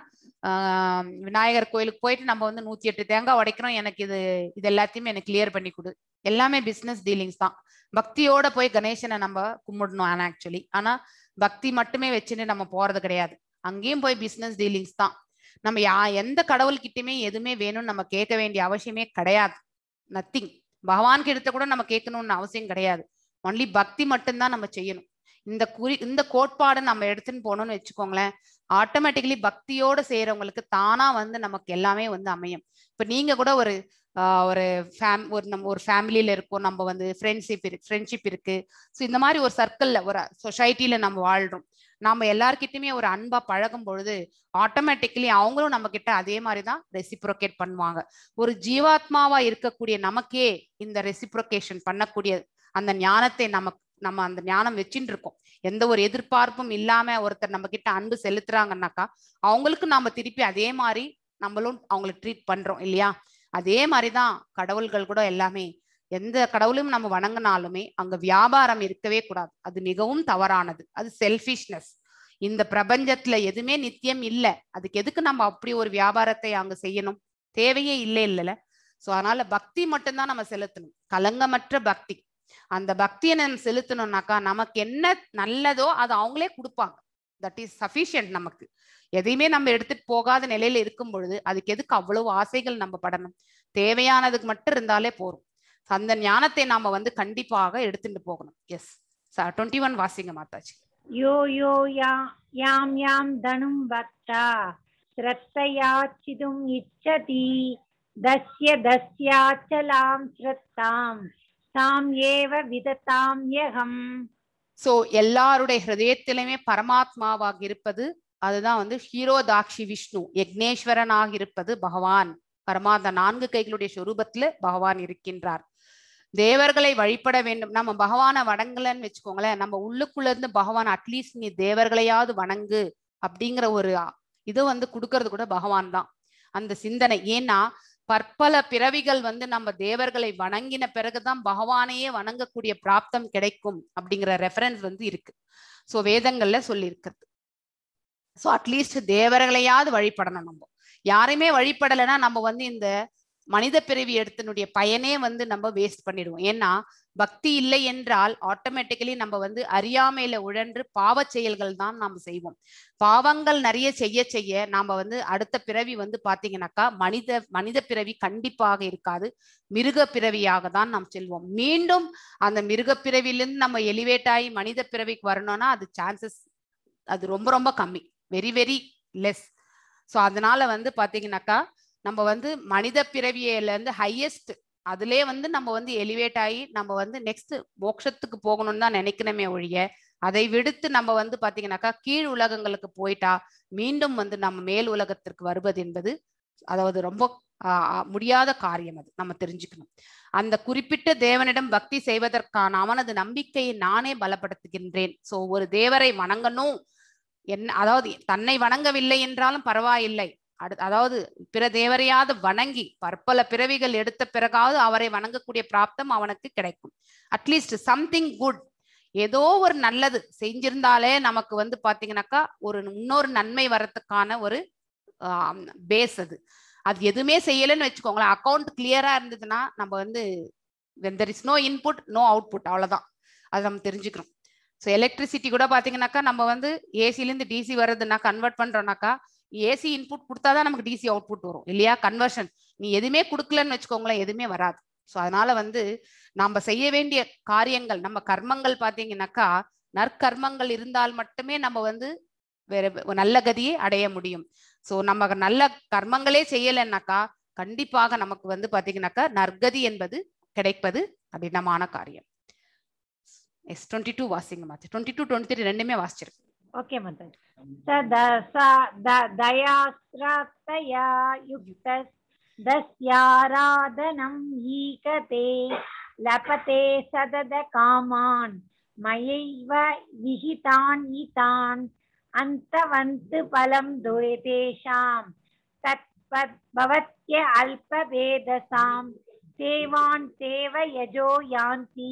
[SPEAKER 1] ஆஹ் விநாயகர் கோயிலுக்கு போயிட்டு நம்ம வந்து நூத்தி எட்டு தேங்காய் உடைக்கிறோம் எனக்கு இது இது எல்லாத்தையுமே எனக்கு கிளியர் பண்ணி கொடு எல்லாமே பிசினஸ் டீலிங்ஸ் தான் பக்தியோட போய் கணேசனை நம்ம கும்பிடணும் ஆனா ஆக்சுவலி ஆனா பக்தி மட்டுமே வச்சுட்டு நம்ம போறது கிடையாது அங்கேயும் போய் பிசினஸ் டீலிங்ஸ் தான் நம்ம யா எந்த கடவுள்கிட்டயுமே எதுவுமே வேணும்னு நம்ம கேட்க வேண்டிய அவசியமே கிடையாது நத்திங் பகவான் கிட்ட கூட நம்ம கேட்கணும்னு அவசியம் கிடையாது ஒன்லி பக்தி மட்டும்தான் நம்ம செய்யணும் இந்த குறி இந்த கோட்பாடு நம்ம எடுத்துன்னு போனோம்னு வச்சுக்கோங்களேன் ஆட்டோமேட்டிக்கலி பக்தியோட செய்யறவங்களுக்கு தானா வந்து நமக்கு எல்லாமே வந்து அமையும் இப்ப நீங்க கூட ஒரு ஆஹ் ஒரு ஃபேம் ஒரு நம்ம ஒரு ஃபேமிலியில இருக்கோம் நம்ம வந்து ஃப்ரெண்ட்ஷிப் இருக்கு ஃப்ரெண்ட்ஷிப் இருக்கு ஸோ இந்த மாதிரி ஒரு சர்க்கிள்ல ஒரு சொசைட்டில நம்ம வாழ்றோம் நாம எல்லார்கிட்டயுமே ஒரு அன்பா பழகும் பொழுது ஆட்டோமேட்டிக்கலி அவங்களும் நம்ம கிட்ட அதே மாதிரி தான் ரெசிப்ரோகேட் பண்ணுவாங்க ஒரு ஜீவாத்மாவா இருக்கக்கூடிய நமக்கே இந்த ரெசிப்ரோகேஷன் பண்ணக்கூடிய அந்த ஞானத்தை நமக்கு நம்ம அந்த ஞானம் வச்சுட்டு இருக்கோம் எந்த ஒரு எதிர்பார்ப்பும் இல்லாம ஒருத்தர் நம்ம கிட்ட அன்பு செலுத்துறாங்கன்னாக்கா அவங்களுக்கு நாம திருப்பி அதே மாதிரி நம்மளும் அவங்களை ட்ரீட் பண்றோம் இல்லையா அதே மாதிரிதான் கடவுள்கள் கூட எல்லாமே எந்த கடவுளும் நம்ம வணங்கினாலுமே அங்க வியாபாரம் இருக்கவே கூடாது அது மிகவும் தவறானது அது செல்ஃபிஷ்னஸ் இந்த பிரபஞ்சத்துல எதுவுமே நித்தியம் இல்லை அதுக்கு எதுக்கு நம்ம அப்படி ஒரு வியாபாரத்தை அங்க செய்யணும் தேவையே இல்லை இல்லைல்ல சோ அதனால பக்தி மட்டும்தான் நம்ம செலுத்தணும் கலங்கமற்ற பக்தி அந்த பக்தியை நம்ம செலுத்தணும்னாக்கா நமக்கு என்ன நல்லதோ அது அவங்களே கொடுப்பாங்க தட் இஸ் சஃபிஷியன்ட் நமக்கு எதையுமே நம்ம எடுத்துட்டு போகாத நிலையில இருக்கும் பொழுது அதுக்கு எதுக்கு அவ்வளவு ஆசைகள் நம்ம படணும் தேவையானதுக்கு மட்டும் இருந்தாலே போறோம் அந்த ஞானத்தை நாம வந்து கண்டிப்பாக எடுத்துட்டு போகணும் எஸ் டுவெண்ட்டி ஒன் வாசிங்க மாதாஜி
[SPEAKER 2] यो यो या यां यां धनुं भक्ता श्रद्धयाचितुम् इच्छति दस्य दस्याचलां श्रद्धां ताम् एव विदताम्यहम्
[SPEAKER 1] சோ எல்லாருடைய ஹிருதயத்திலுமே பரமாத்மாவாக இருப்பது அதுதான் வந்து ஹீரோதாக்ஷி விஷ்ணு யக்னேஸ்வரனாக இருப்பது பகவான் பரமாத்மா நான்கு கைகளுடைய சொரூபத்துல பகவான் இருக்கின்றார் தேவர்களை வழிபட வேண்டும் நம்ம பகவானை வணங்கலன்னு வச்சுக்கோங்களேன் நம்ம உள்ளுக்குள்ள இருந்து பகவான் அட்லீஸ்ட் நீ தேவர்களையாவது வணங்கு அப்படிங்கிற ஒரு இது வந்து கொடுக்கறது கூட பகவான் தான் அந்த சிந்தனை ஏன்னா பற்பல பிறவிகள் வந்து நம்ம தேவர்களை வணங்கின பிறகுதான் பகவானையே வணங்கக்கூடிய பிராப்தம் கிடைக்கும் அப்படிங்கிற ரெஃபரன்ஸ் வந்து இருக்கு சோ வேதங்கள்ல சொல்லியிருக்கிறது சோ அட்லீஸ்ட் தேவர்களையாவது வழிபடணும் நம்ம யாரையுமே வழிபடலைன்னா நம்ம வந்து இந்த மனித பிறவி எடுத்தனுடைய பயனே வந்து நம்ம வேஸ்ட் பண்ணிடுவோம் ஏன்னா பக்தி இல்லை என்றால் ஆட்டோமேட்டிக்கலி நம்ம வந்து அறியாமையில உழன்று பாவ செயல்கள் தான் நாம் செய்வோம் பாவங்கள் நிறைய செய்ய செய்ய நாம வந்து அடுத்த பிறவி வந்து பாத்தீங்கன்னாக்கா மனித மனித பிறவி கண்டிப்பாக இருக்காது மிருக பிறவியாக தான் நாம் செல்வோம் மீண்டும் அந்த மிருக பிறவிலிருந்து நம்ம எலிவேட் ஆகி மனித பிறவிக்கு வரணும்னா அது சான்சஸ் அது ரொம்ப ரொம்ப கம்மி வெரி வெரி லெஸ் ஸோ அதனால வந்து பாத்தீங்கன்னாக்கா நம்ம வந்து மனித பிறவியில இருந்து ஹையஸ்ட் அதுலயே வந்து நம்ம வந்து எலிவேட் ஆகி நம்ம வந்து நெக்ஸ்ட் மோட்சத்துக்கு போகணும்னு தான் நினைக்கணுமே ஒழிய அதை விடுத்து நம்ம வந்து பாத்தீங்கன்னாக்கா கீழ் உலகங்களுக்கு போயிட்டா மீண்டும் வந்து நம்ம மேல் உலகத்திற்கு வருவது என்பது அதாவது ரொம்ப ஆஹ் முடியாத காரியம் அது நம்ம தெரிஞ்சுக்கணும் அந்த குறிப்பிட்ட தேவனிடம் பக்தி செய்வதற்கான அவனது நம்பிக்கையை நானே பலப்படுத்துகின்றேன் சோ ஒரு தேவரை வணங்கணும் என்ன அதாவது தன்னை வணங்கவில்லை என்றாலும் பரவாயில்லை அடு அதாவது பிற தேவரையாவது வணங்கி பற்பல பிறவிகள் எடுத்த பிறகாவது அவரை வணங்கக்கூடிய பிராப்தம் அவனுக்கு கிடைக்கும் அட்லீஸ்ட் சம்திங் குட் ஏதோ ஒரு நல்லது செஞ்சிருந்தாலே நமக்கு வந்து பாத்தீங்கன்னாக்கா ஒரு இன்னொரு நன்மை வரத்துக்கான ஒரு பேஸ் அது அது எதுவுமே செய்யலைன்னு வச்சுக்கோங்களேன் அக்கௌண்ட் கிளியரா இருந்ததுன்னா நம்ம வந்து there is no input no output அவ்வளவுதான் அது நம்ம தெரிஞ்சுக்கிறோம் ஸோ எலக்ட்ரிசிட்டி கூட பாத்தீங்கன்னாக்கா நம்ம வந்து ஏசிலேருந்து டிசி வருதுன்னா கன்வெர்ட் பண்றோம்னாக்கா ஏசி இன்புட் கொடுத்தாதான் நமக்கு டிசி அவுட்புட் வரும் இல்லையா கன்வர்ஷன் நீ எதுவுமே கொடுக்கலன்னு வச்சுக்கோங்களேன் எதுவுமே வராது ஸோ அதனால வந்து நாம செய்ய வேண்டிய காரியங்கள் நம்ம கர்மங்கள் பாத்தீங்கன்னாக்கா நற்கர்மங்கள் இருந்தால் மட்டுமே நம்ம வந்து வேற நல்ல கதியை அடைய முடியும் ஸோ நம்ம நல்ல கர்மங்களே செய்யலைன்னாக்கா கண்டிப்பாக நமக்கு வந்து பாத்தீங்கன்னாக்கா நற்கதி என்பது கிடைப்பது கடினமான காரியம் எஸ் டுவெண்ட்டி டூ வாசிங்க மாச்சு டுவெண்ட்டி டூ டுவெண்ட்டி த்ரீ ரெண்டுமே வாசிச்சிருக்கு
[SPEAKER 2] ஓகே மாதாஜி स दयास्त्रतया युक्त दस्याराधनम् ईकते लपते सदद कामान् मयैव विहितान् इतान् अन्तवन्त फलं दुरितेषां तत्पद् भवत्य अल्पभेदसां सेवान् सेव यजो यान्ति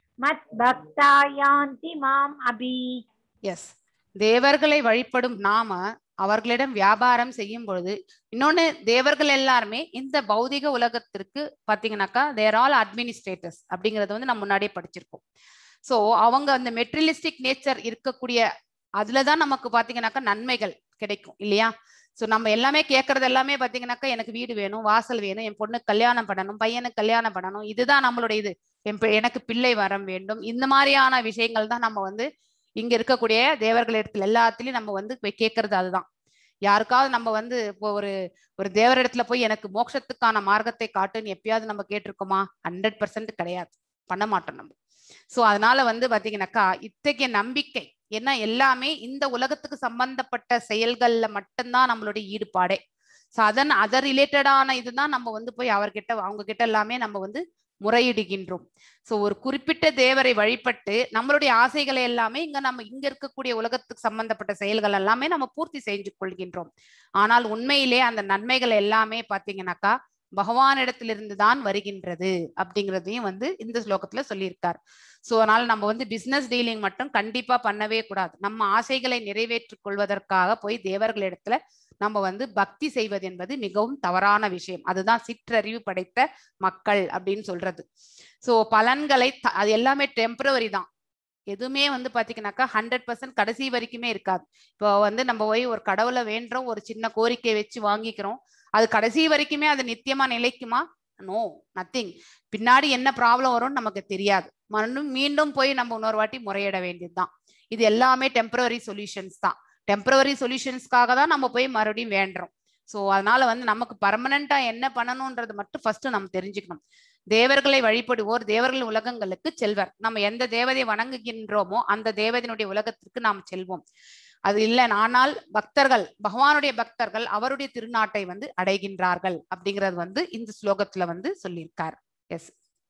[SPEAKER 2] मद्भक्ता यान्ति माम् अभि
[SPEAKER 1] எஸ் தேவர்களை வழிபடும் நாம அவர்களிடம் வியாபாரம் செய்யும் பொழுது இன்னொன்னு தேவர்கள் எல்லாருமே இந்த பௌதிக உலகத்திற்கு பாத்தீங்கன்னாக்கா தேர் ஆல் அட்மினிஸ்ட்ரேட்டர்ஸ் அப்படிங்கறது வந்து நம்ம முன்னாடியே படிச்சிருக்கோம் சோ அவங்க அந்த மெட்டீரியலிஸ்டிக் நேச்சர் இருக்கக்கூடிய அதுலதான் நமக்கு பாத்தீங்கன்னாக்கா நன்மைகள் கிடைக்கும் இல்லையா சோ நம்ம எல்லாமே கேட்கறது எல்லாமே பாத்தீங்கன்னாக்கா எனக்கு வீடு வேணும் வாசல் வேணும் என் பொண்ணுக்கு கல்யாணம் பண்ணணும் பையனுக்கு கல்யாணம் பண்ணணும் இதுதான் நம்மளுடைய இது என் எனக்கு பிள்ளை வரம் வேண்டும் இந்த மாதிரியான விஷயங்கள் தான் நம்ம வந்து இங்க இருக்கக்கூடிய தேவர்கள் இடத்துல எல்லாத்துலயும் நம்ம வந்து போய் கேட்கறது அதுதான் யாருக்காவது நம்ம வந்து இப்போ ஒரு ஒரு தேவர் இடத்துல போய் எனக்கு மோட்சத்துக்கான மார்க்கத்தை காட்டுன்னு எப்பயாவது நம்ம கேட்டிருக்கோமா ஹண்ட்ரட் பர்சன்ட் கிடையாது பண்ண மாட்டோம் நம்ம சோ அதனால வந்து பாத்தீங்கன்னாக்கா இத்தகைய நம்பிக்கை ஏன்னா எல்லாமே இந்த உலகத்துக்கு சம்பந்தப்பட்ட செயல்கள்ல மட்டும்தான் நம்மளுடைய ஈடுபாடே ஸோ அதன் அதர் ரிலேட்டடான இதுதான் நம்ம வந்து போய் அவர்கிட்ட அவங்க கிட்ட எல்லாமே நம்ம வந்து முறையிடுகின்றோம் சோ ஒரு குறிப்பிட்ட தேவரை வழிபட்டு நம்மளுடைய ஆசைகளை எல்லாமே இங்க நம்ம இங்க இருக்கக்கூடிய உலகத்துக்கு சம்பந்தப்பட்ட செயல்கள் எல்லாமே நம்ம பூர்த்தி செஞ்சு கொள்கின்றோம் ஆனால் உண்மையிலே அந்த நன்மைகள் எல்லாமே பாத்தீங்கன்னாக்கா பகவானிடத்திலிருந்து தான் வருகின்றது அப்படிங்கிறதையும் வந்து இந்த ஸ்லோகத்துல சொல்லியிருக்கார் சோ அதனால நம்ம வந்து பிசினஸ் டீலிங் மட்டும் கண்டிப்பா பண்ணவே கூடாது நம்ம ஆசைகளை நிறைவேற்றிக் கொள்வதற்காக போய் தேவர்களிடத்துல நம்ம வந்து பக்தி செய்வது என்பது மிகவும் தவறான விஷயம் அதுதான் சிற்றறிவு படைத்த மக்கள் அப்படின்னு சொல்றது சோ பலன்களை அது எல்லாமே டெம்பரவரி தான் எதுவுமே வந்து பாத்தீங்கன்னாக்கா ஹண்ட்ரட் பர்சன்ட் கடைசி வரைக்குமே இருக்காது இப்போ வந்து நம்ம போய் ஒரு கடவுளை வேண்டுறோம் ஒரு சின்ன கோரிக்கை வச்சு வாங்கிக்கிறோம் அது கடைசி வரைக்குமே அது நித்தியமா நிலைக்குமா நோ நத்திங் பின்னாடி என்ன ப்ராப்ளம் வரும்னு நமக்கு தெரியாது மறுபடியும் மீண்டும் போய் நம்ம இன்னொரு வாட்டி முறையிட வேண்டியதுதான் இது எல்லாமே டெம்பரவரி சொல்யூஷன்ஸ் தான் டெம்பரவரி சொல்யூஷன்ஸ்க்காக தான் நம்ம போய் மறுபடியும் வேண்டுறோம் ஸோ அதனால வந்து நமக்கு பர்மனண்டா என்ன பண்ணணும்ன்றது மட்டும் ஃபர்ஸ்ட் நம்ம தெரிஞ்சுக்கணும் தேவர்களை வழிபடுவோர் தேவர்கள் உலகங்களுக்கு செல்வர் நம்ம எந்த தேவதை வணங்குகின்றோமோ அந்த தேவதையினுடைய உலகத்திற்கு நாம் செல்வோம் அது இல்லை ஆனால் பக்தர்கள் பகவானுடைய பக்தர்கள் அவருடைய திருநாட்டை வந்து அடைகின்றார்கள் அப்படிங்கிறது வந்து இந்த ஸ்லோகத்துல வந்து சொல்லியிருக்கார் எஸ்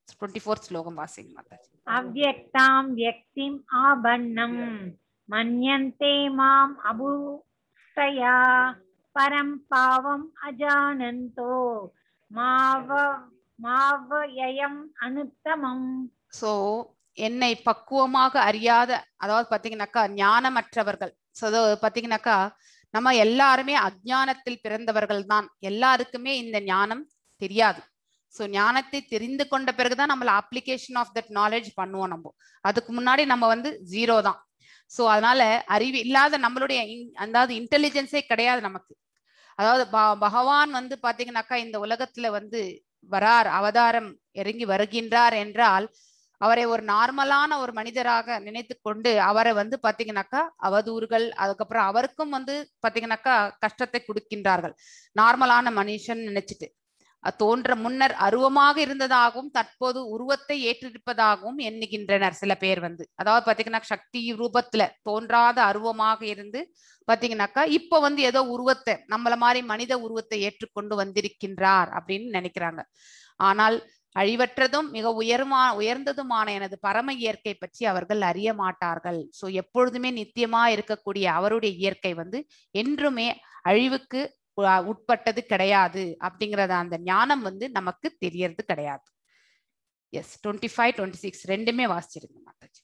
[SPEAKER 1] டுவெண்ட்டி ஃபோர்த் ஸ்லோகம் வாசிங்க மாதாஜி
[SPEAKER 2] अव्यक्तां व्यक्तिम् आबन्नं मन्यन्ते माम् अभूष्टया परं पावम् अजानन्तो माव मावयम् अनुत्तमम्
[SPEAKER 1] ஸோ என்னை பக்குவமாக அறியாத அதாவது பாத்தீங்கன்னாக்கா ஞானமற்றவர்கள் ஸோ அதாவது பாத்தீங்கன்னாக்கா நம்ம எல்லாருமே அஜ்ஞானத்தில் பிறந்தவர்கள் தான் எல்லாருக்குமே இந்த ஞானம் தெரியாது ஸோ ஞானத்தை தெரிந்து கொண்ட பிறகுதான் நம்மள அப்ளிகேஷன் ஆஃப் தட் நாலேஜ் பண்ணுவோம் நம்ம அதுக்கு முன்னாடி நம்ம வந்து ஜீரோ தான் ஸோ அதனால அறிவு இல்லாத நம்மளுடைய in- அதாவது இன்டெலிஜென்ஸே கிடையாது நமக்கு அதாவது ப- பகவான் வந்து பாத்தீங்கன்னாக்கா இந்த உலகத்துல வந்து வரார் அவதாரம் இறங்கி வருகின்றார் என்றால் அவரை ஒரு நார்மலான ஒரு மனிதராக நினைத்து கொண்டு அவரை வந்து பாத்தீங்கன்னாக்கா அவதூறுகள் அதுக்கப்புறம் அவருக்கும் வந்து பாத்தீங்கன்னாக்கா கஷ்டத்தை கொடுக்கின்றார்கள் நார்மலான மனுஷன் நினைச்சிட்டு அஹ் தோன்ற முன்னர் அருவமாக இருந்ததாகவும் தற்போது உருவத்தை ஏற்றிருப்பதாகவும் எண்ணுகின்றனர் சில பேர் வந்து அதாவது பாத்தீங்கன்னா சக்தி ரூபத்துல தோன்றாத அருவமாக இருந்து பாத்தீங்கன்னாக்கா இப்ப வந்து ஏதோ உருவத்தை நம்மள மாதிரி மனித உருவத்தை ஏற்றுக்கொண்டு வந்திருக்கின்றார் அப்படின்னு நினைக்கிறாங்க ஆனால் அழிவற்றதும் மிக உயர்மா உயர்ந்ததுமான எனது பரம இயற்கை பற்றி அவர்கள் அறிய மாட்டார்கள் சோ எப்பொழுதுமே நித்தியமா இருக்கக்கூடிய அவருடைய இயற்கை வந்து என்றுமே அழிவுக்கு உ- உட்பட்டது கிடையாது அப்படிங்கறத அந்த ஞானம் வந்து நமக்கு தெரியறது கிடையாது yes twenty five twenty six ரெண்டுமே வாசிச்சிருங்க மாதாஜி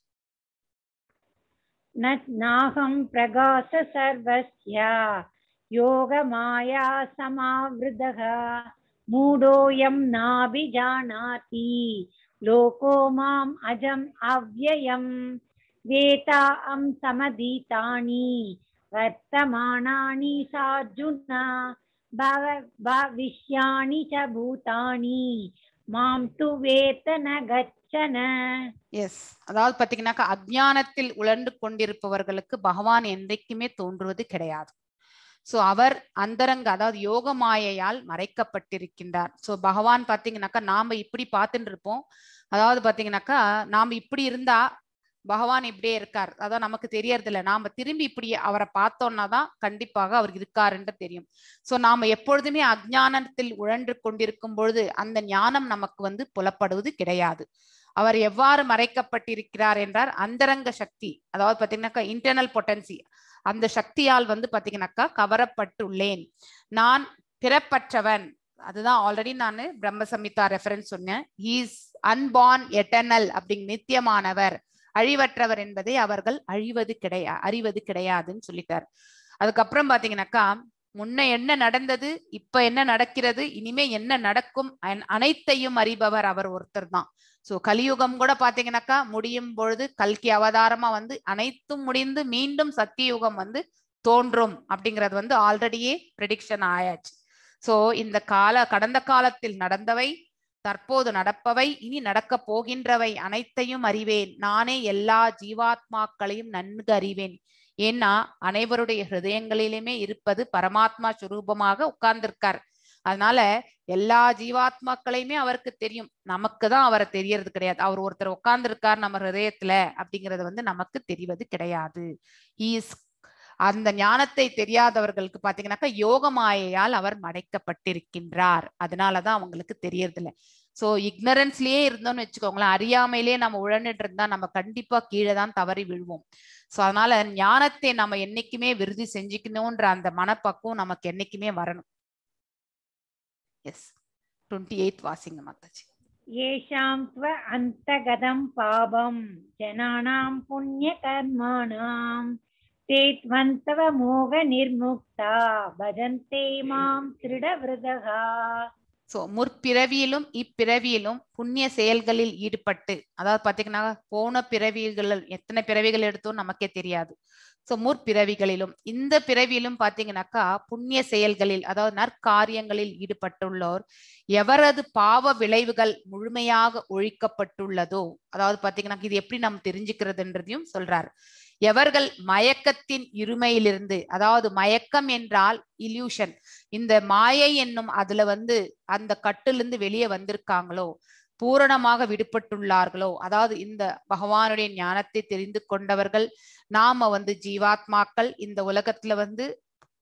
[SPEAKER 2] न नाहं प्रकाश सर्वस्य योगमाया समावृतः मूढोऽयं नाभिजानाति लोको माम् अजम् अव्ययम् वेतां समधीतानि वर्तमानानि सार्जुन भव भविष्याणि च भूतानि मां तु वेत न गच्छन
[SPEAKER 1] எஸ் அதாவது பாத்தீங்கன்னாக்கா அஜ்ஞானத்தில் உழண்டு கொண்டிருப்பவர்களுக்கு பகவான் என்றைக்குமே தோன்றுவது கிடையாது சோ அவர் அந்தரங்க அதாவது யோக மாயையால் மறைக்கப்பட்டிருக்கின்றார் சோ பகவான் பாத்தீங்கன்னாக்கா நாம இப்படி பார்த்துட்டு இருப்போம் அதாவது பாத்தீங்கன்னாக்கா நாம இப்படி இருந்தா பகவான் இப்படியே இருக்கார் அதான் நமக்கு தெரியறது இல்ல நாம திரும்பி இப்படி அவரை பார்த்தோம்னா தான் கண்டிப்பாக அவர் இருக்காருன்ற தெரியும் சோ நாம எப்பொழுதுமே அஜ்ஞானத்தில் உழன்று கொண்டிருக்கும் பொழுது அந்த ஞானம் நமக்கு வந்து புலப்படுவது கிடையாது அவர் எவ்வாறு மறைக்கப்பட்டிருக்கிறார் என்றார் அந்தரங்க சக்தி அதாவது பாத்தீங்கன்னாக்கா இன்டர்னல் பொட்டன்சி அந்த சக்தியால் வந்து பாத்தீங்கன்னாக்கா கவரப்பட்டுள்ளேன் நான் பிறப்பற்றவன் அதுதான் ஆல்ரெடி நான் பிரம்ம சம்ஹிதா ரெஃபரன்ஸ் சொன்னேன் ஹீஸ் அன்பார்ன் எட்டர்னல் அப்படிங்க நித்தியமானவர் அழிவற்றவர் என்பதை அவர்கள் அழிவது கிடையா அறிவது கிடையாதுன்னு சொல்லிட்டார் அதுக்கப்புறம் பாத்தீங்கன்னாக்கா முன்ன என்ன நடந்தது இப்ப என்ன நடக்கிறது இனிமே என்ன நடக்கும் அன- அனைத்தையும் அறிபவர் அவர் ஒருத்தர் தான் சோ கலியுகம் கூட பாத்தீங்கன்னாக்கா முடியும் பொழுது கல்கி அவதாரமா வந்து அனைத்தும் முடிந்து மீண்டும் சத்தியுகம் வந்து தோன்றும் அப்படிங்கிறது வந்து ஆல்ரெடியே ப்ரெடிக்ஷன் ஆயாச்சு சோ இந்த கால கடந்த காலத்தில் நடந்தவை தற்போது நடப்பவை இனி நடக்க போகின்றவை அனைத்தையும் அறிவேன் நானே எல்லா ஜீவாத்மாக்களையும் நன்கு அறிவேன் ஏன்னா அனைவருடைய ஹிருதயங்களிலுமே இருப்பது பரமாத்மா சுரூபமாக உட்கார்ந்திருக்கார் அதனால எல்லா ஜீவாத்மாக்களையுமே அவருக்கு தெரியும் நமக்கு தான் அவரை தெரியறது கிடையாது அவர் ஒருத்தர் உட்கார்ந்திருக்கார் நம்ம ஹிருதயத்துல அப்படிங்கறது வந்து நமக்கு தெரிவது கிடையாது இஸ் அந்த ஞானத்தை தெரியாதவர்களுக்கு பாத்தீங்கன்னாக்கா யோக மாயையால் அவர் மடைக்கப்பட்டிருக்கின்றார் அதனாலதான் அவங்களுக்கு தெரியறது இல்ல சோ இக்னரன்ஸ்லயே இருந்தோம்னு வச்சுக்கோங்களேன் அறியாமையிலேயே நம்ம உழந்துட்டு இருந்தா நம்ம கண்டிப்பா கீழே தான் தவறி விழுவோம் சோ அதனால ஞானத்தை நம்ம என்னைக்குமே விருதி செஞ்சுக்கணும்ன்ற அந்த மனப்பக்குவம் நமக்கு என்னைக்குமே வரணும் எஸ் டுவெண்ட்டி எயித் வாசிங்க மாதாஜி
[SPEAKER 2] येषां त्व अन्तगतं पापं जनानां पुण्यकर्माणां ते त्वन्तव मोहनिर्मुक्ता भजन्ते मां दृढव्रतः
[SPEAKER 1] சோ முற்பிறவியிலும் இப்பிறவியிலும் புண்ணிய செயல்களில் ஈடுபட்டு அதாவது பாத்தீங்கன்னா போன பிறவிகள் எத்தனை பிறவிகள் எடுத்தோம் நமக்கே தெரியாது சோ முற்பிறவிகளிலும் இந்த பிறவியிலும் பாத்தீங்கன்னாக்கா புண்ணிய செயல்களில் அதாவது நற்காரியங்களில் ஈடுபட்டுள்ளோர் எவரது பாவ விளைவுகள் முழுமையாக ஒழிக்கப்பட்டுள்ளதோ அதாவது பாத்தீங்கன்னா இது எப்படி நம்ம தெரிஞ்சுக்கிறதுன்றதையும் சொல்றாரு எவர்கள் மயக்கத்தின் இருமையிலிருந்து அதாவது மயக்கம் என்றால் இல்யூஷன் இந்த மாயை என்னும் அதுல வந்து அந்த கட்டிலிருந்து வெளியே வந்திருக்காங்களோ பூரணமாக விடுபட்டுள்ளார்களோ அதாவது இந்த பகவானுடைய ஞானத்தை தெரிந்து கொண்டவர்கள் நாம வந்து ஜீவாத்மாக்கள் இந்த உலகத்துல வந்து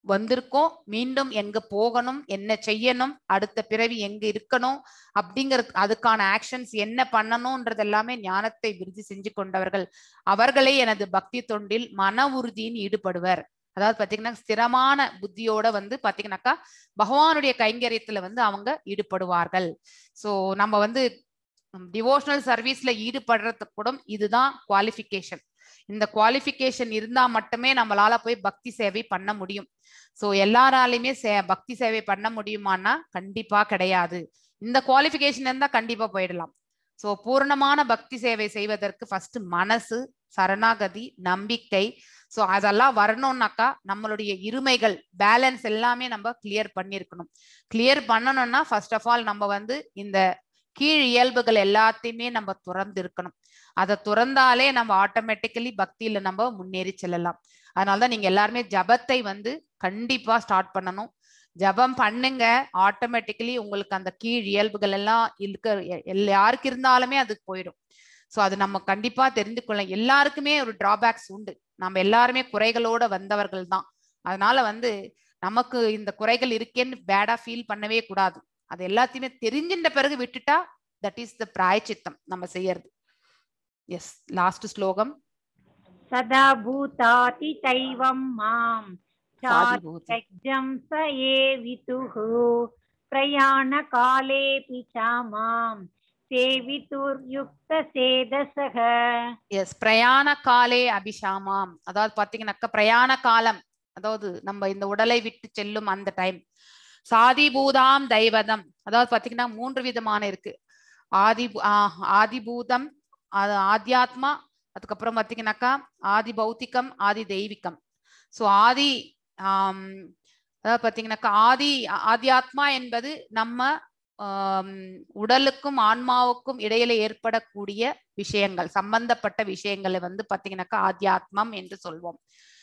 [SPEAKER 1] வந்திருக்கோம் மீண்டும் எங்க போகணும் என்ன செய்யணும் அடுத்த பிறவி எங்க இருக்கணும் அப்படிங்கிறது அதுக்கான ஆக்ஷன்ஸ் என்ன பண்ணணும்ன்றது எல்லாமே ஞானத்தை விருதி செஞ்சு கொண்டவர்கள் அவர்களே எனது பக்தி தொண்டில் மன உறுதியின் ஈடுபடுவர் அதாவது பாத்தீங்கன்னா ஸ்திரமான புத்தியோட வந்து பாத்தீங்கன்னாக்கா பகவானுடைய கைங்கரியத்துல வந்து அவங்க ஈடுபடுவார்கள் சோ நம்ம வந்து டிவோஷனல் சர்வீஸ்ல ஈடுபடுறதுக்கு கூட இதுதான் குவாலிஃபிகேஷன் இந்த குவாலிஃபிகேஷன் இருந்தா மட்டுமே நம்மளால போய் பக்தி சேவை பண்ண முடியும் சோ எல்லாராலையுமே சே பக்தி சேவை பண்ண முடியுமான்னா கண்டிப்பா கிடையாது இந்த குவாலிஃபிகேஷன் இருந்தா கண்டிப்பா போயிடலாம் சோ பூர்ணமான பக்தி சேவை செய்வதற்கு ஃபர்ஸ்ட் மனசு சரணாகதி நம்பிக்கை சோ அதெல்லாம் வரணும்னாக்கா நம்மளுடைய இருமைகள் பேலன்ஸ் எல்லாமே நம்ம கிளியர் பண்ணியிருக்கணும் கிளியர் பண்ணணும்னா ஃபர்ஸ்ட் ஆஃப் ஆல் நம்ம வந்து இந்த கீழ் இயல்புகள் எல்லாத்தையுமே நம்ம துறந்து இருக்கணும் அதை துறந்தாலே நம்ம ஆட்டோமேட்டிக்கலி பக்தியில நம்ம முன்னேறி செல்லலாம் அதனாலதான் நீங்க எல்லாருமே ஜபத்தை வந்து கண்டிப்பா ஸ்டார்ட் பண்ணணும் ஜபம் பண்ணுங்க ஆட்டோமேட்டிக்கலி உங்களுக்கு அந்த கீழ் இயல்புகள் எல்லாம் இருக்க எல் யாருக்கு இருந்தாலுமே அது போயிடும் ஸோ அது நம்ம கண்டிப்பா தெரிந்து கொள்ள எல்லாருக்குமே ஒரு டிராபேக்ஸ் உண்டு நம்ம எல்லாருமே குறைகளோட வந்தவர்கள் தான் அதனால வந்து நமக்கு இந்த குறைகள் இருக்கேன்னு பேடா ஃபீல் பண்ணவே கூடாது அது எல்லாத்தையுமே தெரிஞ்சின்ற பிறகு விட்டுட்டா தட் இஸ் த பிராயச்சித்தம் நம்ம செய்யறது எஸ் லாஸ்ட் ஸ்லோகம்
[SPEAKER 2] சதா பூதாதி தைவம் மாம்
[SPEAKER 1] சாதிபூதி
[SPEAKER 2] சாத்யஜம் ச ஏவிதுः பிரயாணகாலேऽपि च மாம் சேவிதுர்யுக்த சேதசக
[SPEAKER 1] எஸ் பிரயாண காலே அபிஷாமாம் அதாவது பாத்தீங்கன்னாக்கா பிரயாண காலம் அதாவது நம்ம இந்த உடலை விட்டு செல்லும் அந்த டைம் சாதிபூதாம் தைவதம் அதாவது பாத்தீங்கன்னா மூன்று விதமான இருக்கு ஆதி ஆஹ் ஆதிபூதம் அது ஆத்தியாத்மா அதுக்கப்புறம் பாத்தீங்கன்னாக்கா ஆதி பௌத்திகம் ஆதி தெய்வீகம் ஸோ ஆதி ஆம், அதாவது பாத்தீங்கன்னாக்கா ஆதி ஆத்தியாத்மா என்பது நம்ம ஆம், உடலுக்கும் ஆன்மாவுக்கும் இடையில ஏற்படக்கூடிய விஷயங்கள் சம்பந்தப்பட்ட விஷயங்களை வந்து பாத்தீங்கன்னாக்கா ஆத்தியாத்மம் என்று சொல்வோம்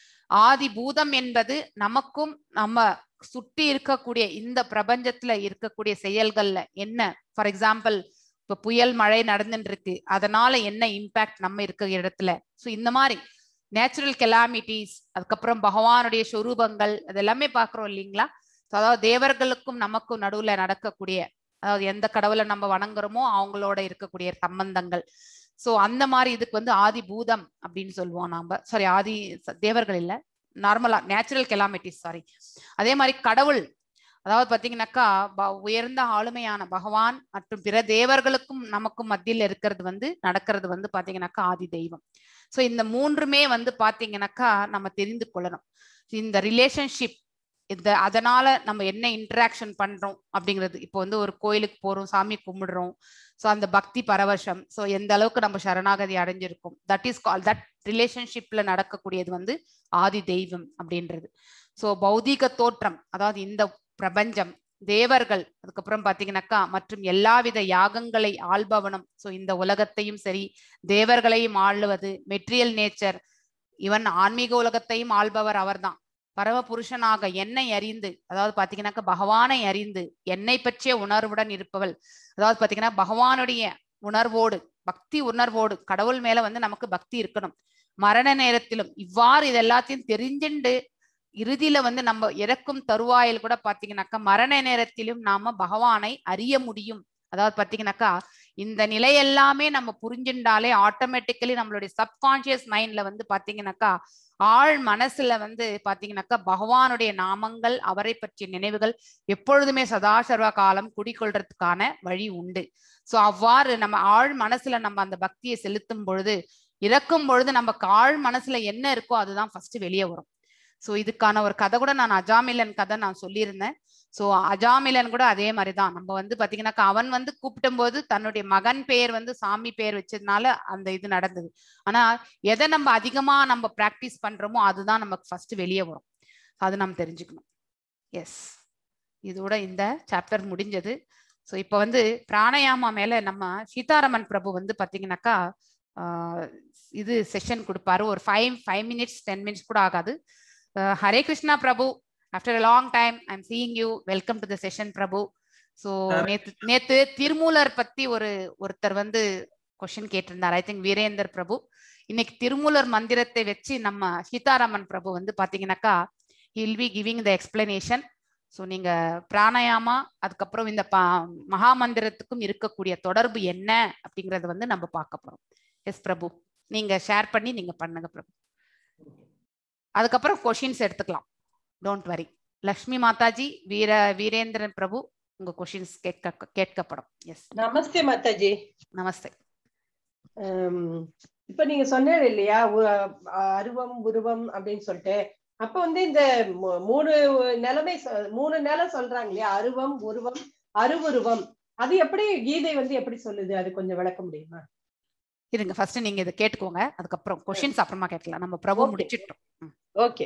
[SPEAKER 1] ஆதி பூதம் என்பது நமக்கும் நம்ம சுற்றி இருக்கக்கூடிய இந்த பிரபஞ்சத்துல இருக்கக்கூடிய செயல்கள்ல என்ன ஃபார் எக்ஸாம்பிள் இப்ப புயல் மழை நடந்துட்டு இருக்கு அதனால என்ன இம்பாக்ட் நம்ம இருக்கிற இடத்துல ஸோ இந்த மாதிரி நேச்சுரல் கெலாமிட்டிஸ் அதுக்கப்புறம் பகவானுடைய சொரூபங்கள் அதெல்லாமே பாக்குறோம் இல்லைங்களா So, அதாவது தேவர்களுக்கும் நமக்கும் நடுவுல நடக்கக்கூடிய அதாவது எந்த கடவுளை நம்ம வணங்குறோமோ அவங்களோட இருக்கக்கூடிய சம்பந்தங்கள் சோ அந்த மாதிரி இதுக்கு வந்து ஆதி பூதம் அப்படின்னு சொல்லுவோம் நாம சாரி ஆதி ச- தேவர்கள் இல்ல நார்மலா நேச்சுரல் கெலாமிட்டிஸ் சாரி அதே மாதிரி கடவுள் அதாவது பாத்தீங்கன்னாக்கா ப- உயர்ந்த ஆளுமையான பகவான் மற்றும் பிற தேவர்களுக்கும் நமக்கும் மத்தியில் இருக்கிறது வந்து நடக்கிறது வந்து பாத்தீங்கன்னாக்கா ஆதி தெய்வம் சோ இந்த மூன்றுமே வந்து பாத்தீங்கன்னாக்கா நம்ம தெரிந்து கொள்ளணும் இந்த ரிலேஷன்ஷிப் இந்த அதனால நம்ம என்ன இன்டராக்ஷன் பண்றோம் அப்படிங்கிறது இப்போ வந்து ஒரு கோயிலுக்கு போறோம் சாமி கும்பிடுறோம் ஸோ அந்த பக்தி பரவசம் ஸோ எந்த அளவுக்கு நம்ம சரணாகதி அடைஞ்சிருக்கோம் தட் இஸ் கால் தட் ரிலேஷன்ஷிப்ல நடக்கக்கூடியது வந்து ஆதி தெய்வம் அப்படின்றது ஸோ பௌதீக தோற்றம் அதாவது இந்த பிரபஞ்சம் தேவர்கள் அதுக்கப்புறம் பாத்தீங்கன்னாக்கா மற்றும் எல்லாவித யாகங்களை ஆள்பவனும் ஸோ இந்த உலகத்தையும் சரி தேவர்களையும் ஆளுவது மெட்ரியல் நேச்சர் இவன் ஆன்மீக உலகத்தையும் ஆள்பவர் அவர்தான் பரம புருஷனாக என்னை அறிந்து அதாவது பாத்தீங்கன்னாக்கா பகவானை அறிந்து என்னை பற்றிய உணர்வுடன் இருப்பவள் அதாவது பாத்தீங்கன்னா பகவானுடைய உணர்வோடு பக்தி உணர்வோடு கடவுள் மேல வந்து நமக்கு பக்தி இருக்கணும் மரண நேரத்திலும் இவ்வாறு இது எல்லாத்தையும் தெரிஞ்சுண்டு இறுதியில வந்து நம்ம இறக்கும் தருவாயில் கூட பாத்தீங்கன்னாக்கா மரண நேரத்திலும் நாம பகவானை அறிய முடியும் அதாவது பாத்தீங்கன்னாக்கா இந்த நிலை எல்லாமே நம்ம புரிஞ்சுட்டாலே ஆட்டோமேட்டிக்கலி நம்மளுடைய சப்கான்சியஸ் மைண்ட்ல வந்து பாத்தீங்கன்னாக்கா ஆழ் மனசுல வந்து பாத்தீங்கன்னாக்கா பகவானுடைய நாமங்கள் அவரை பற்றிய நினைவுகள் எப்பொழுதுமே சதாசர்வ காலம் குடிக்கொள்றதுக்கான வழி உண்டு சோ அவ்வாறு நம்ம ஆழ் மனசுல நம்ம அந்த பக்தியை செலுத்தும் பொழுது இறக்கும் பொழுது நமக்கு ஆழ் மனசுல என்ன இருக்கோ அதுதான் ஃபர்ஸ்ட் வெளியே வரும் சோ இதுக்கான ஒரு கதை கூட நான் அஜாமிலன் கதை நான் சொல்லியிருந்தேன் சோ அஜாமிலன் கூட அதே மாதிரிதான் நம்ம வந்து பாத்தீங்கன்னாக்கா அவன் வந்து கூப்பிடும் போது தன்னுடைய மகன் பெயர் வந்து சாமி பெயர் வச்சதுனால அந்த இது நடந்தது ஆனா எதை நம்ம அதிகமா நம்ம பிராக்டிஸ் பண்றோமோ அதுதான் நமக்கு ஃபர்ஸ்ட் வெளியே வரும் அது நம்ம தெரிஞ்சுக்கணும் எஸ் இதோட இந்த சாப்டர் முடிஞ்சது ஸோ இப்போ வந்து பிராணயாமா மேல நம்ம சீதாராமன் பிரபு வந்து பாத்தீங்கன்னாக்கா ஆஹ் இது செஷன் கொடுப்பாரு ஒரு five five minutes ten minutes கூட ஆகாது அஹ் Hare Krishna Prabhu after a long time I am seeing you welcome to the session Prabhu so நேத்து நேத்து திருமூலர் பத்தி ஒரு ஒருத்தர் வந்து கொஸ்டின் கேட்டிருந்தார் ஐ திங்க் வீரேந்தர் பிரபு இன்னைக்கு திருமூலர் மந்திரத்தை வச்சு நம்ம சீதாராமன் பிரபு வந்து பாத்தீங்கன்னாக்கா he'll be giving the explanation so நீங்க பிராணாயாமா அதுக்கப்புறம் இந்த பா மகா மந்திரத்துக்கும் இருக்கக்கூடிய தொடர்பு என்ன அப்படிங்கறத வந்து நம்ம பார்க்க போறோம் எஸ் பிரபு நீங்க ஷேர் பண்ணி நீங்க பண்ணுங்க பிரபு அதுக்கப்புறம் கொஷின்ஸ் எடுத்துக்கலாம் டோன்ட் வரி லக்ஷ்மி மாதாஜி வீர வீரேந்திரன் பிரபு உங்க கொஷின்ஸ் கேட்க கேட்கப்படும் எஸ்
[SPEAKER 3] நமஸ்தே மாதாஜி
[SPEAKER 1] நமஸ்தே
[SPEAKER 3] ஹம், இப்ப நீங்க சொன்னீங்க இல்லையா உ- அருவம் உருவம் அப்படின்னு சொல்லிட்டு அப்ப வந்து இந்த மூ- மூணு நிலைமை சொ- மூணு நிலை சொல்றாங்க இல்லையா அருவம் உருவம் அருவுருவம் அது எப்படி கீதை வந்து எப்படி சொல்லுது அது கொஞ்சம் விளக்க முடியுமா
[SPEAKER 1] இருங்க ஃபர்ஸ்ட் நீங்க இதை கேட்டுக்கோங்க அதுக்கப்புறம் கொஷின்ஸ் அப்புறமா கேட்கலாம் நம்ம பிரபு
[SPEAKER 3] Okay.
[SPEAKER 1] முடிச்சிட்டோம் ம்.
[SPEAKER 3] ஓகே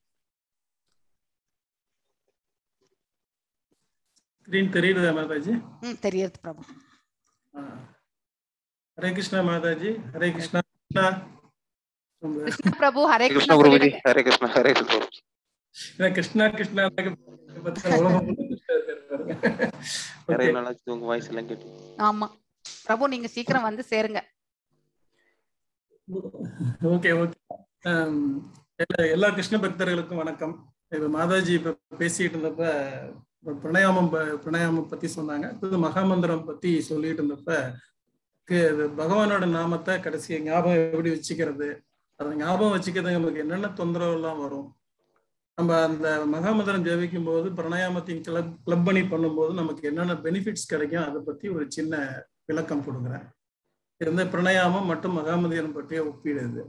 [SPEAKER 4] ஸ்கிரீன் தெரியுதா மாதாஜி
[SPEAKER 1] ம் தெரியுது பிரபு
[SPEAKER 4] ஆ. ஹரே கிருஷ்ணா மாதாஜி ஹரே கிருஷ்ணா கிருஷ்ணா உங்க-
[SPEAKER 1] கிருஷ்ண பிரபு ஹரே
[SPEAKER 5] கிருஷ்ண
[SPEAKER 1] கிருஷ்ணா
[SPEAKER 5] குருஜி
[SPEAKER 1] சொல்லிடுங்க.
[SPEAKER 5] ஹரே கிருஷ்ணா ஹரே கிருஷ்ணா
[SPEAKER 4] ஏன்னா கிருஷ்ணா கிருஷ்ணா பத்தி உலகம் முழுக்க கிருஷ்ணா இருக்காரு பாருங்க.
[SPEAKER 5] நிறைய
[SPEAKER 4] Okay.
[SPEAKER 5] நாளாச்சு உங்க வாய்ஸ் எல்லாம் கேட்டு
[SPEAKER 1] ஆமா பிரபு நீங்க சீக்கிரம் வந்து சேருங்க
[SPEAKER 4] ஓகே ஓகே ஆம், எல்லா- எல்லா கிருஷ்ண பக்தர்களுக்கும் வணக்கம் இப்ப மாதாஜி இப்ப பேசிட்டு இருந்தப்ப இப்ப பிரணயாமம் ப- பிரணயாமம் பத்தி சொன்னாங்க அடுத்தது மகாமந்திரம் பத்தி சொல்லிட்டு இருந்தப்ப கு- இது பகவானோட நாமத்தை கடைசி ஞாபகம் எப்படி வச்சுக்கிறது அதை ஞாபகம் வச்சுக்கிறது நமக்கு என்னென்ன தொந்தரவு எல்லாம் வரும் நம்ம அந்த மகாமந்திரம் ஜெபிக்கும் போது பிரணயாமத்தையும் கிளப் கிளப் பண்ணி பண்ணும்போது நமக்கு என்னென்ன பெனிஃபிட்ஸ் கிடைக்கும் அதை பத்தி ஒரு சின்ன விளக்கம் கொடுக்குறேன் இது வந்து பிரணயாமம் மற்றும் மகாமந்திரம் பற்றிய ஒப்பீடு இது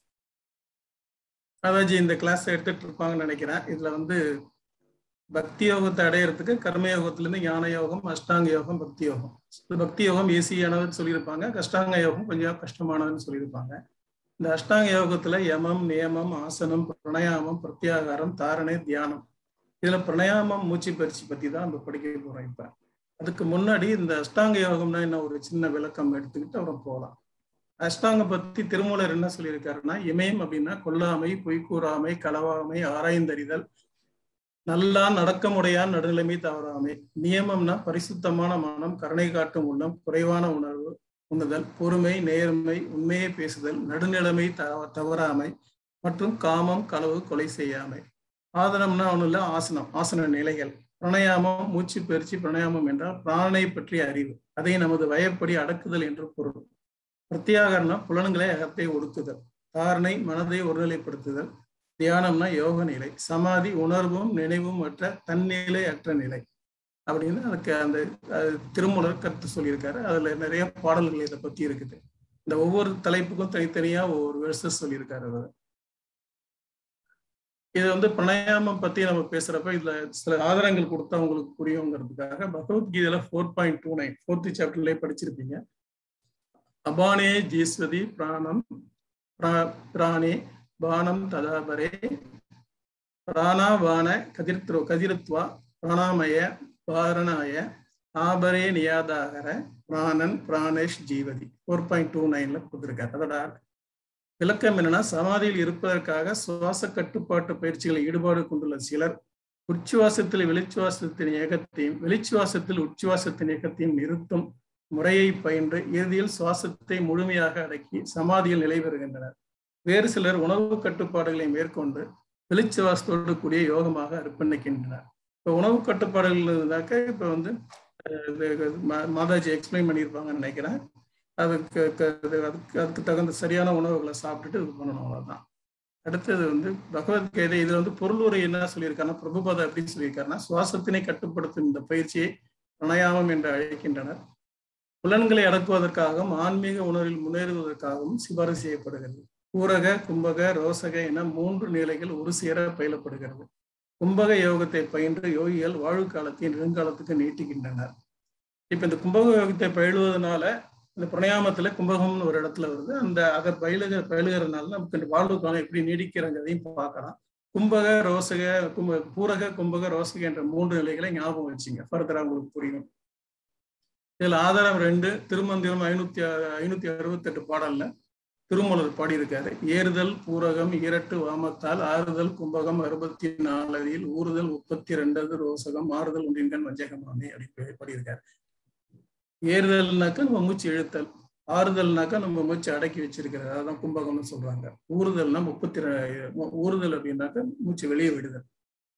[SPEAKER 4] மாதாஜி இந்த கிளாஸ் எடுத்துட்டு இருப்பாங்கன்னு நினைக்கிறேன் இதுல வந்து பக்தி யோகத்தை அடையிறதுக்கு கர்மயோகத்துல இருந்து ஞான யோகம் அஷ்டாங்க யோகம் பக்தி யோகம் இது பக்தி யோகம் ஈஸியானதுன்னு சொல்லியிருப்பாங்க கஷ்டாங்க யோகம் கொஞ்சம் கஷ்டமானதுன்னு சொல்லியிருப்பாங்க இந்த அஷ்டாங்க யோகத்துல யமம் நியமம் ஆசனம் பிரணயாமம் பிரத்யாகாரம் தாரணை தியானம் இதுல பிரணயாமம் மூச்சு பயிற்சி பத்தி தான் நம்ம படிக்க போறோம் இப்ப அதுக்கு முன்னாடி இந்த அஷ்டாங்க யோகம்னா என்ன ஒரு சின்ன விளக்கம் எடுத்துக்கிட்டு அப்புறம் போகலாம் அஷ்டாங்க பத்தி திருமூலர் என்ன சொல்லியிருக்காருன்னா இமயம் அப்படின்னா கொல்லாமை பொய்க்கூறாமை களவாமை ஆராய்ந்தறிதல் நல்லா நடக்கமுடையான் நடுநிலைமை தவறாமை நியமம்னா பரிசுத்தமான மனம் கருணை காட்டும் உள்ளம் குறைவான உணர்வு உண்ணுதல் பொறுமை நேர்மை உண்மையை பேசுதல் நடுநிலைமை தவ- தவறாமை மற்றும் காமம் களவு கொலை செய்யாமை ஆதனம்னா ஒண்ணும் இல்ல ஆசனம் ஆசன நிலைகள் பிரணயாமம் மூச்சு பயிற்சி பிரணயாமம் என்றால் பிராணனை பற்றிய அறிவு அதை நமது வயப்படி அடக்குதல் என்று பொருள் பிரத்யாகரணம் புலன்களை அகத்தை ஒடுக்குதல் தாரணை மனதை ஒருநிலைப்படுத்துதல் தியானம்னா யோக நிலை சமாதி உணர்வும் நினைவும் அற்ற தன்னிலை அற்ற நிலை அப்படின்னு அதுக்கு அந்த அது திருமூலர் கருத்து சொல்லியிருக்காரு அதுல நிறைய பாடல்கள் இதை பத்தி இருக்குது இந்த ஒவ்வொரு தலைப்புக்கும் தனித்தனியா ஒவ்வொரு வெர்சஸ் சொல்லியிருக்காரு அவர் இது வந்து பிரணயாமம் பத்தி நம்ம பேசுறப்ப இதுல சில ஆதாரங்கள் கொடுத்தா உங்களுக்கு புரியுங்கிறதுக்காக பகவத்கீதையில four point two nine fourth சாப்டர்லயே படிச்சிருப்பீங்க அபானே ஜீஸ்வதி பிராணம் பிரா- பிராணே பானம் ததாபரே பிராணாபான கதிர்த்ரோ கதிருத்வா பிராணாமய பாரணாய ஆபரே நியாதாகர பிராணன் பிராணேஷ் ஜீவதி ஃபோர் பாயிண்ட் டூ நைன்ல கொடுத்துருக்காரு அதோட விளக்கம் என்னன்னா சமாதியில் இருப்பதற்காக சுவாச கட்டுப்பாட்டு பயிற்சிகளில் ஈடுபாடு கொண்டுள்ள சிலர் உச்சுவாசத்தில் வெளிச்சுவாசத்தின் இயக்கத்தையும் வெளிச்சுவாசத்தில் உச்சுவாசத்தின் இயக்கத்தையும் நிறுத்தும் முறையை பயின்று இறுதியில் சுவாசத்தை முழுமையாக அடக்கி சமாதியில் நிலை பெறுகின்றனர் வேறு சிலர் உணவு கட்டுப்பாடுகளை மேற்கொண்டு வெளிச்சுவாசத்தோடு கூடிய யோகமாக அர்ப்பணிக்கின்றனர் இப்போ உணவு கட்டுப்பாடுகள் இருந்தாக்க இப்போ வந்து அஹ், இது மா- மாதாஜி எக்ஸ்பிளைன் பண்ணியிருப்பாங்கன்னு நினைக்கிறேன் அதுக்கு க- அது- அதுக்கு அதுக்கு தகுந்த சரியான உணவுகளை சாப்பிட்டுட்டு இது பண்ணணும் அவ்வளவுதான் அடுத்தது வந்து பகவத்கீதை இதுல வந்து பொருள் உரை என்ன சொல்லியிருக்காருன்னா பிரபுபாதா எப்படி சொல்லியிருக்காருன்னா சுவாசத்தினை கட்டுப்படுத்தும் இந்த பயிற்சியை பிரணயாமம் என்று அழைக்கின்றனர் புலன்களை அடக்குவதற்காகவும் ஆன்மீக உணர்வில் முன்னேறுவதற்காகவும் சிபாரிசு செய்யப்படுகிறது பூரக கும்பக ரோசக என மூன்று நிலைகள் ஒரு சேர பயிலப்படுகிறது கும்பக யோகத்தை பயின்று யோகிகள் வாழ்வு காலத்தை நெடுங்காலத்துக்கு நீட்டுகின்றனர் இப்ப இந்த கும்பக யோகத்தை பயிலுவதனால இந்த பிரணயாமத்துல கும்பகம்னு ஒரு இடத்துல வருது அந்த அதை பயிலுக பயிலுகிறதுனால நமக்கு இந்த வாழ்வு காலம் எப்படி நீடிக்கிறங்கிறதையும் பார்க்கலாம் கும்பக ரோசக கும்ப பூரக கும்பக ரோசக என்ற மூன்று நிலைகளை ஞாபகம் வச்சுங்க ஃபர்தரா உங்களுக்கு புரியும் இதுல ஆதாரம் ரெண்டு திருமந்திரம் ஐநூத்தி ஐநூத்தி அறுபத்தி எட்டு பாடல்ல திருமலர் பாடியிருக்காரு ஏறுதல் பூரகம் இரட்டு வாமத்தால் ஆறுதல் கும்பகம் அறுபத்தி நாலதில் ஊறுதல் முப்பத்தி ரெண்டது ரோசகம் ஆறுதல் ஒன்றின்கண் வஞ்சகமாமே அப்படின்னு பாடியிருக்காரு ஏறுதல்னாக்கா நம்ம மூச்சு இழுத்தல் ஆறுதல்னாக்கா நம்ம மூச்சு அடக்கி வச்சிருக்கிறது அதான் கும்பகம்னு சொல்றாங்க ஊறுதல்னா முப்பத்தி ரெ- ஊறுதல் அப்படின்னாக்கா மூச்சு வெளியே விடுதல்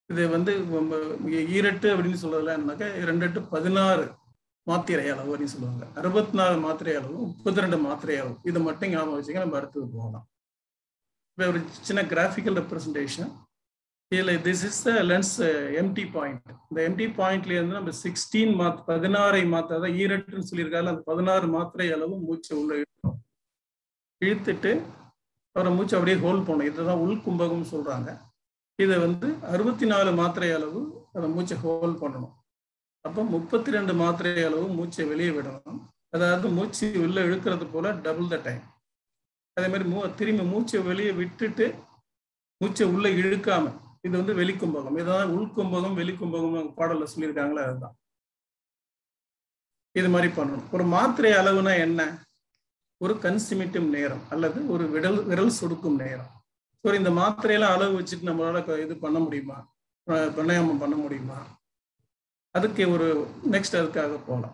[SPEAKER 4] இது வந்து நம்ம ஈரெட்டு அப்படின்னு சொல்றதுல என்னன்னாக்கா ரெண்டு எட்டு பதினாறு மாத்திரை அளவு அப்படின்னு சொல்லுவாங்க அறுபத்தி நாலு மாத்திரை அளவு முப்பத்தி ரெண்டு மாத்திரை அளவு இது மட்டும் ஞாபகம் வச்சுக்க நம்ம அடுத்தது போகலாம் இப்போ ஒரு சின்ன கிராஃபிக்கல் ரெப்ரசன்டேஷன் இதில் this is the lens empty point இந்த எம்டி பாயிண்ட்ல இருந்து நம்ம சிக்ஸ்டீன் மாத் பதினாறை மாத்திரை அதான் ஈரெட்டுன்னு சொல்லியிருக்காரு அந்த பதினாறு மாத்திரை அளவு மூச்சை உள்ள இழுக்கணும் இழுத்துட்டு அவரை மூச்சை அப்படியே ஹோல்ட் பண்ணணும் இதுதான் உள் கும்பகம்னு சொல்றாங்க இதை வந்து அறுபத்தி நாலு மாத்திரை அளவு அந்த மூச்சை ஹோல்ட் பண்ணணும் அப்போ முப்பத்தி ரெண்டு மாத்திரை அளவு மூச்சை வெளியே விடணும் அதாவது மூச்சு உள்ள இழுக்கிறது போல டபுள் த டைம் அதே மாதிரி மூ திரும்பி மூச்சை வெளியே விட்டுட்டு மூச்சை உள்ள இழுக்காம இது வந்து வெளிக்கும்பகம் இதுதான் உள்கும்பகம் வெளிக்கும்பகம் பாடல்ல சொல்லியிருக்காங்களே அதுதான் இது மாதிரி பண்ணணும் ஒரு மாத்திரை அளவுனா என்ன ஒரு கன்சிமிட்டும் நேரம் அல்லது ஒரு விரல் விரல் சொடுக்கும் நேரம் ஸோ இந்த மாத்திரையெல்லாம் அளவு வச்சுட்டு நம்மளால க- இது பண்ண முடியுமா அஹ் பிராணாயாமம் பண்ண முடியுமா அதுக்கு ஒரு நெக்ஸ்ட் அதுக்காக போகலாம்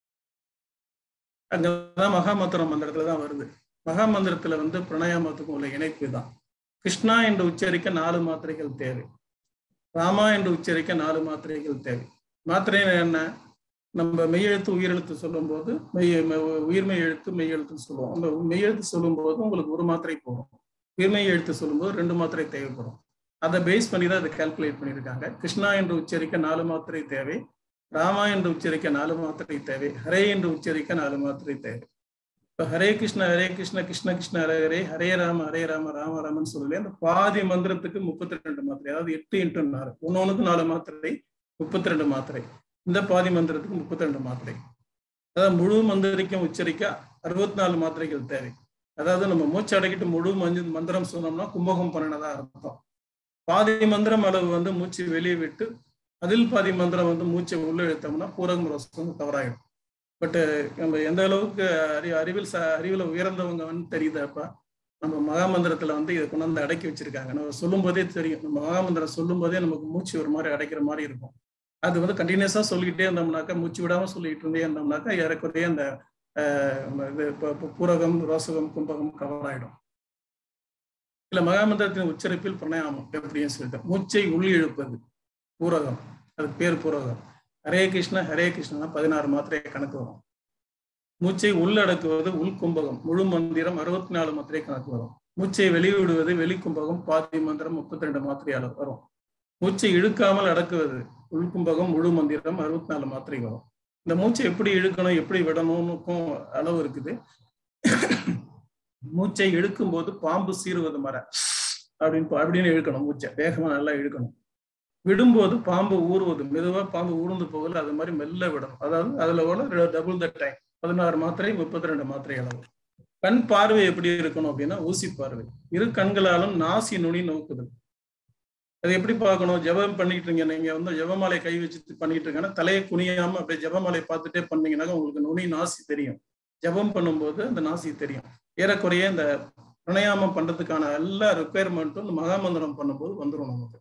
[SPEAKER 4] அங்கதான் மகாமந்திரம் மந்திரத்துல தான் வருது மகாமந்திரத்துல வந்து பிராணாயாமத்துக்கும் உள்ள இணைப்பு தான் கிருஷ்ணா என்று உச்சரிக்க நாலு மாத்திரைகள் தேவை ராமா என்று உச்சரிக்க நாலு மாத்திரைகள் தேவை மாத்திரை என்ன நம்ம மெய்யெழுத்து உயிரெழுத்து சொல்லும்போது மெய் மெ- உயிர்மெய் எழுத்து மெய் எழுத்துன்னு சொல்லுவோம் அந்த மெய்யெழுத்து சொல்லும்போது உங்களுக்கு ஒரு மாத்திரை போகும் உயிர்மெய் எழுத்து சொல்லும்போது ரெண்டு மாத்திரை தேவைப்படும் அதை பேஸ் பண்ணி தான் அதை கால்குலேட் பண்ணியிருக்காங்க கிருஷ்ணா என்று உச்சரிக்க நாலு மாத்திரை தேவை ராமா என்று உச்சரிக்க நாலு மாத்திரை தேவை ஹரே என்று உச்சரிக்க நாலு மாத்திரை தேவை இப்போ ஹரே கிருஷ்ண ஹரே கிருஷ்ண கிருஷ்ண கிருஷ்ண ஹரே ஹரே ஹரே ராம ஹரே ராம ராம ராமன் சொல்லி அந்த பாதி மந்திரத்துக்கு முப்பத்தி ரெண்டு மாத்திரை அதாவது எட்டு இன்ட்டு நாலு ஒன்னொன்னுக்கு நாலு மாத்திரை முப்பத்தி ரெண்டு மாத்திரை இந்த பாதி மந்திரத்துக்கு முப்பத்தி ரெண்டு மாத்திரை அதாவது முழு மந்திரிக்கும் உச்சரிக்க அறுபத்தி நாலு மாத்திரைகள் தேவை அதாவது நம்ம மூச்சு அடக்கிட்டு முழு மஞ்சு மந்திரம் சொன்னோம்னா கும்பகம் பண்ணினதா அர்த்தம் பாதி மந்திரம் அளவு வந்து மூச்சு வெளியே விட்டு அதில் பாதி மந்திரம் வந்து மூச்சை உள்ள இழுத்தோம்னா பூரகம் ரசம் தவறாயிடும் பட் நம்ம எந்த அளவுக்கு அறி அறிவில் ச அறிவில் உயர்ந்தவங்க வந்து தெரியுதாப்பா நம்ம மகாமந்திரத்துல வந்து இதை கொண்டு வந்து அடக்கி வச்சிருக்காங்க நம்ம சொல்லும் போதே தெரியும் நம்ம மகாமந்திரம் சொல்லும் போதே நமக்கு மூச்சு ஒரு மாதிரி அடைக்கிற மாதிரி இருக்கும் அது வந்து கண்டினியூஸா சொல்லிக்கிட்டே இருந்தோம்னாக்கா மூச்சு விடாம சொல்லிட்டு இருந்தே இருந்தோம்னாக்கா ஏறக்குறைய அந்த ஆஹ், இது ப- ப- பூரகம் ரோசகம் கும்பகம் கவர் ஆயிடும் இல்ல மகாமந்திரத்தின் உச்சரிப்பில் பிரணயாமம் எப்படின்னு சொல்லிட்டு மூச்சை உள் இழுப்பது பூரகம் அது பேர் பூரகம் ஹரே கிருஷ்ண ஹரே கிருஷ்ணா பதினாறு மாத்திரை கணக்கு வரும் மூச்சை உள்ளடக்குவது உள்கும்பகம் முழு மந்திரம் அறுபத்தி நாலு மாத்திரை கணக்கு வரும் மூச்சை வெளிவிடுவது வெளிக்கும்பகம் பாதி மந்திரம் முப்பத்தி ரெண்டு மாத்திரை அளவு வரும் மூச்சை இழுக்காமல் அடக்குவது உள்கும்பகம் முழு மந்திரம் அறுபத்தி நாலு மாத்திரை வரும் இந்த மூச்சை எப்படி இழுக்கணும் எப்படி விடணும்னுக்கும் அளவு இருக்குது மூச்சை இழுக்கும் போது பாம்பு சீறுவது மர அப்படின்னு பா- அப்படின்னு இழுக்கணும் மூச்சை வேகமா நல்லா இழுக்கணும் விடும்போது பாம்பு ஊறுவது மெதுவா பாம்பு ஊர்ந்து போகல அது மாதிரி மெல்ல விடணும் அதாவது அதுல கூட டபுள் த டைம் பதினாறு மாத்திரை முப்பத்தி ரெண்டு மாத்திரை அளவு கண் பார்வை எப்படி இருக்கணும் அப்படின்னா ஊசி பார்வை இரு கண்களாலும் நாசி நுனி நோக்குதல் அது எப்படி பார்க்கணும் ஜெபம் பண்ணிட்டு இருக்கீங்க நீங்க வந்து ஜெபமாலை கை வச்சு பண்ணிட்டு இருக்கீங்கன்னா தலையை குனியாம அப்படியே ஜெபமாலை பார்த்துட்டே பண்ணீங்கன்னாக்க உங்களுக்கு நுனி நாசி தெரியும் ஜெபம் பண்ணும்போது அந்த நாசி தெரியும் ஏறக்குறைய இந்த பிரணயாமம் பண்றதுக்கான எல்லா ரெக்குயர்மெண்ட்டும் இந்த மகாமந்திரம் பண்ணும்போது வந்துடும் நமக்கு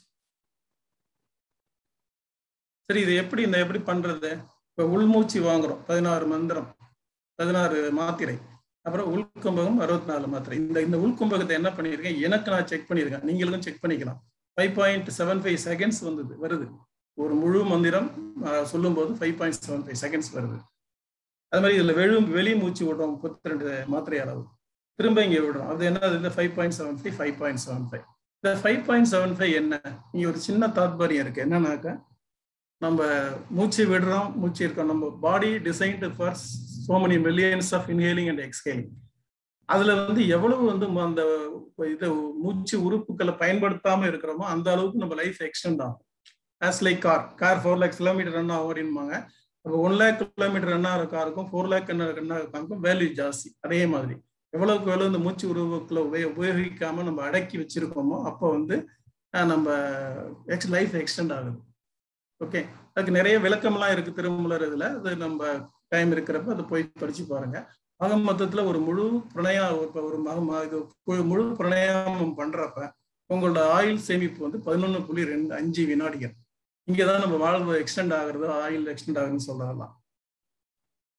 [SPEAKER 4] சரி இது எப்படி இந்த எப்படி பண்றது இப்ப உள்மூச்சு வாங்குறோம் பதினாறு மந்திரம் பதினாறு மாத்திரை அப்புறம் உள்கும்பகம் அறுபத்தி நாலு மாத்திரை இந்த இந்த உள்கும்பகத்தை என்ன பண்ணியிருக்கேன் எனக்கு நான் செக் பண்ணியிருக்கேன் நீங்களும் செக் பண்ணிக்கலாம் five point seven five seconds வந்தது வருது ஒரு முழு மந்திரம் ஆஹ், சொல்லும்போது five point seven five seconds வருது அது மாதிரி இதுல வெளி வெளி மூச்சு விடுறோம் முப்பத்தி ரெண்டு மாத்திரை அளவு திரும்ப இங்க விடுறோம் அது என்ன இந்த five point seven five five point seven five இந்த ஃபைவ் பாயிண்ட் செவன் ஃபைவ் என்ன இங்க ஒரு சின்ன தாத்பரியம் இருக்கு என்னன்னாக்கா நம்ம மூச்சு விடுறோம் மூச்சு இருக்கோம் நம்ம body designed for so many millions of inhaling and exhaling அதுல வந்து எவ்வளவு வந்து ம- அந்த இது மூச்சு உறுப்புகளை பயன்படுத்தாம இருக்கிறோமோ அந்த அளவுக்கு நம்ம லைஃப் எக்ஸ்டெண்ட் ஆகும் as like car car four lakh kilometre run ஆகும் அப்படின்பாங்க அப்போ ஒன் லேக் கிலோமீட்டர் ரன் ஆகிற காருக்கும் ஃபோர் லேக் ரன் ஆகிற காருக்கும் வேல்யூ ஜாஸ்தி அதே மாதிரி எவ்வளவுக்கு எவ்வளவு இந்த மூச்சு உருவக்களை உபய உபயோகிக்காம நம்ம அடக்கி வச்சிருக்கோமோ அப்போ வந்து அஹ், நம்ம எக்ஸ் லைஃப் எக்ஸ்டெண்ட் ஆகுது ஓகே அதுக்கு நிறைய விளக்கம்லாம் இருக்கு திருமலர் இதுல அது நம்ம டைம் இருக்கிறப்ப அதை போய் படிச்சு பாருங்க ஆக மொத்தத்துல ஒரு முழு பிரணயா இப்ப ஒரு மக- ம- இது கு- முழு பிரணயாமம் பண்றப்ப உங்களோட ஆயில் சேமிப்பு வந்து பதினொன்னு புள்ளி ரெண்டு அஞ்சு வினாடிகள் இங்கதான் நம்ம வாழ்வு எக்ஸ்டெண்ட் ஆகுறது ஆயில் எக்ஸ்டெண்ட் ஆகுதுன்னு சொல்லலாம்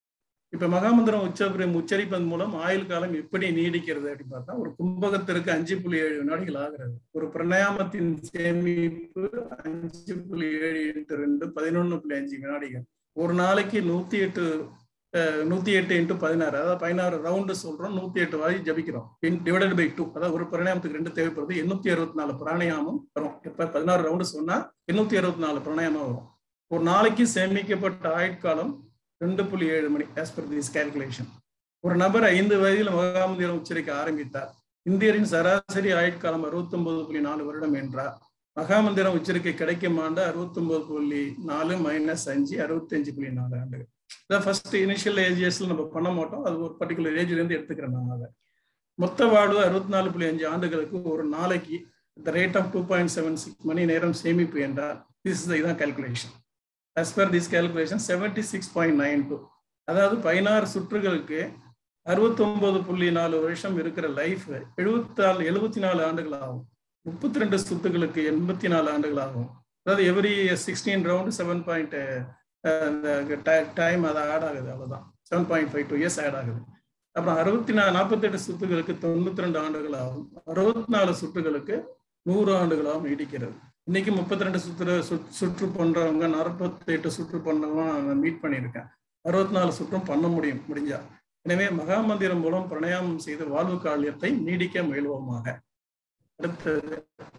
[SPEAKER 4] இப்ப மகாமந்திரம் உச்சபுரம் உச்சரிப்பதன் மூலம் ஆயுள் காலம் எப்படி நீடிக்கிறது அப்படின்னு பார்த்தா ஒரு கும்பகத்திற்கு அஞ்சு புள்ளி ஏழு வினாடிகள் ஆகிறது ஒரு பிரணாமத்தின் சேமிப்பு அஞ்சு புள்ளி ஏழு இன்ட்டு ரெண்டு பதினொன்னு புள்ளி அஞ்சு வினாடிகள் ஒரு நாளைக்கு நூத்தி எட்டு அஹ், நூத்தி எட்டு இன்ட்டு பதினாறு அதாவது பதினாறு ரவுண்டு சொல்றோம் நூத்தி எட்டு வாரி ஜபிக்கிறோம் டிவைடட் பை டூ அதாவது ஒரு பிரணாமத்துக்கு ரெண்டு தேவைப்படுது எண்ணூத்தி அறுபத்தி நாலு பிராணாயாமம் வரும் இப்ப பதினாறு ரவுண்டு சொன்னா எண்ணூத்தி அறுபத்தி நாலு பிராணாயாமம் வரும் ஒரு நாளைக்கு சேமிக்கப்பட்ட ஆயுட்காலம் ரெண்டு புள்ளி ஏழு மணி ஆஸ் பர் திஸ் கேல்குலேஷன் ஒரு நபர் ஐந்து வயதில் மகாமந்திரம் உச்சரிக்க ஆரம்பித்தார் இந்தியரின் சராசரி ஆயுட்காலம் அறுபத்தி ஒன்பது புள்ளி நாலு வருடம் என்றார் மகாமந்திரம் உச்சரிக்கை கிடைக்கும் ஆண்டு அறுபத்தி ஒன்பது புள்ளி நாலு மைனஸ் அஞ்சு அறுபத்தஞ்சு புள்ளி நாலு ஆண்டுகள் இதான் ஃபர்ஸ்ட் இனிஷியல் ஏஜஸ்ல நம்ம பண்ண மாட்டோம் அது ஒரு பர்டிகுலர் ஏஜ்ல இருந்து எடுத்துக்கிறேன் நான் அதை மொத்த வாழ்வு அறுபத்தி நாலு புள்ளி அஞ்சு ஆண்டுகளுக்கு ஒரு நாளைக்கு the rate of two point seven six மணி நேரம் சேமிப்பு என்றால் திஸ் இதான் calculation as per this calculation seventy six point nine two அதாவது பதினாறு சுற்றுகளுக்கு அறுபத்தொன்பது புள்ளி நாலு வருஷம் இருக்கிற லைஃப் எழுபத்தி நாலு எழுபத்தி நாலு ஆண்டுகள் ஆகும் முப்பத்தி ரெண்டு சுத்துகளுக்கு எண்பத்தி நாலு ஆண்டுகள் ஆகும் அதாவது every sixteen round seven point time அது ஆட் ஆகுது அவ்வளவுதான் seven point five two years add ஆகுது அப்புறம் அறுபத்தி நாலு நாற்பத்தெட்டு சுத்துகளுக்கு தொண்ணூத்தி ரெண்டு ஆண்டுகள் ஆகும் அறுபத்தி நாலு சுற்றுகளுக்கு நூறு ஆண்டுகளாகவும் நீடிக்கிறது இன்னைக்கு முப்பத்தி ரெண்டு சுற்று சுற்று- சுற்று பண்றவங்க நாற்பத்தி எட்டு சுற்று பண்ணவங்க நான் மீட் பண்ணியிருக்கேன் அறுபத்தி நாலு சுற்றும் பண்ண முடியும் முடிஞ்சா எனவே மகாமந்திரம் மூலம் பிரணயாமம் செய்து வாழ்வு காலியத்தை நீடிக்க முயல்வோமாக அடுத்தது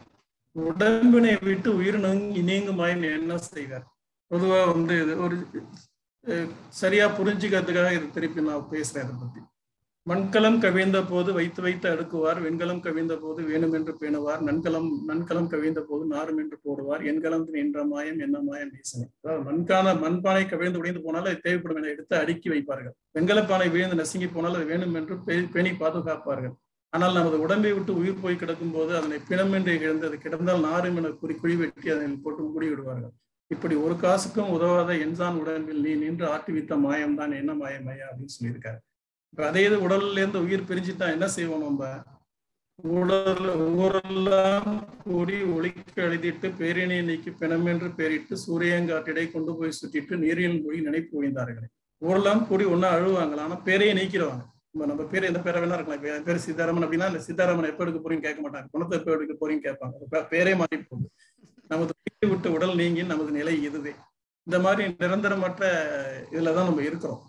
[SPEAKER 4] உடம்பினை விட்டு உயிர் நீங்கி நீங்குமாய் என்ன செய்வார் பொதுவா வந்து இது ஒரு அஹ், சரியா புரிஞ்சுக்கிறதுக்காக இது திருப்பி நான் பேசுறேன் இதை பத்தி மண்கலம் கவிழ்ந்த போது வைத்து வைத்து அடுக்குவார் வெண்கலம் கவிழ்ந்த போது வேணுமென்று பேணுவார் நன்கலம் நன்கலம் கவிழ்ந்த போது நாரும் என்று போடுவார் எண்கலம் என்ற மாயம் என்ன மாயம் வீசனை அதாவது மண்கான மண்பானை கவிழ்ந்து உடைந்து போனால் அது தேவைப்படும் என எடுத்து அடுக்கி வைப்பார்கள் வெண்கலப்பானை விழுந்து நசுங்கி போனால் அது வேணும் என்று பே- பேணி பாதுகாப்பார்கள் ஆனால் நமது உடம்பை விட்டு உயிர் போய் கிடக்கும் போது அதனை பிணம் என்று இழந்து அது கிடந்தால் நாரும் என குறி குழி வெட்டி அதனை போட்டு மூடி விடுவார்கள் இப்படி ஒரு காசுக்கும் உதவாத என்சான் உடம்பில் நீ நின்று ஆட்டுவித்த மாயம்தான் என்ன மாயம் ஐயா அப்படின்னு சொல்லியிருக்காரு இப்ப அதே இது உடல்ல இருந்து உயிர் பிரிஞ்சுட்டா என்ன செய்வோம் நம்ம உடல் ஊரெல்லாம் கூடி ஒளிக்கு எழுதிட்டு பேரினை நீக்கி பிணமென்று பேரிட்டு சூரியங்காட்டிடை கொண்டு போய் சுற்றிட்டு நீரில் போய் நினைப்பு ஓய்ந்தார்களே ஊரெல்லாம் கூடி ஒன்னா அழுவாங்களா ஆனா பேரையே நீக்கிடுவாங்க நம்ம நம்ம பேர் எந்த பேரை வேணா இருக்கலாம் இப்ப என் பேர் சீதாராமன் அப்படின்னா இந்த சீதாராமன் எப்ப எடுக்க போறீங்க கேட்க மாட்டாங்க குணத்தை எப்ப எடுக்க போறீங்க கேட்பாங்க அது பே- பேரே மாறி போகுது நமது உயிரை விட்டு உடல் நீங்கி நமது நிலை இதுவே இந்த மாதிரி நிரந்தரமற்ற இதுலதான் நம்ம இருக்கிறோம்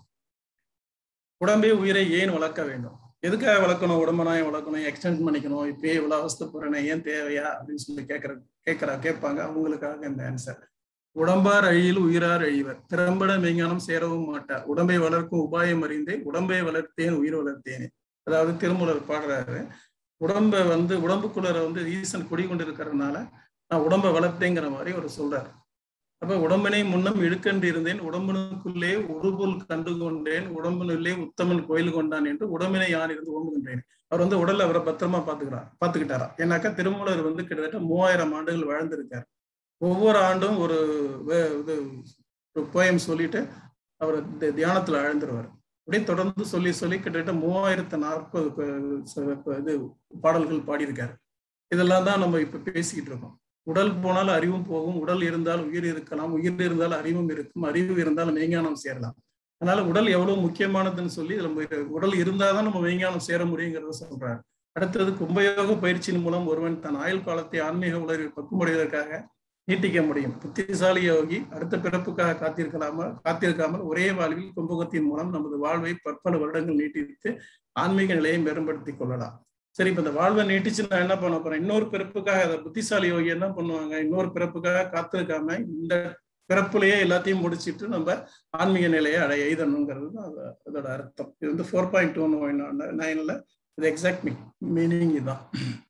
[SPEAKER 4] உடம்பே உயிரை ஏன் வளர்க்க வேண்டும் எதுக்காக வளர்க்கணும் உடம்ப நான் ஏன் வளர்க்கணும் எக்ஸ்டெண்ட் பண்ணிக்கணும் இப்பயே இவ்வளவு அவஸ்தைப்படுறேனே ஏன் தேவையா அப்படின்னு சொல்லி கேட்கற கேட்கறா கேட்பாங்க அவங்களுக்காக இந்த ஆன்சர் உடம்பார் அழியில் உயிரார் அழிவர் திறம்பட மெய்ஞானம் சேரவும் மாட்டார் உடம்பை வளர்க்கும் உபாயம் அறிந்தே உடம்பை வளர்த்தேன் உயிர் வளர்த்தேனே அதாவது திருமூலர் பாடுறாரு உடம்ப வந்து உடம்புக்குள்ளர வந்து ஈசன் குடிகொண்டு இருக்கிறதுனால நான் உடம்பை வளர்த்தேங்கிற மாதிரி அவர் சொல்றாரு அப்ப உடம்பினை முன்னம் இழுக்கண்டு இருந்தேன் உடம்பினுக்குள்ளே உருபொல் கண்டு கொண்டேன் உடம்பினுள்ளே உத்தமன் கோயில் கொண்டான் என்று உடம்பினை யான் இருந்து ஓம்புகின்றேன் அவர் வந்து உடல்ல அவரை பத்திரமா பாத்துக்கிறார் பாத்துக்கிட்டாரா ஏன்னாக்கா திருமூலர் வந்து கிட்டத்தட்ட மூவாயிரம் ஆண்டுகள் வாழ்ந்திருக்கார் ஒவ்வொரு ஆண்டும் ஒரு வே- இது ஒரு போயம் சொல்லிட்டு அவர் தி- தியானத்துல ஆழ்ந்துருவார் அப்படியே தொடர்ந்து சொல்லி சொல்லி கிட்டத்தட்ட மூவாயிரத்து நாற்பது ப- ப- இது பாடல்கள் பாடியிருக்காரு இதெல்லாம் தான் நம்ம இப்ப பேசிக்கிட்டு இருக்கோம் உடல் போனால் அறிவும் போகும் உடல் இருந்தால் உயிர் இருக்கலாம் உயிர் இருந்தால் அறிவும் இருக்கும் அறிவு இருந்தால் மெய்ஞானம் சேரலாம் அதனால உடல் எவ்வளவு முக்கியமானதுன்னு சொல்லி நம்ம இது- உடல் இருந்தாதான் நம்ம மெய்ஞானம் சேர முடியுங்கிறத சொல்றாரு அடுத்தது கும்பயோக பயிற்சியின் மூலம் ஒருவன் தன் ஆயுள் காலத்தை ஆன்மீக உலகில் பக்குமடைவதற்காக நீட்டிக்க முடியும் புத்திசாலி யோகி அடுத்த பிறப்புக்காக காத்திருக்கலாம காத்திருக்காமல் ஒரே வாழ்வில் கும்பகத்தின் மூலம் நமது வாழ்வை பற்பல வருடங்கள் நீட்டித்து ஆன்மீக நிலையை மேம்படுத்திக் கொள்ளலாம் சரி இப்ப இந்த வாழ்வை நீட்டிச்சு நான் என்ன பண்ண போறேன் இன்னொரு பிறப்புக்காக அதை புத்திசாலி யோகி என்ன பண்ணுவாங்க இன்னொரு பிறப்புக்காக காத்திருக்காம இந்த பிறப்புலயே எல்லாத்தையும் முடிச்சிட்டு நம்ம ஆன்மீக நிலையை அடைய எய்தணுங்கிறது தான் அது- அதோட அர்த்தம் இது வந்து ஃபோர் பாயிண்ட் டூ நைன்ல இது எக்ஸாக்ட் மீனிங் இதுதான்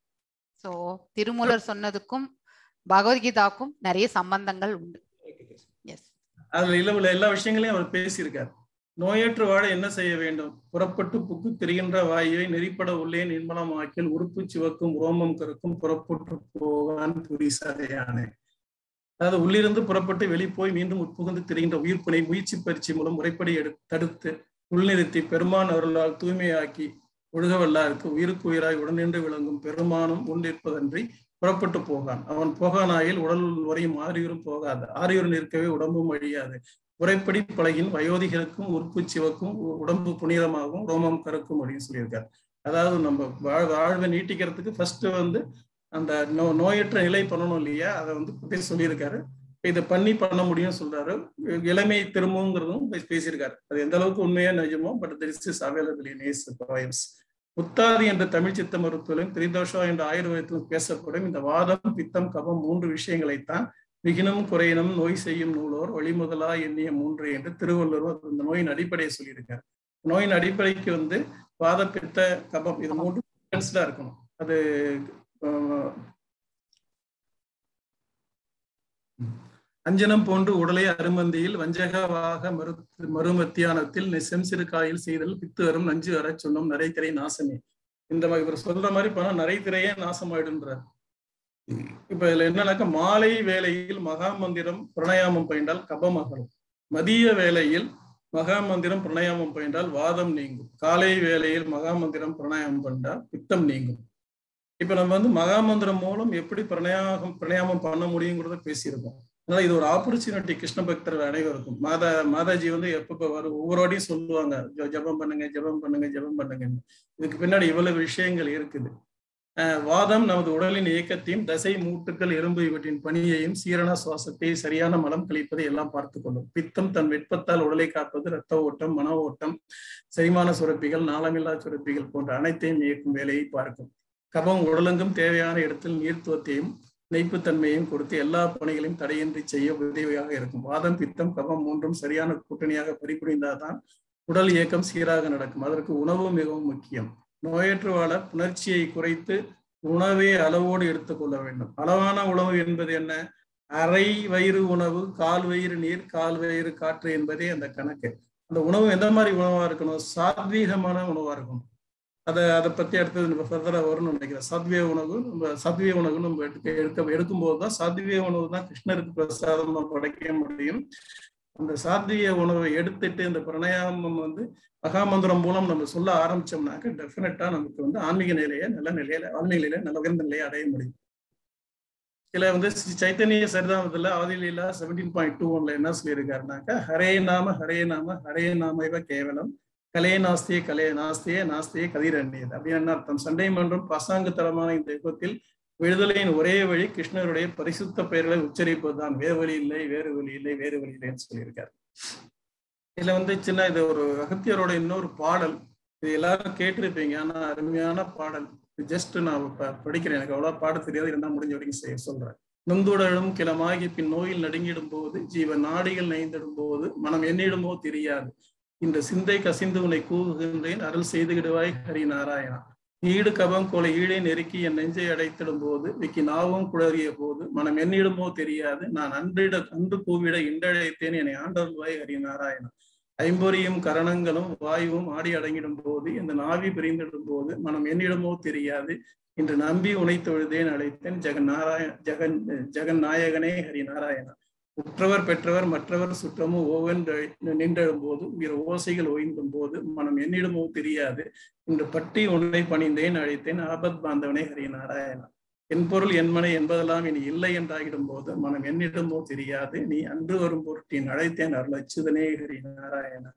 [SPEAKER 1] சோ திருமூலர் சொன்னதுக்கும் பகவத்கீதாக்கும் நிறைய சம்பந்தங்கள் உண்டு எஸ்
[SPEAKER 4] அதுல இல்ல எல்லா விஷயங்களையும் அவர் பேசியிருக்கார் நோயற்று வாழ என்ன செய்ய வேண்டும் புறப்பட்டு புக்கு திரிகின்ற வாயுவை நெறிப்பட உள்ளே நிர்மலமாக்கில் உறுப்பு சிவக்கும் ரோமம் கருக்கும் புறப்பட்டு போகான் புரிசதையானே அதாவது உள்ளிருந்து புறப்பட்டு வெளிப்போய் மீண்டும் உட்புகுந்து திரிகின்ற உயிர்ப்பினை முயற்சி பயிற்சி மூலம் முறைப்படி எடு தடுத்து உள்நிறுத்தி பெருமான் அருளால் தூய்மையாக்கி ஒழுகவல்லாருக்கு உயிருக்கு உயிராய் உடனின்று விளங்கும் பெருமானும் உண்டிருப்பதன்றி புறப்பட்டு போகான் அவன் போகானாயில் உடல் வரையும் ஆரியூரும் போகாது ஆரியூர் நிற்கவே உடம்பும் அழியாது உரைப்படி பழகின் வயோதிகளுக்கும் உறுப்பு சிவக்கும் உ- உடம்பு புனிதமாகவும் ரோமம் கருக்கும் அப்படின்னு சொல்லியிருக்காரு அதாவது நம்ம வாழ் வாழ்வை நீட்டிக்கிறதுக்கு ஃபர்ஸ்ட் வந்து அந்த நோ நோயற்ற நிலை பண்ணணும் இல்லையா அதை வந்து பத்தி சொல்லியிருக்காரு இதை பண்ணி பண்ண முடியும்னு சொல்றாரு இளமை திரும்புங்கிறதும் பே- பேசியிருக்காரு அது எந்த அளவுக்கு உண்மையா நிஜமோ but this is available in is poems முத்தாதி என்ற தமிழ் சித்த மருத்துவத்திலும் திரிதோஷா என்ற ஆயுர்வேதத்திலும் பேசப்படும் இந்த வாதம் பித்தம் கபம் மூன்று விஷயங்களைத்தான் விகினம் குறையினம் நோய் செய்யும் நூலோர் வழிமுதலா எண்ணிய மூன்று என்று திருவள்ளுவர் இந்த நோயின் அடிப்படையை சொல்லியிருக்காரு நோயின் அடிப்படைக்கு வந்து வாத பித்த கபம் இது மூன்று பேலன்ஸ்டா இருக்கணும் அது ஆஹ், அஞ்சனம் போன்று உடலை அருமந்தியில் வஞ்சகவாக மறு மறுமத்தியானத்தில் செம்சிறு காயில் செய்தல் பித்து அரும் நஞ்சு அறச் சொன்னோம் நரைத்திரை நாசமே இந்த மாதிரி இவர் சொல்ற மாதிரி பண்ணா நரைத்திரையே நாசமாயிடுன்றார் இப்ப இதுல என்னன்னாக்கா மாலை வேளையில் மகாமந்திரம் பிரணயாமம் பயின்றால் கபம் அகலும் மதிய வேளையில் மகாமந்திரம் பிரணயாமம் பயின்றால் வாதம் நீங்கும் காலை வேளையில் மகாமந்திரம் பிரணயாமம் பயின்றால் பித்தம் நீங்கும் இப்ப நம்ம வந்து மகாமந்திரம் மூலம் எப்படி பிரணயாகம் பிரணயாமம் பண்ண முடியுங்கிறத பேசியிருக்கோம் அதனால இது ஒரு ஆப்பர்ச்சுனிட்டி கிருஷ்ண பக்தர்கள் அனைவருக்கும் மாதா மாதாஜி வந்து எப்பப்ப வரும் ஒவ்வொரு வாட்டியும் சொல்லுவாங்க "ஜ- ஜெபம் பண்ணுங்க ஜெபம் பண்ணுங்க ஜெபம் பண்ணுங்கன்னு இதுக்கு பின்னாடி இவ்வளவு விஷயங்கள் இருக்குது அஹ் வாதம் நமது உடலின் இயக்கத்தையும் தசை மூட்டுக்கள் எறும்பு இவற்றின் பணியையும் சீரண சுவாசத்தை சரியான மலம் கழிப்பதை எல்லாம் பார்த்து கொள்ளும் பித்தம் தன் வெப்பத்தால் உடலை காப்பது இரத்த ஓட்டம் மன ஓட்டம் செரிமான சுரப்பிகள் நாளமில்லா சுரப்பிகள் போன்ற அனைத்தையும் இயக்கும் வேலையை பார்க்கும் கபம் உடலெங்கும் தேவையான இடத்தில் நீர்த்துவத்தையும் நெய்ப்புத்தன்மையையும் கொடுத்து எல்லா பணிகளையும் தடையின்றி செய்ய உதவியாக இருக்கும் வாதம் பித்தம் கபம் மூன்றும் சரியான கூட்டணியாக பறிபுரிந்தால்தான் உடல் இயக்கம் சீராக நடக்கும் அதற்கு உணவு மிகவும் முக்கியம் நோயற்று வாழ புணர்ச்சியை குறைத்து உணவை அளவோடு எடுத்துக்கொள்ள வேண்டும் அளவான உணவு என்பது என்ன அரை வயிறு உணவு கால் வயிறு நீர் கால் வயிறு காற்று என்பதே அந்த கணக்கு அந்த உணவு எந்த மாதிரி உணவா இருக்கணும் சாத்வீகமான உணவா இருக்கணும் அதை அதை பத்தி அடுத்தது நம்ம ஃபர்தரா வரும்னு நினைக்கிறேன் சாத்விய உணவு நம்ம சாத்விய உணவு நம்ம எடுக்க எடுக்க எடுக்கும்போது தான் சாத்விய உணவு தான் கிருஷ்ணருக்கு பிரசாதமா படைக்க முடியும் அந்த சாத்விய உணவை எடுத்துட்டு இந்த பிரணயாமம் வந்து மகாமந்திரம் மூலம் நம்ம சொல்ல ஆரம்பிச்சோம்னாக்க டெஃபினட்டா நமக்கு வந்து ஆன்மீக நிலையை நல்ல நிலையில ஆன்மீக நிலையில நல்ல உயர்ந்த நிலையை அடைய முடியும் இதுல வந்து ஸ்ரீ சைத்தன்ய சரிதாமத்துல ஆதிலீலா செவன்டீன் பாயிண்ட் டூ ஒன்ல என்ன சொல்லியிருக்காருனாக்கா ஹரே நாம ஹரே நாம ஹரே நாமைவ கேவலம் கலே நாஸ்தியே கலே நாஸ்தியே நாஸ்தியே கதிரண்யது அப்படின்னு என்ன அர்த்தம் சண்டை மன்றம் பசாங்குத்தரமான இந்த யுகத்தில் விடுதலையின் ஒரே வழி கிருஷ்ணருடைய பரிசுத்த பெயர்களை உச்சரிப்பதுதான் வேறு வழி இல்லை வேறு வழி இல்லை வேறு வழி இல்லைன்னு சொல்லியிருக்காரு இதுல வந்து சின்ன இது ஒரு அகத்தியரோட இன்னொரு பாடல் இது எல்லாரும் கேட்டிருப்பீங்க ஆனா அருமையான பாடல் ஜஸ்ட் நான் ப- படிக்கிறேன் எனக்கு அவ்வளவு பாட தெரியாது இருந்தா முடிஞ்ச வரைக்கும் செய்ய சொல்றேன் நொந்துடலும் கிளமாகி பின் நோயில் நடுங்கிடும் போது ஜீவ நாடிகள் நைந்திடும் போது மனம் எண்ணிடுமோ தெரியாது இந்த சிந்தை கசிந்து உன்னை கூவுகின்றேன் அருள் செய்துகிடுவாய் ஹரி நாராயணா ஈடு கபம் கொலை ஈழை நெருக்கி என் நெஞ்சை அடைத்திடும் போது விக்கி நாவும் குளறிய போது மனம் எண்ணிடுமோ தெரியாது நான் அன்றிட அன்று கூவிட இன்றழைத்தேன் என்னை ஆண்டருள்வாய் ஹரி நாராயணா ஐம்பொறியும் கரணங்களும் வாயுவும் ஆடி அடங்கிடும் போது இந்த நாவி பிரிந்திடும் போது மனம் என்னிடமோ தெரியாது இன்று நம்பி உனை தொழுதேன் அழைத்தேன் ஜெகன் நாராயண ஜெகன் ஜெகன் நாயகனே ஹரி நாராயணா உற்றவர் பெற்றவர் மற்றவர் சுற்றமும் ஓவென்று நின்றெழும் போது உயிர் ஓசைகள் ஓய்ந்தும் போது மனம் என்னிடமோ தெரியாது இன்று பட்டி உன்னை பணிந்தேன் அழைத்தேன் ஆபத் பாந்தவனே ஹரி நாராயணா என் பொருள் என்மனை என்பதெல்லாம் இனி இல்லை என்றாகிடும் போது மனம் என்னிடமோ தெரியாது நீ அன்று வரும் பொருட்டின் அழைத்தேன் அருள் அச்சுதனே ஹரி நாராயணா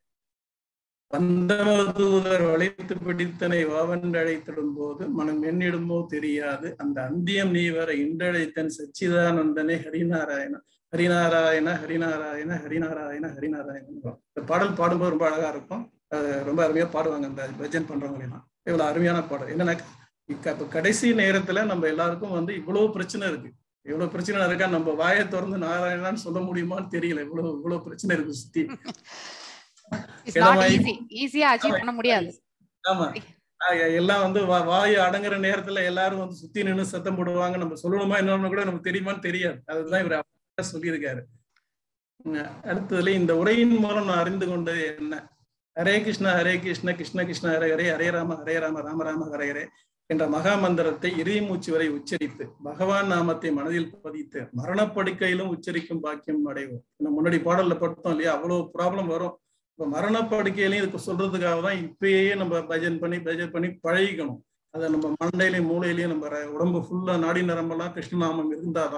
[SPEAKER 4] வந்தமதூதர் வளைத்து பிடித்தனை வாவென்று அழைத்திடும் போது மனம் என்னிடமோ தெரியாது அந்த அந்தியம் நீ வர இன்றழைத்தன் சச்சிதானந்தனே ஹரிநாராயணா ஹரிநாராயண ஹரிநாராயண ஹரிநாராயண ஹரிநாராயணன் இந்த பாடல் பாடும்போது ரொம்ப அழகா இருக்கும் அது ரொம்ப அருமையா பாடுவாங்க அந்த பஜன் பண்றவங்க எல்லாம் இவ்வளவு அருமையான பாடல் என்னன்னா இக்க- இப்ப கடைசி நேரத்துல நம்ம எல்லாருக்கும் வந்து இவ்வளவு பிரச்சனை இருக்கு இவ்வளவு பிரச்சனை இருக்கா நம்ம வாயை திறந்து நாராயணான்னு சொல்ல முடியுமான்னு தெரியல இவ்வளவு இவ்வளவு பிரச்சனை இருக்கு சுத்தி
[SPEAKER 1] இட்ஸ் நாட்
[SPEAKER 4] இடமாயி-
[SPEAKER 1] ஈஸி ஈஸியா அச்சீவ் பண்ண முடியாது
[SPEAKER 4] ஆமா ஆஹ் எல்லாம் வந்து வா- வாய் அடங்குற நேரத்துல எல்லாரும் வந்து சுத்தி நின்னு சத்தம் போடுவாங்க நம்ம சொல்லணுமா என்னன்னு கூட நமக்கு தெரியுமான்னு தெரியாது அதுதான் இவர் அழகா சொல்லியிருக்காரு உம் அடுத்ததுல இந்த உரையின் மூலம் நான் அறிந்து கொண்டது என்ன ஹரே கிருஷ்ணா ஹரே கிருஷ்ண கிருஷ்ண கிருஷ்ண ஹரே ஹரே ஹரே ராம ஹரே ராம ராம ராம ஹரே ஹரே என்ற மகா மந்திரத்தை இறுதி மூச்சு வரை உச்சரித்து பகவான் நாமத்தை மனதில் பதித்து மரணப்படுக்கையிலும் உச்சரிக்கும் பாக்கியம் அடைவோம் நம்ம முன்னாடி பாடல்ல பட்டோம் இல்லையா அவ்வளவு ப்ராப்ளம் வரும் இப்ப மரணப்படுக்கையிலையும் இதுக்கு சொல்றதுக்காக தான் இப்பயே நம்ம பஜன் பண்ணி பஜன் பண்ணி பழகிக்கணும் அதை நம்ம மண்டையிலையும் மூளையிலையும் நம்ம ர- உடம்பு ஃபுல்லா நாடி நரம்பெல்லாம் கிருஷ்ணநாமம் இருந்தாதான்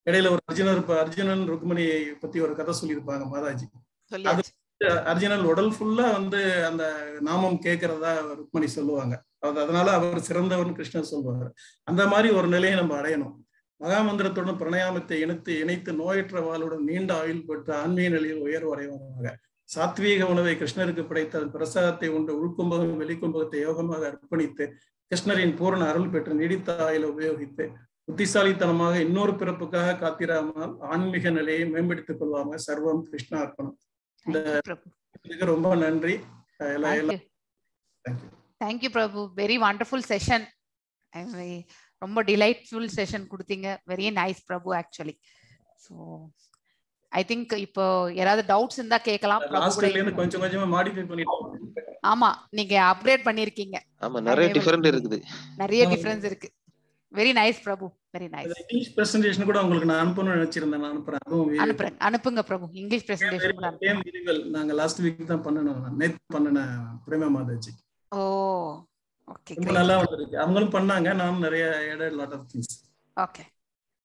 [SPEAKER 4] இடையில ஒரு அர்ஜுனர் இப்ப அர்ஜுனன் ருக்மணியை பத்தி ஒரு கதை சொல்லியிருப்பாங்க மாதாஜி
[SPEAKER 1] சொல்லியாச்சு
[SPEAKER 4] அர்ஜுனன் உடல் ஃபுல்லா வந்து அந்த நாமம் கேட்கறதா ருக்மணி சொல்லுவாங்க அது அதனால அவர் சிறந்தவன் கிருஷ்ணர் சொல்லுவாங்க அந்த மாதிரி ஒரு நிலையை நம்ம அடையணும் மகாமந்திரத்துடன் பிரணயாமத்தை இணைத்து இணைத்து நோயற்ற வாளுடன் நீண்ட ஆயுள் பெற்று ஆன்மீக நிலையில் உயர்வு அடைவாங்க சாத்வீக உணவை கிருஷ்ணருக்கு படைத்த பிரசாதத்தை உண்டு உள்கும்பகம் வெளிக்கும்பகத்தை யோகமாக அர்ப்பணித்து கிருஷ்ணரின் பூரண அருள் பெற்று நீடித்த ஆயுளை உபயோகித்து புத்திசாலித்தனமாக இன்னொரு பிறப்புக்காக காத்திராமல் ஆன்மீக நிலையை மேம்படுத்திக் கொள்வாங்க சர்வம் கிருஷ்ணா அர்ப்பணம் இந்த
[SPEAKER 1] Thank you, பிரபு
[SPEAKER 4] இதுக்கு ரொம்ப நன்றி அஹ் எல்லாம் எல்லாம் thank you
[SPEAKER 1] thank you Prabhu very wonderful session ரொம்ப டிலைட்ஃபுல் செஷன் கொடுத்தீங்க very nice Prabhu actually so I think இப்போ யாராவது டவுட்ஸ் இருந்தா கேட்கலாம் பிரபு கூட
[SPEAKER 4] லாஸ்ட்ல இருந்து கொஞ்சம் கொஞ்சமா மாடிஃபை பண்ணிட்டு
[SPEAKER 1] ஆமா நீங்க அப்டேட் பண்ணிருக்கீங்க
[SPEAKER 5] ஆமா நிறைய
[SPEAKER 1] able
[SPEAKER 5] டிஃபரெண்ட் இருக்குது
[SPEAKER 1] நிறைய
[SPEAKER 4] ஆமா.
[SPEAKER 1] டிஃபரன்ஸ் இருக்கு very nice Prabhu very nice
[SPEAKER 4] English presentation கூட உங்களுக்கு நான் அனுப்பணும்னு நினைச்சிருந்தேன் நான் அனுப்புறேன் அதுவும்
[SPEAKER 1] அனுப்புறேன் அனுப்புங்க பிரபு இங்கிலீஷ் பிரசன்டேஷன் கூட அனுப்புங்க.
[SPEAKER 4] Same visual. நாங்க லாஸ்ட் வீக் தான் பண்ணணும் நேத்து பண்ணின பிரேமா மாதாஜி
[SPEAKER 1] ஓ ஓகே
[SPEAKER 4] ரொம்ப நல்லா வந்திருக்கு அவங்களும் பண்ணாங்க நானும் நிறைய லாட் ஆஃப் திங்ஸ்
[SPEAKER 1] ஓகே